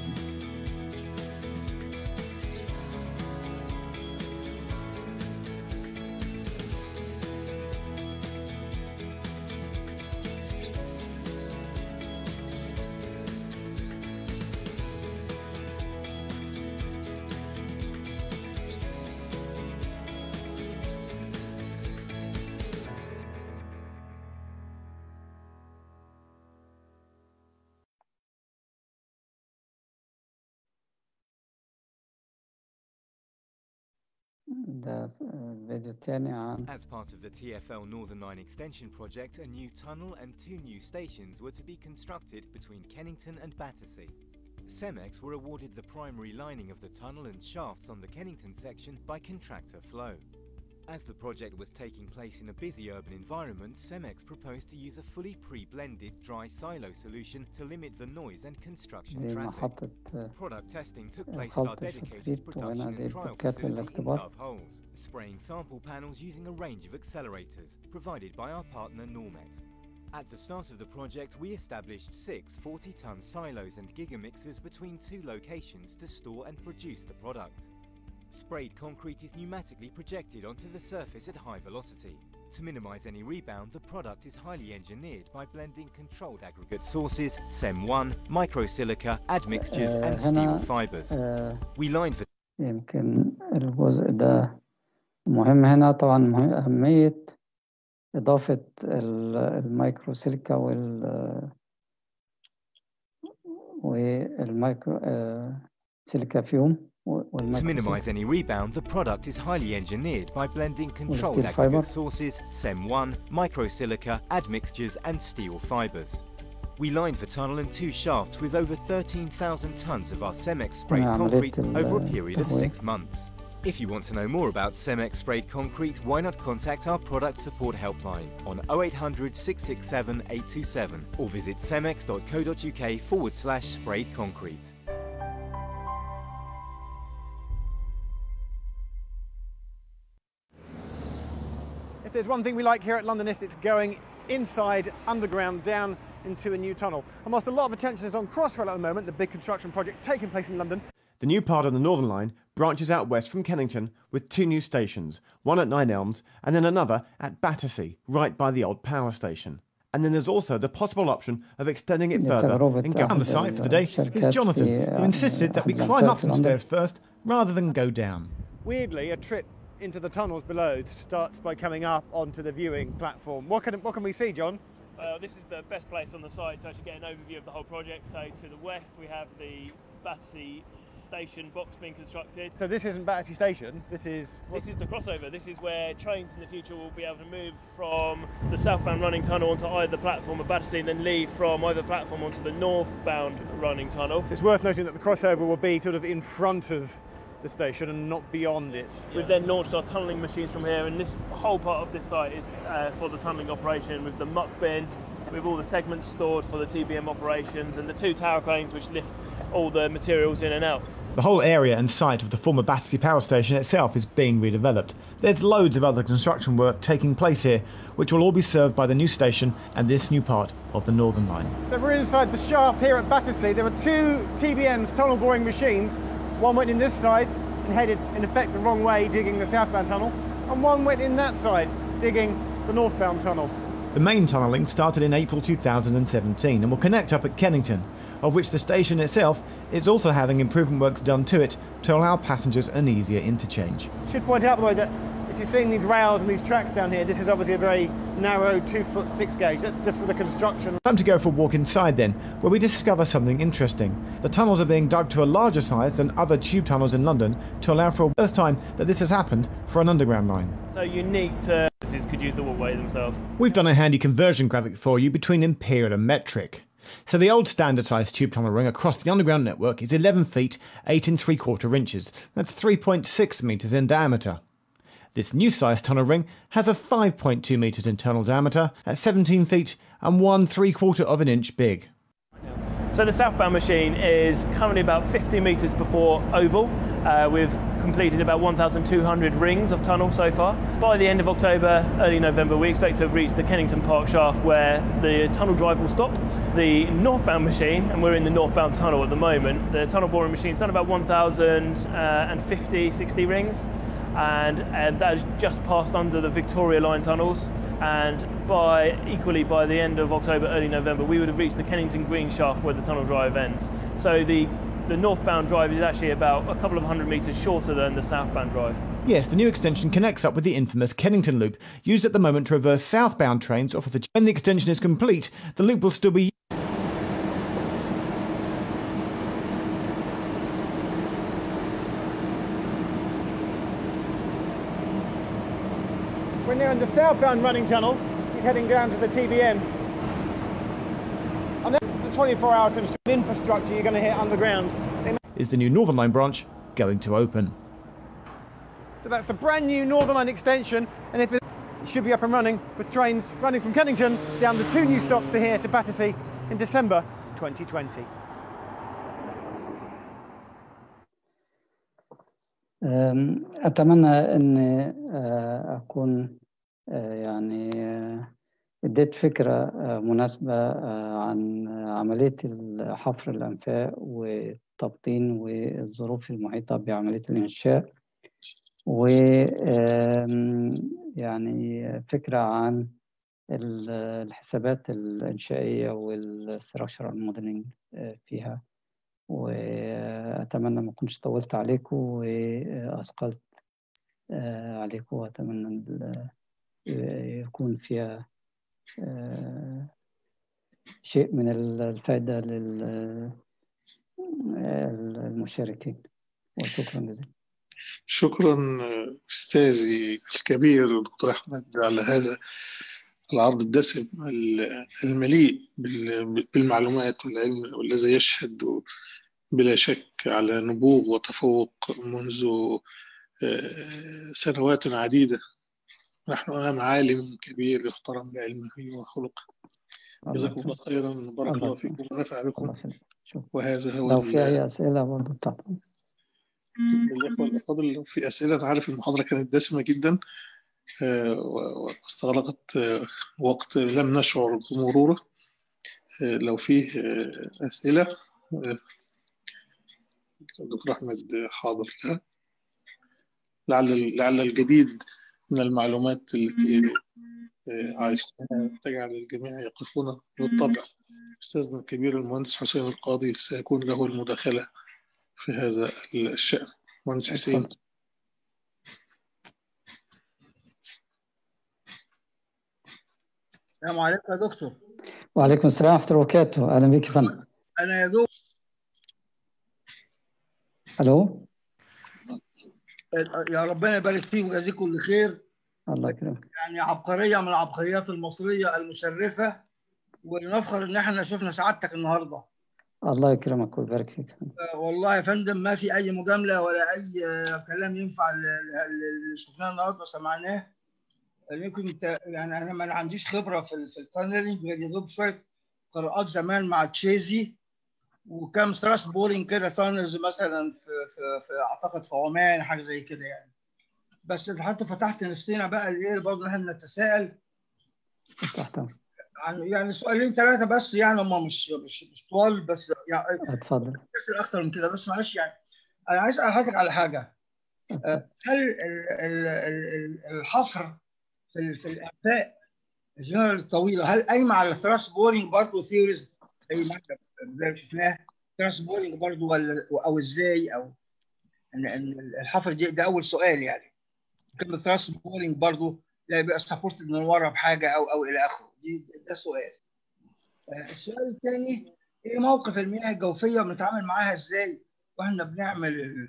ده الفيديو التاني عن As part of the TFL Northern Line extension project, a new tunnel and two new stations were to be constructed between Kennington and Battersea. Cemex were awarded the primary lining of the tunnel and shafts on the Kennington section by contractor Flow. As the project was taking place in a busy urban environment, Cemex proposed to use a fully pre-blended dry silo solution to limit the noise and construction دي traffic. محطة آه، Product testing took place at our خلط dedicated الشوكريت production وهنا دي and trial البلوكات facility in للاختبار Love Holes, spraying sample panels using a range of accelerators provided by our partner Normet. At the start of the project, we established six 40-ton silos and gigamixers between two locations to store and produce the product. Sprayed concrete is pneumatically projected onto the surface at high velocity. To minimize any rebound, the product is highly engineered by blending controlled aggregate sources, SEM1, microsilica, admixtures, آه، and steel هنا fibers. آه، We lined the يمكن الجزء ده مهم هنا طبعا مهم أهمية إضافة ال- المايكرو سيليكا وال والمايكرو آه، سيليكا فيوم To والمايكرو minimize سيليكا any rebound, the product is highly engineered by blending controlled steel fiber. aggregate sources, SEM1, microsilica, admixtures, and steel fibers. We lined the tunnel and two shafts with over 13,000 tons of our Cemex sprayed هنا عملية concrete over a ال- period of التهوية. six months. If you want to know more about Cemex sprayed concrete, why not contact our product support helpline on 0800 667 827 or visit cemex.co.uk forward slash sprayed concrete. If there's one thing we like here at Londonist, it's going inside, underground, down into a new tunnel. And whilst a lot of attention is on Crossrail at the moment, the big construction project taking place in London, The new part of the Northern Line branches out west from Kennington with two new stations, one at Nine Elms and then another at Battersea, right by the old power station. And then there's also the possible option of extending it further لتجربة and go on the أحد site for the day الشركات is Jonathan, في who insisted that we أحد climb الأمثال up في some لندن. stairs first rather than go down. weirdly, a trip into the tunnels below starts by coming up onto the viewing platform. What can, what can we see, John? Uh, this is the best place on the site to actually get an overview of the whole project. So to the west we have the Battersea station box being constructed. So this isn't Battersea Station, this is... This is the crossover. This is where trains in the future will be able to move from the southbound running tunnel onto either platform of Battersea and then leave from either platform onto the northbound running tunnel. It's worth noting that the crossover will be sort of in front of the station and not beyond it. We've then launched our tunnelling machines from here, and this whole part of this site is uh, for the tunnelling operation with the muck bin, with all the segments stored for the TBM operations, and the two tower cranes which lift all the materials in and out. The whole area and site of the former Battersea Power Station itself is being redeveloped. There's loads of other construction work taking place here, which will all be served by the new station and this new part of the Northern Line. So we're inside the shaft here at Battersea. There are two TBMs, tunnel boring machines. One went in this side and headed in effect the wrong way, digging the southbound tunnel, and one went in that side, digging the northbound tunnel. The main tunnelling started in April 2017 and will connect up at Kennington, of which the station itself is also having improvement works done to it to allow passengers an easier interchange. Should point out, by the way, that if you're seeing these rails and these tracks down here, this is obviously a very narrow two foot six gauge. That's just for the construction. Time to go for a walk inside then, where we discover something interesting. The tunnels are being dug to a larger size than other tube tunnels in London to allow for a first time that this has happened for an underground line. So unique to businesses could use the walkway themselves. We've done a handy conversion graphic for you between imperial and metric. So the old standard size tube tunnel ring across the underground network is 11 feet 8 and 3 quarter inches. That's 3.6 metres in diameter. This new size tunnel ring has a 5.2 metres internal diameter at 17 feet and 1 3 quarter of an inch big. So the southbound machine is currently about 50 metres before oval. Uh, we've completed about 1,200 rings of tunnel so far. By the end of October, early November, we expect to have reached the Kennington Park shaft where the tunnel drive will stop. The northbound machine, and we're in the northbound tunnel at the moment, the tunnel boring machine's done about 1,050, 60 rings, and, and that has just passed under the Victoria Line tunnels and by equally by the end of October, early November, we would have reached the Kennington Green shaft where the tunnel drive ends. So the the northbound drive is actually about a couple of hundred metres shorter than the southbound drive. Yes, the new extension connects up with the infamous Kennington Loop, used at the moment to reverse southbound trains off of the. When the extension is complete, the loop will still be We're near the southbound running tunnel. He's heading down to the TBM. And that's the 24 hour construction infrastructure you're going to hit underground. is the new Northern Line branch going to open. So that's the brand new Northern Line extension, and if it it should be up and running with trains running from Kennington down the two new stops to here to Battersea in December 2020. أم، أتمنى أن آه، أكون آه، يعني آه، اديت فكرة آه، مناسبة آه، عن عملية حفر الأنفاق والتبطين والظروف المحيطة بعملية الإنشاء و آم، يعني فكرة عن ال- الحسابات الإنشائية والستراكشرال موديلنج فيها وأتمنى ما أكونش طولت عليكم وأثقلت آه، عليكم وأتمنى ال- يكون فيها آه، شيء من الفائدة للمشاركين وشكرا جزيلا شكرا أستاذي الكبير دكتور أحمد على هذا العرض الدسم المليء بال- بالمعلومات والعلم والذي يشهد بلا شك على نبوغ وتفوق منذ سنوات عديدة نحن أمام عالم كبير يحترم بعلمه وخلقه جزاكم الله خيرا بارك الله فيكم ونفع بكم وهذا هو لو في أي أسئلة برضه طبعا الإخوة الأفاضل لو في أسئلة أنا عارف المحاضرة كانت دسمة جدا واستغرقت وقت لم نشعر بمروره لو فيه أسئلة دكتور أحمد حاضر لها لعل لعل الجديد من المعلومات التي عايزتها تجعل الجميع يقفون بالطبع أستاذنا الكبير المهندس حسين القاضي سيكون له المداخلة في هذا الشأن مهندس حسين السلام عليكم يا دكتور وعليكم السلام ورحمة الله وبركاته أهلا بك يا فندم أنا يا دوب ألو يا ربنا يبارك فيك ويجزيك كل خير الله يكرمك يعني عبقرية من العبقريات المصرية المشرفة ونفخر إن احنا شفنا سعادتك النهارده الله يكرمك ويبارك فيك والله يا فندم ما في أي مجاملة ولا أي كلام ينفع اللي شفناه النهارده وسمعناه يمكن انت يعني انا ما عنديش خبره في في التانلينج غير يا دوب شويه قراءات زمان مع تشيزي وكم ستراس بولينج كده تانلز مثلا في في, في اعتقد في عمان حاجه زي كده يعني بس حتى فتحت نفسنا بقى الايه برضه احنا نتساءل تحت عن يعني سؤالين ثلاثه بس يعني هم مش مش مش طوال بس يعني اتفضل اسال اكتر من كده بس معلش يعني انا عايز اسال حضرتك على حاجه هل الحفر في في الانفاق الجنرال الطويله هل قايمه على الثراس بورينج برضه ثيوريز زي ما احنا زي شفناه ثراس بورينج برضه ولا او ازاي او ان الحفر دي ده اول سؤال يعني كلمه ثراس بورينج برضه لا يبقى سبورتد من ورا بحاجه او او الى اخره دي ده سؤال السؤال الثاني ايه موقف المياه الجوفيه بنتعامل معاها ازاي واحنا بنعمل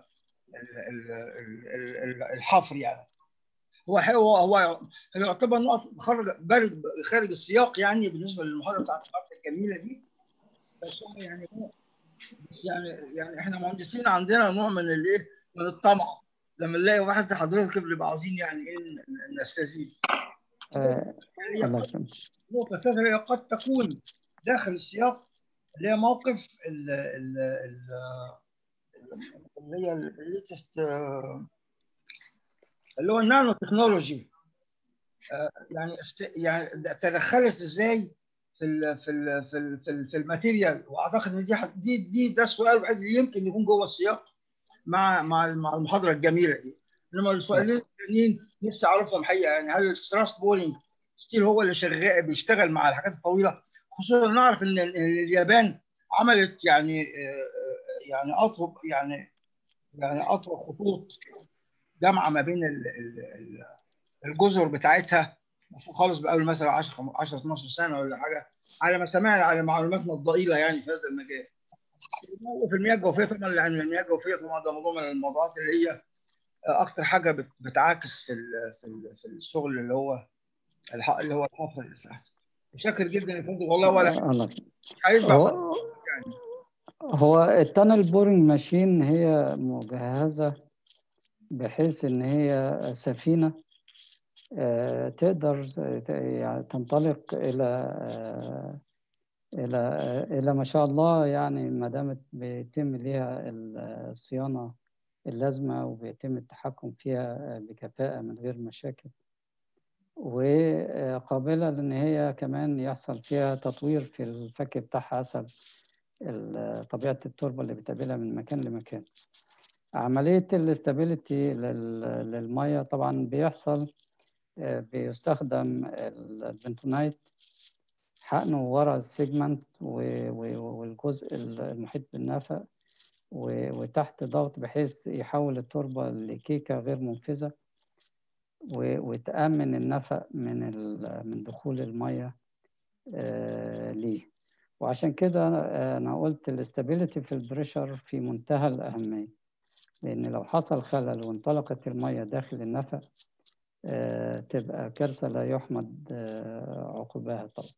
الحفر يعني هو هو هو يعتبر نقط خارج بارد خارج السياق يعني بالنسبه للمحاضره بتاعت الجميله دي بس هو يعني بس يعني يعني احنا مهندسين عندنا نوع من الايه من الطمع لما نلاقي واحد زي حضرتك بنبقى عاوزين يعني ايه نستزيد. آه الله نقطة ثالثة هي قد تكون داخل السياق اللي هي موقف ال ال اللي هي الليتست اللي هو النانو تكنولوجي يعني يعني تدخلت ازاي في ال في ال في ال في, ال في الماتيريال واعتقد ان دي دي دي ده السؤال الوحيد اللي يمكن يكون جوه السياق مع مع مع المحاضره الجميله دي انما السؤالين الثانيين نفسي اعرفهم الحقيقه يعني هل الستراس بولينج ستيل هو اللي شغال بيشتغل مع الحاجات الطويله خصوصا نعرف ان اليابان عملت يعني يعني اطرق يعني يعني اطرق خطوط جامعه ما بين الجزر بتاعتها خالص بقى مثلا 10 10 12 سنه ولا حاجه على ما سمعنا على معلوماتنا الضئيله يعني في هذا المجال. في المياه الجوفيه طبعا لان المياه الجوفيه طبعا ده موضوع من الموضوعات اللي هي اكتر حاجه بتعاكس في في في الشغل اللي هو اللي هو الحفر اللي تحت. شاكر جدا يا فندم والله ولا عايز هو, يعني. هو التانل بورنج ماشين هي مجهزه بحيث ان هي سفينه تقدر يعني تنطلق الى الى الى ما شاء الله يعني ما دامت بيتم ليها الصيانه اللازمه وبيتم التحكم فيها بكفاءه من غير مشاكل وقابله لان هي كمان يحصل فيها تطوير في الفك بتاعها حسب طبيعه التربه اللي بتقابلها من مكان لمكان عمليه الاستابيليتي للميه طبعا بيحصل بيستخدم البنتونايت حقنه ورا السيجمنت والجزء المحيط بالنفق وتحت ضغط بحيث يحول التربة لكيكة غير منفذة وتأمن النفق من من دخول المية ليه وعشان كده أنا قلت الاستابيليتي في البريشر في منتهى الأهمية لأن لو حصل خلل وانطلقت المية داخل النفق تبقى كارثة لا يحمد عقباها طبعا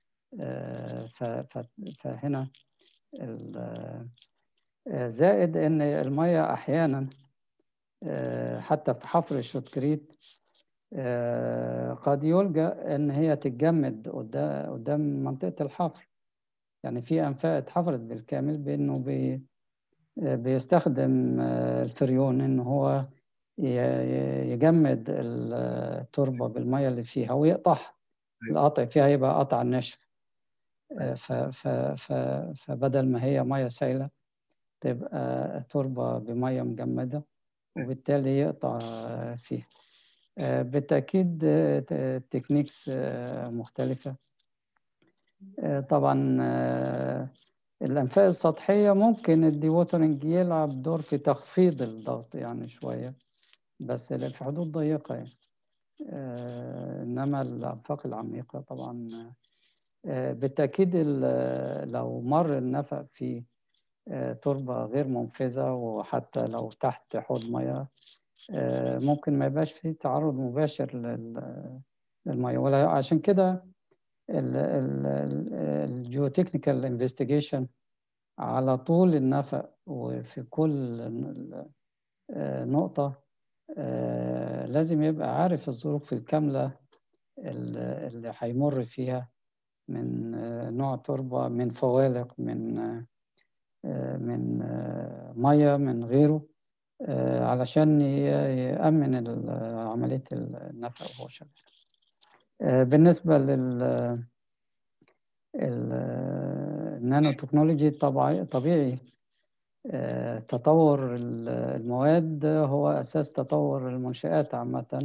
فهنا زائد ان المية احيانا آه، حتى في حفر الشوتكريت آه، قد يلجأ إن هي تتجمد قدام قدام منطقة الحفر يعني في أنفاق اتحفرت بالكامل بإنه بي آه، بيستخدم آه، الفريون إن هو ي- ي- يجمد التربة بالمية اللي فيها ويقطعها القطع فيها يبقى قطع ناشف آه، ف- ف- ف- فبدل ما هي مية سائلة تبقى تربة بمية مجمدة وبالتالي يقطع آه، فيها آه، بالتأكيد آه، ت- تكنيكس آه، مختلفة آه، طبعا آه، الأنفاق السطحية ممكن الدي ووترنج يلعب دور في تخفيض الضغط يعني شوية بس في حدود ضيقة يعني آه، إنما الأنفاق العميقة طبعا آه، بالتأكيد ال- لو مر النفق في آه، تربة غير منفذة وحتى لو تحت حوض مياه آه، ممكن ما يبقاش فيه تعرض مباشر لل- للمياه ولا عشان كده الجيوتكنيكال انفستيجيشن على طول النفق وفي كل آه، نقطة آه، لازم يبقى عارف الظروف الكاملة اللي اللي هيمر فيها من آه، نوع تربة من فوالق من آه، آه، من آه، مية من غيره آه، علشان ي- يأمن ال- عملية النفق وهو شغال آه، بالنسبة لل ال- النانو تكنولوجي طبيعي طبيعي آه، تطور ال- المواد هو أساس تطور المنشآت عامة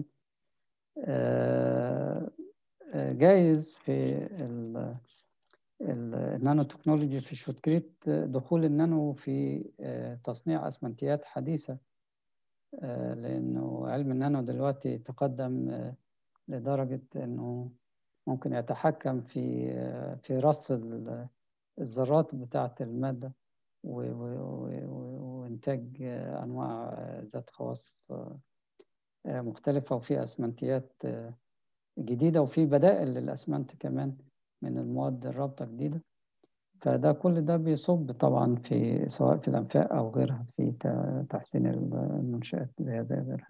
آه، آه، جايز في ال- ال- النانو تكنولوجي في شوتكريت دخول النانو في آه، تصنيع أسمنتيات حديثة آه، لأنه علم النانو دلوقتي تقدم آه، لدرجة أنه ممكن يتحكم في آه، في رص ال- الذرات بتاعة المادة و- و- و- و- وإنتاج آه، أنواع آه، ذات خواص آه، آه، مختلفة وفي أسمنتيات آه، جديدة وفي بدائل للأسمنت كمان من المواد الرابطة جديدة فده كل ده بيصب طبعا في سواء في الأنفاق أو غيرها في ت- تحسين المنشآت بهذا غيرها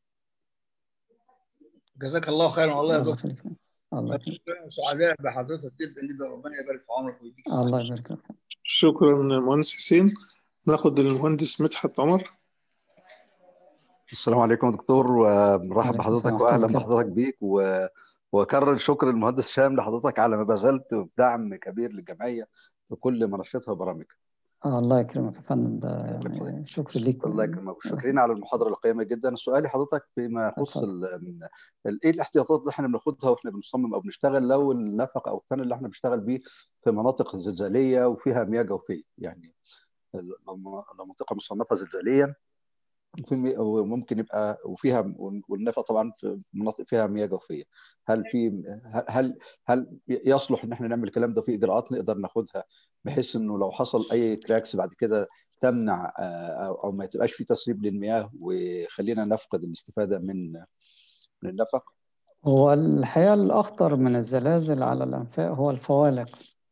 جزاك الله خيرا والله يا الله دكتور يخليك الله يخليك شكرا سعداء بحضرتك جدا جدا ربنا يبارك في عمرك ويديك الصحة الله يبارك فيك شكرا مهندس حسين ناخد المهندس مدحت عمر السلام عليكم يا دكتور ومرحب عليكم بحضرتك السلام ورحمة واهلا الله بحضرتك بيك و... واكرر شكر المهندس شام لحضرتك على ما بذلت بدعم كبير للجمعيه في كل مناشطها وبرامجها الله يكرمك يا فندم ده يكرم حضرتك يعني شكر ليك الله يكرمك وشاكرين على المحاضره القيمه جدا سؤالي حضرتك فيما يخص اتفضل. ال... من- ال... ايه الاحتياطات اللي احنا بناخدها واحنا بنصمم او بنشتغل لو النفق او الثاني اللي احنا بنشتغل بيه في مناطق زلزاليه وفيها مياه جوفيه يعني لو لو منطقه مصنفه زلزاليا وفي مي- وممكن يبقى وفيها والنفق طبعا في مناطق فيها مياه جوفيه هل في هل هل يصلح ان احنا نعمل الكلام ده في اجراءات نقدر ناخدها بحيث انه لو حصل اي كراكس بعد كده تمنع آه، او أو ما تبقاش في تسريب للمياه ويخلينا نفقد الاستفاده من من النفق هو الحقيقة الأخطر من الزلازل على الأنفاق هو الفوالق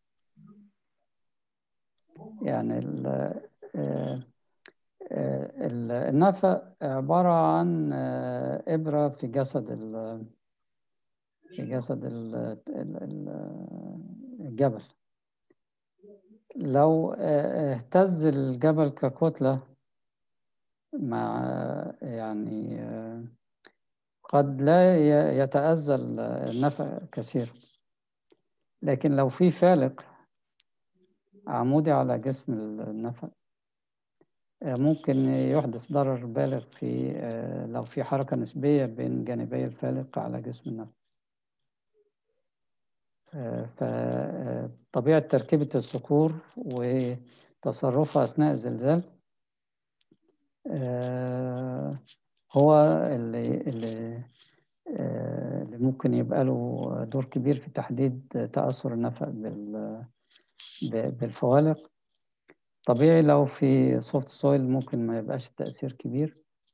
يعني ال- آه، آه، ال- النفق عبارة عن آه، إبرة في جسد ال- في جسد ال- ال- ال- الجبل لو آه، اهتز الجبل ككتلة مع يعني آه، قد لا ي- يتأذى النفق كثيرا لكن لو في فالق عمودي على جسم النفق آه، ممكن يحدث ضرر بالغ في آه، لو في حركة نسبية بين جانبي الفالق على جسم النفق فطبيعة تركيبة الصخور وتصرفها أثناء الزلزال آه، هو اللي اللي آه، اللي ممكن يبقى له دور كبير في تحديد تأثر النفق بال- ب- بالفوالق طبيعي لو في سوفت سويل ممكن ما يبقاش التأثير كبير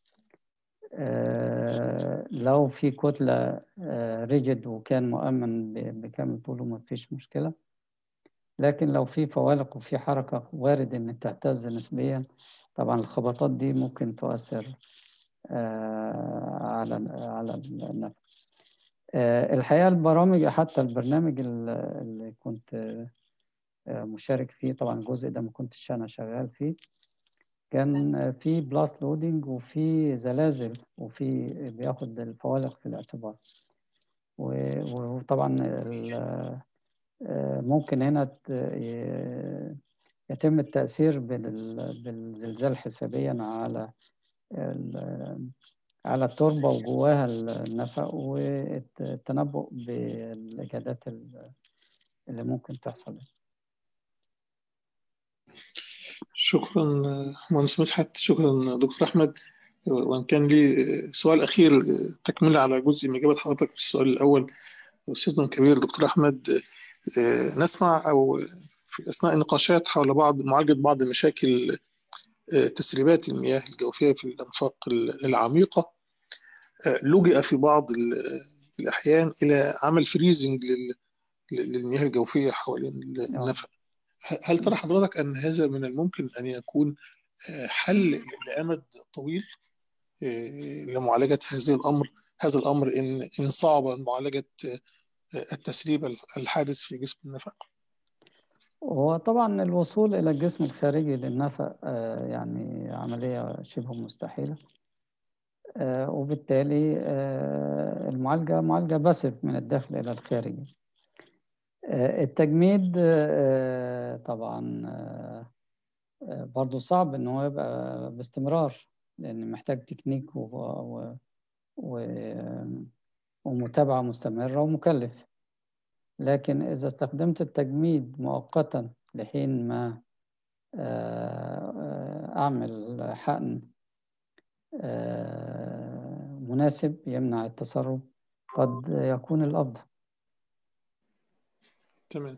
آه، لو في كتلة ريجيد وكان مؤمن ب- بكامل طوله ما فيش مشكلة لكن لو في فوالق وفي حركة وارد إن تهتز نسبيا طبعا الخبطات دي ممكن تؤثر آه، على على النفق آه، الحقيقة البرامج حتى البرنامج ال- اللي كنت آه، مشارك فيه طبعا الجزء ده ما كنتش أنا شغال فيه كان آه، في بلاس لودنج وفي زلازل وفي بياخد الفوالق في الاعتبار و- وطبعا ال- آه، ممكن هنا ت- ي- يتم التأثير بال- بالزلزال حسابيا على ال- على التربة وجواها النفق والتنبؤ بالإجهادات ال- اللي ممكن تحصل شكرا مهندس مدحت شكرا دكتور احمد وان كان لي سؤال اخير تكمله على جزء من اجابه حضرتك في السؤال الاول استاذنا الكبير دكتور احمد نسمع او في اثناء النقاشات حول بعض معالجه بعض مشاكل تسريبات المياه الجوفيه في الانفاق العميقه لجئ في بعض الاحيان الى عمل فريزنج للمياه الجوفيه حوالين النفق هل ترى حضرتك ان هذا من الممكن ان يكون حل لامد طويل لمعالجه هذه الامر هذا الامر ان ان صعب معالجه التسريب الحادث في جسم النفق؟ هو طبعا الوصول إلى الجسم الخارجي للنفق يعني عملية شبه مستحيلة وبالتالي المعالجة معالجة باسف من الداخل إلى الخارج التجميد طبعا برضو صعب إن هو يبقى باستمرار لأن محتاج تكنيك و... و... و... ومتابعة مستمرة ومكلف لكن إذا استخدمت التجميد مؤقتا لحين ما أعمل حقن مناسب يمنع التسرب قد يكون الأفضل تمام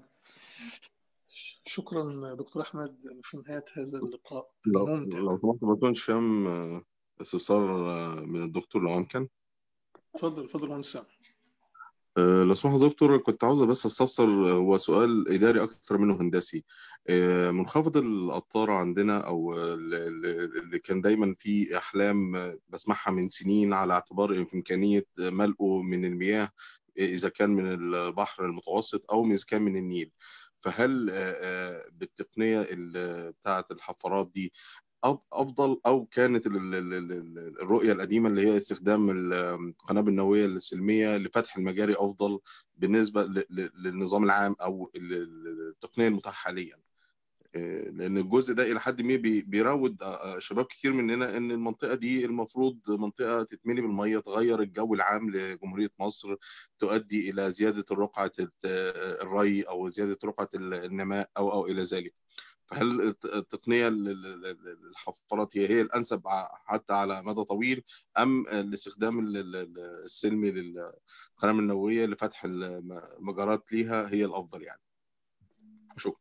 شكرا دكتور أحمد في نهاية هذا اللقاء لو لو سمحت ما كنتش فاهم استفسار من الدكتور لو أمكن اتفضل اتفضل مهندس سامح أه لو سمحت دكتور كنت عاوز بس استفسر هو سؤال اداري اكثر منه هندسي أه منخفض القطاره عندنا او اللي كان دايما في احلام بسمعها من سنين على اعتبار امكانيه ملئه من المياه اذا كان من البحر المتوسط او اذا كان من النيل فهل أه بالتقنيه بتاعه الحفارات دي افضل او كانت الرؤيه القديمه اللي هي استخدام القنابل النوويه السلميه لفتح المجاري افضل بالنسبه للنظام العام او التقنيه المتاحه حاليا لان الجزء ده الى حد ما بيراود شباب كتير مننا ان المنطقه دي المفروض منطقه تتملي بالميه تغير الجو العام لجمهوريه مصر تؤدي الى زياده رقعه الري او زياده رقعه النماء او او الى ذلك فهل التقنيه الحفارات هي هي الانسب حتى على مدى طويل ام الاستخدام السلمي للقنابل النوويه لفتح المجارات ليها هي الافضل يعني؟ شكرا.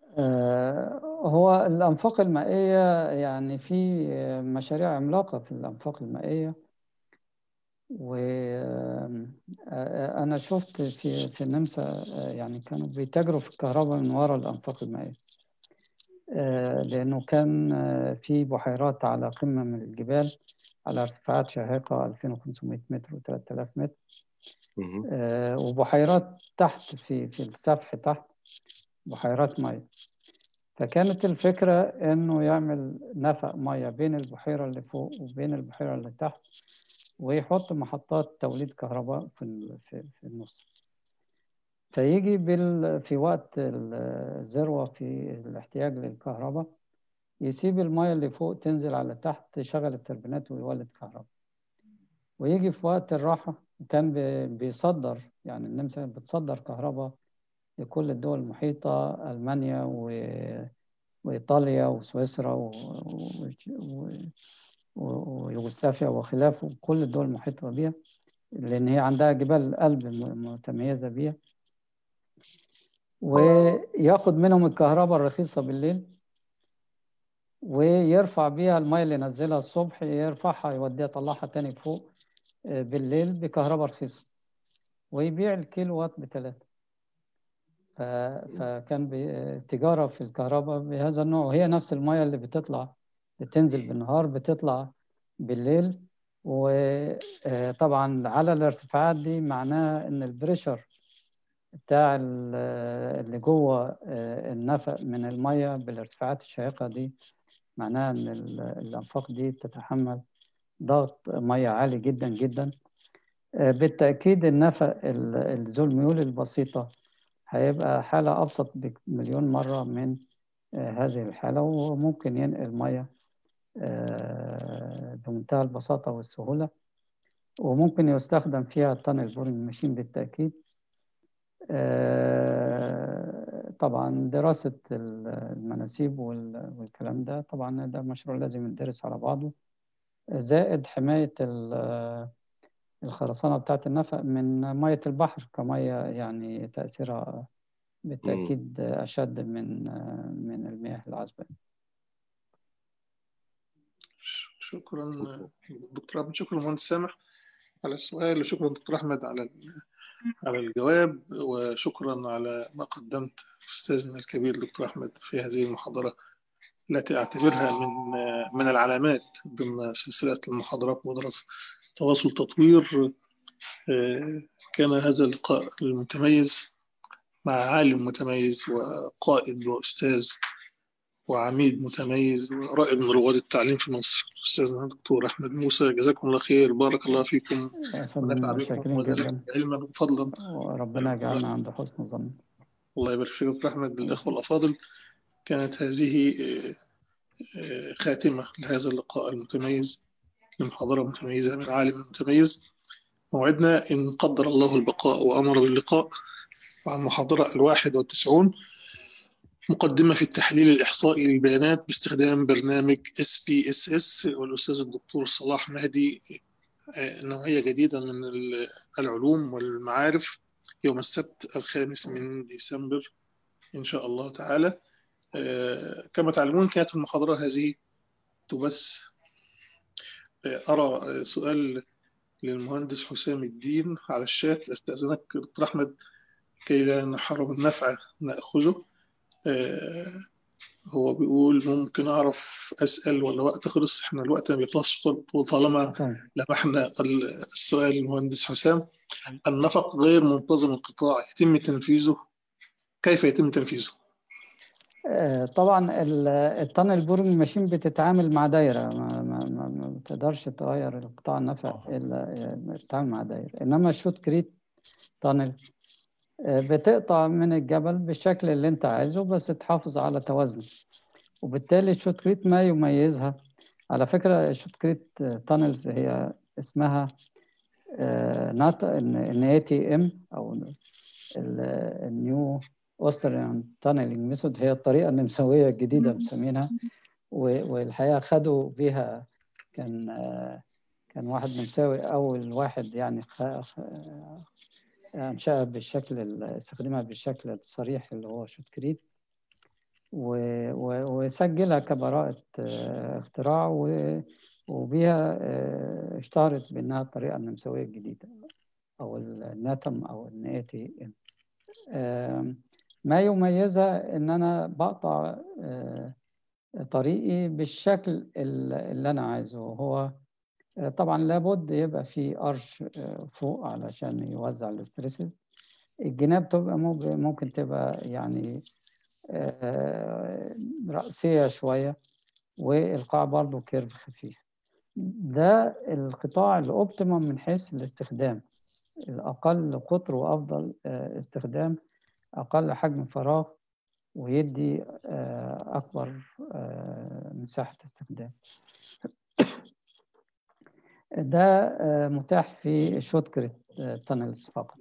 هو الانفاق المائيه يعني في مشاريع عملاقه في الانفاق المائيه وانا شفت في في النمسا يعني كانوا بيتاجروا في الكهرباء من وراء الانفاق المائيه لأنه كان في بحيرات على قمة من الجبال على ارتفاعات شاهقة 2500 متر و3000 متر وبحيرات تحت في في السفح تحت بحيرات مية فكانت الفكرة إنه يعمل نفق مية بين البحيرة اللي فوق وبين البحيرة اللي تحت ويحط محطات توليد كهرباء في في النص فيجي بال... في وقت الذروة في الاحتياج للكهرباء يسيب المية اللي فوق تنزل على تحت تشغل التربينات ويولد كهرباء ويجي في وقت الراحة وكان بيصدر يعني النمسا بتصدر كهرباء لكل الدول المحيطة ألمانيا و... وإيطاليا وسويسرا و... و... ويوغوسلافيا وخلافه كل الدول المحيطة بها لأن هي عندها جبال قلب متميزة بيها وياخد منهم الكهرباء الرخيصة بالليل ويرفع بيها المية اللي نزلها الصبح يرفعها يوديها يطلعها تاني فوق بالليل بكهرباء رخيصة ويبيع الكيلو وات بثلاثة فكان تجارة في الكهرباء بهذا النوع وهي نفس المية اللي بتطلع بتنزل بالنهار بتطلع بالليل وطبعا على الارتفاعات دي معناها ان البريشر بتاع ال- اللي جوه النفق من الميه بالارتفاعات الشاهقه دي معناها ان ال- الانفاق دي تتحمل ضغط ميه عالي جدا جدا بالتاكيد النفق ال- ذو الميول البسيطه هيبقى حاله ابسط بمليون مره من هذه الحاله وممكن ينقل ميه آه، بمنتهى البساطة والسهولة وممكن يستخدم فيها التانل بورنج ماشين بالتأكيد آه، طبعا دراسة المناسيب وال- والكلام ده طبعا ده مشروع لازم يدرس على بعضه زائد حماية ال- الخرسانة بتاعة النفق من مية البحر كمية يعني تأثيرها بالتأكيد أشد من من المياه العذبة شكرا دكتور أحمد شكرا مهندس سامح على السؤال وشكرا دكتور أحمد على على الجواب وشكرا على ما قدمت أستاذنا الكبير دكتور أحمد في هذه المحاضرة التي أعتبرها من من العلامات ضمن سلسلة المحاضرات مدرسة تواصل تطوير كان هذا اللقاء المتميز مع عالم متميز وقائد وأستاذ وعميد متميز ورائد من رواد التعليم في مصر أستاذنا الدكتور أحمد موسى جزاكم الله خير بارك الله فيكم ونفع بكم شاكرين جدا علما وفضلا وربنا يجعلنا عند حسن الظن الله يبارك فيك دكتور أحمد الأخوة الأفاضل كانت هذه خاتمة لهذا اللقاء المتميز لمحاضرة متميزة من عالم متميز موعدنا إن قدر الله البقاء وأمر باللقاء مع المحاضرة الواحد والتسعون مقدمة في التحليل الإحصائي للبيانات باستخدام برنامج SPSS والأستاذ الدكتور صلاح مهدي نوعية جديدة من العلوم والمعارف يوم السبت الخامس من ديسمبر إن شاء الله تعالى كما تعلمون كانت المحاضرة هذه تبث أرى سؤال للمهندس حسام الدين على الشات استأذنك دكتور أحمد كي لا نحرم النفع نأخذه هو بيقول ممكن أعرف أسأل ولا وقت خلص إحنا الوقت ما بيخلصش طالما لمحنا السؤال المهندس حسام النفق غير منتظم القطاع يتم تنفيذه كيف يتم تنفيذه؟ طبعا التانل بورنج ماشين بتتعامل مع دايره ما, ما, ما, ما بتقدرش تغير القطاع النفق الا بتتعامل مع دايره انما الشوت كريت تانل بتقطع من الجبل بالشكل اللي انت عايزه بس تحافظ على توازنه وبالتالي الشوت كريت ما يميزها على فكره الشوت كريت تانلز هي اسمها نات ان اي تي ام او النيو اوستريان تانلينج ميثود هي الطريقه النمساويه الجديده مسمينها والحقيقه خدوا بيها كان كان واحد نمساوي اول واحد يعني انشاها بالشكل استخدمها بالشكل الصريح اللي هو شوت كريت وسجلها كبراءة اختراع وبيها اشتهرت بانها الطريقه النمساويه الجديده او الناتم او الناتي ما يميزها ان انا بقطع طريقي بالشكل اللي انا عايزه هو طبعا لابد يبقى في ارش فوق علشان يوزع الاسترسز الجناب تبقى ممكن تبقى يعني رأسية شوية والقاع برضو كيرف خفيف ده القطاع الأوبتيمم من حيث الاستخدام الأقل قطر وأفضل استخدام أقل حجم فراغ ويدي أكبر مساحة استخدام ده متاح في شوت كريت تانلز فقط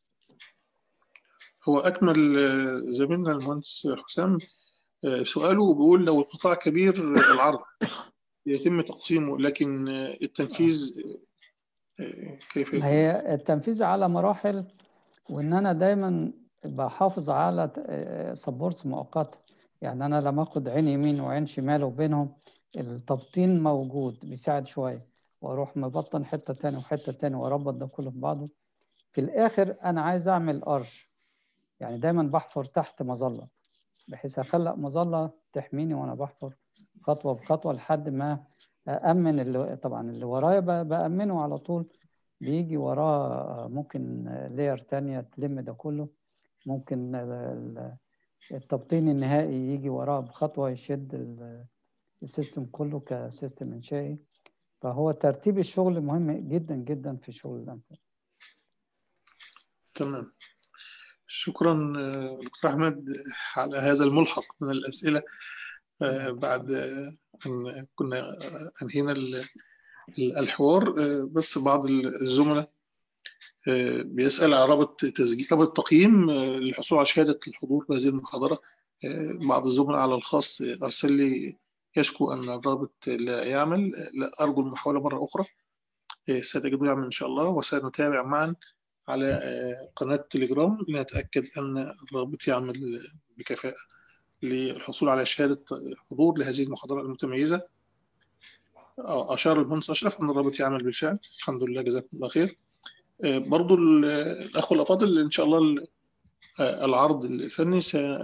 هو أكمل زميلنا المهندس حسام سؤاله بيقول لو القطاع كبير العرض يتم تقسيمه لكن التنفيذ كيف يكون؟ هي التنفيذ على مراحل وان انا دايما بحافظ على سبورتس مؤقته يعني انا لما اخد عين يمين وعين شمال وبينهم التبطين موجود بيساعد شويه واروح مبطن حته تاني وحته تاني واربط ده كله في بعضه في الاخر انا عايز اعمل ارش يعني دايما بحفر تحت مظله بحيث اخلق مظله تحميني وانا بحفر خطوه بخطوه لحد ما أأمن اللي طبعا اللي ورايا ب- بأمنه على طول بيجي وراه ممكن لاير تانية تلم ده كله ممكن ال- التبطين النهائي يجي وراه بخطوة يشد ال- السيستم كله كسيستم إنشائي فهو ترتيب الشغل مهم جدا جدا في شغل الأنفاق تمام شكرا آه، دكتور أحمد على هذا الملحق من الأسئلة آه، بعد آه، أن كنا آه، أنهينا ال- ال- الحوار آه، بس بعض الزملاء آه، بيسأل على رابط تسجيل رابط تقييم آه، للحصول على شهادة الحضور في هذه المحاضرة آه، بعض الزملاء على الخاص آه، أرسل لي يشكو أن الرابط لا يعمل آه، لا أرجو المحاولة مرة أخرى آه، ستجده يعمل إن شاء الله وسنتابع معا على آه، قناة تليجرام لنتأكد أن الرابط يعمل بكفاءة للحصول على شهادة حضور لهذه المحاضرة المتميزة آه، أشار المهندس أشرف أن الرابط يعمل بالفعل الحمد لله جزاكم الله خير آه، برضو ال- الأخوة الأفاضل إن شاء الله ال- آه، العرض الفني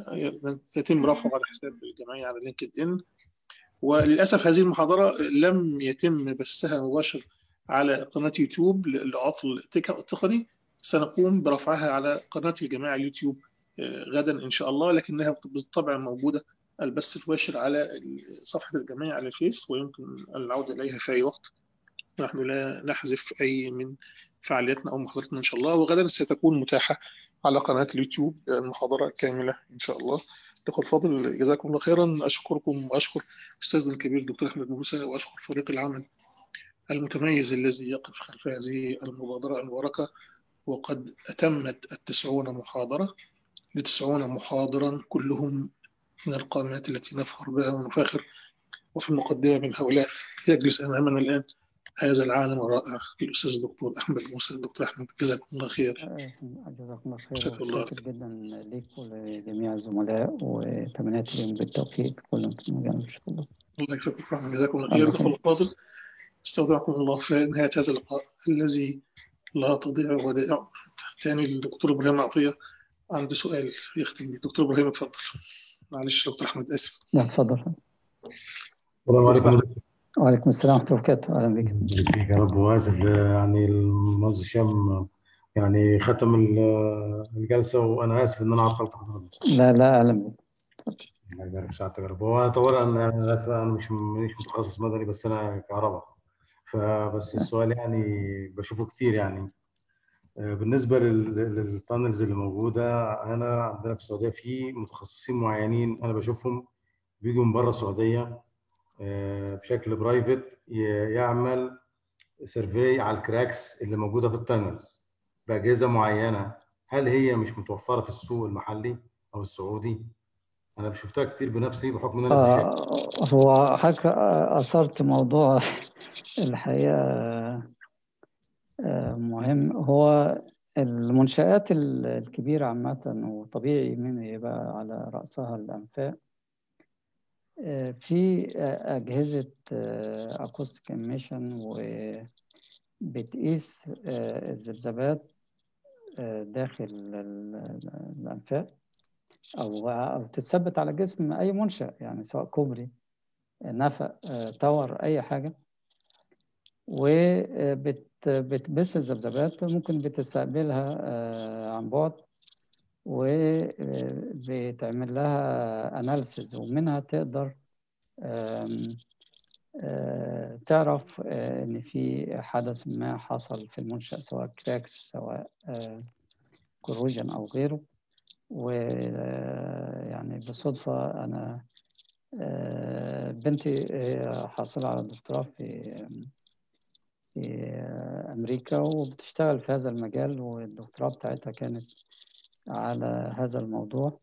سيتم رفعه على حساب الجمعية على لينكد إن وللأسف هذه المحاضرة لم يتم بثها مباشر على قناة يوتيوب لعطل تك- تقني سنقوم برفعها على قناة الجماعة اليوتيوب آه، غدا إن شاء الله لكنها بالطبع موجودة البث المباشر على صفحة الجماعة على الفيس ويمكن العودة إليها في أي وقت نحن لا نحذف أي من فعالياتنا أو محاضراتنا إن شاء الله وغدا ستكون متاحة على قناة اليوتيوب المحاضرة كاملة إن شاء الله الأخوة الفاضل جزاكم الله خيرا أشكركم وأشكر أستاذنا الكبير الدكتور أحمد موسى وأشكر فريق العمل المتميز الذي يقف خلف هذه المبادرة المباركة وقد أتمت التسعون محاضرة لتسعون محاضرا كلهم من القامات التي نفخر بها ونفاخر وفي المقدمة من هؤلاء يجلس أمامنا الآن هذا العالم الرائع الأستاذ الدكتور أحمد موسى الدكتور أحمد جزاكم الله خير جزاكم الله خير شكرا الله وشكر جدا ليك ولجميع الزملاء وتمنيات لهم بالتوفيق في كل مجال إن شاء الله الله يكفيكم رحمة جزاكم الله خير الأخوة الفاضل استودعكم الله في نهاية هذا اللقاء الذي لا تضيع ودائع تاني الدكتور إبراهيم عطية عنده سؤال يختم بيه دكتور إبراهيم اتفضل معلش دكتور أحمد آسف لا تفضل السلام عليكم وعليكم السلام ورحمة الله وبركاته أهلا بك فيك يا رب واسف يعني المهندس هشام يعني ختم ال- الجلسه وانا اسف ان انا عطلت حضرتك لا لا أهلا بك الله يبارك في سعادتك يا رب هو طبعا انا أنا اسف انا مش مش متخصص مدني بس انا كهرباء فبس السؤال يعني بشوفه كتير يعني آه، بالنسبه لل- للتانلز اللي موجوده هنا عندنا في السعوديه في متخصصين معينين انا بشوفهم بيجوا من بره السعوديه آه، بشكل برايفت ي- يعمل سيرفي على الكراكس اللي موجوده في التانلز باجهزه معينه هل هي مش متوفره في السوق المحلي او السعودي؟ انا شفتها كتير بنفسي بحكم ان انا لسه شايف آه هو حضرتك أثرت موضوع الحقيقة آه، مهم هو المنشآت ال- الكبيرة عامة وطبيعي من يبقى على رأسها الأنفاق آه، في آه، أجهزة أكوستيك إميشن وبتقيس آه، الذبذبات آه، داخل ال- ال- الأنفاق أو أو تثبت على جسم أي منشأ يعني سواء كوبري نفق آه، تاور أي حاجة وبتبث الذبذبات ممكن بتستقبلها آه، عن بعد وبتعمل لها اناليسز ومنها تقدر آم، آه، تعرف آه، ان في حدث ما حصل في المنشأ سواء كراكس سواء كوروجن او غيره ويعني بالصدفة أنا آه، بنتي آه، حاصلة على دكتوراه في في أمريكا وبتشتغل في هذا المجال والدكتوراه بتاعتها كانت على هذا الموضوع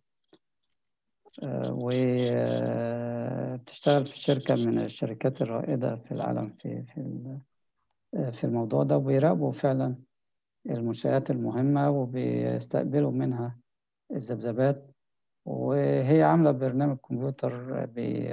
وبتشتغل في شركة من الشركات الرائدة في العالم في في ال- في الموضوع ده وبيراقبوا فعلا المنشآت المهمة وبيستقبلوا منها الذبذبات وهي عاملة برنامج كمبيوتر بي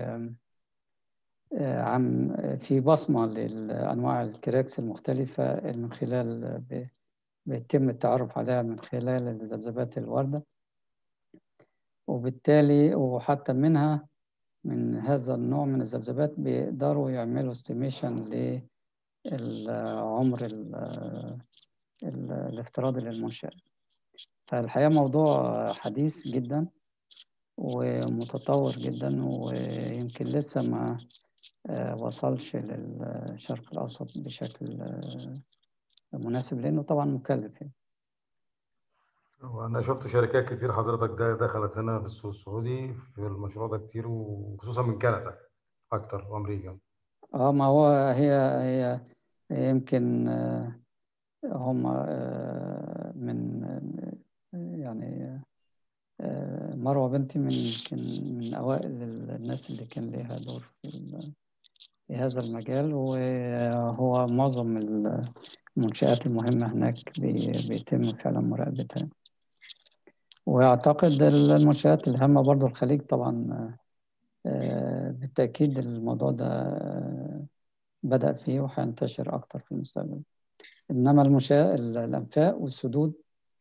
عم في بصمة لأنواع الكراكس المختلفة من خلال ب- بيتم التعرف عليها من خلال الذبذبات الواردة وبالتالي وحتى منها من هذا النوع من الذبذبات بيقدروا يعملوا استيميشن للعمر الافتراضي للمنشأة فالحقيقة موضوع حديث جدا ومتطور جدا ويمكن لسه ما وصلش للشرق الأوسط بشكل مناسب لأنه طبعا مكلف يعني. وانا شفت شركات كتير حضرتك ده دخلت هنا في السوق السعودي في المشروع ده كتير وخصوصا من كندا اكتر وامريكا اه ما هو هي هي يمكن هم من يعني مروة بنتي من يمكن من أوائل الناس اللي كان لها دور في, في هذا المجال وهو معظم المنشآت المهمة هناك بيتم فعلا مراقبتها وأعتقد المنشآت الهامة برضو الخليج طبعا بالتأكيد الموضوع ده بدأ فيه وهينتشر أكتر في المستقبل إنما المنشآت الأنفاق والسدود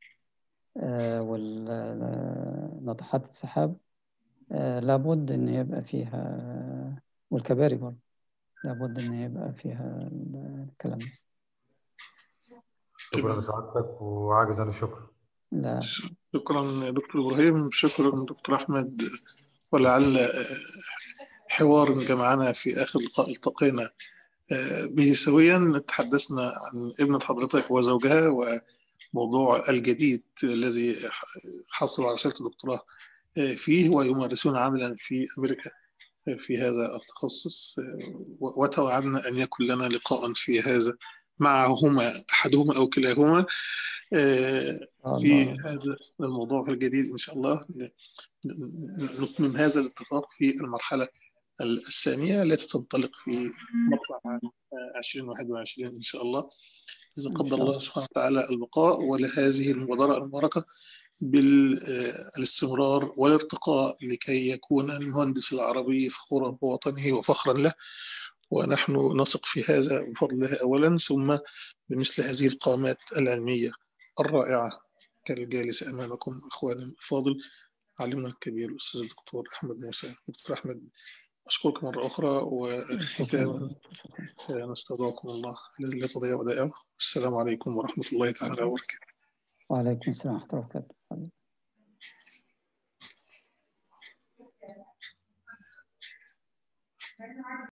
والناطحات السحاب لابد إن يبقى فيها والكباري برضه لابد إن يبقى فيها الكلام ده شكرا لسعادتك وعاجز عن الشكر لا شكرا دكتور ابراهيم شكرا دكتور احمد ولعل حوار جمعنا في اخر لقاء التقينا به سويا تحدثنا عن ابنة حضرتك وزوجها وموضوع الجديد الذي حصلوا على رسالة الدكتوراه فيه ويمارسون عملا في أمريكا في هذا التخصص وتوعدنا أن يكون لنا لقاء في هذا معهما أحدهما أو كلاهما في هذا الموضوع الجديد إن شاء الله نتمم هذا الاتفاق في المرحلة الثانية التي تنطلق في مطلع 2021 إن شاء الله إذا قدر الله سبحانه وتعالى البقاء ولهذه المبادرة المباركة بالاستمرار والارتقاء لكي يكون المهندس العربي فخورا بوطنه وفخرا له ونحن نثق في هذا بفضل الله أولا ثم بمثل هذه القامات العلمية الرائعة كالجالس أمامكم إخواني الفاضل علمنا الكبير الأستاذ الدكتور أحمد موسى دكتور أحمد أشكرك مرة أخرى وختاما نستودعكم الله الذي لا تضيع ودائعه السلام عليكم ورحمة الله تعالى وبركاته وعليكم السلام ورحمة الله وبركاته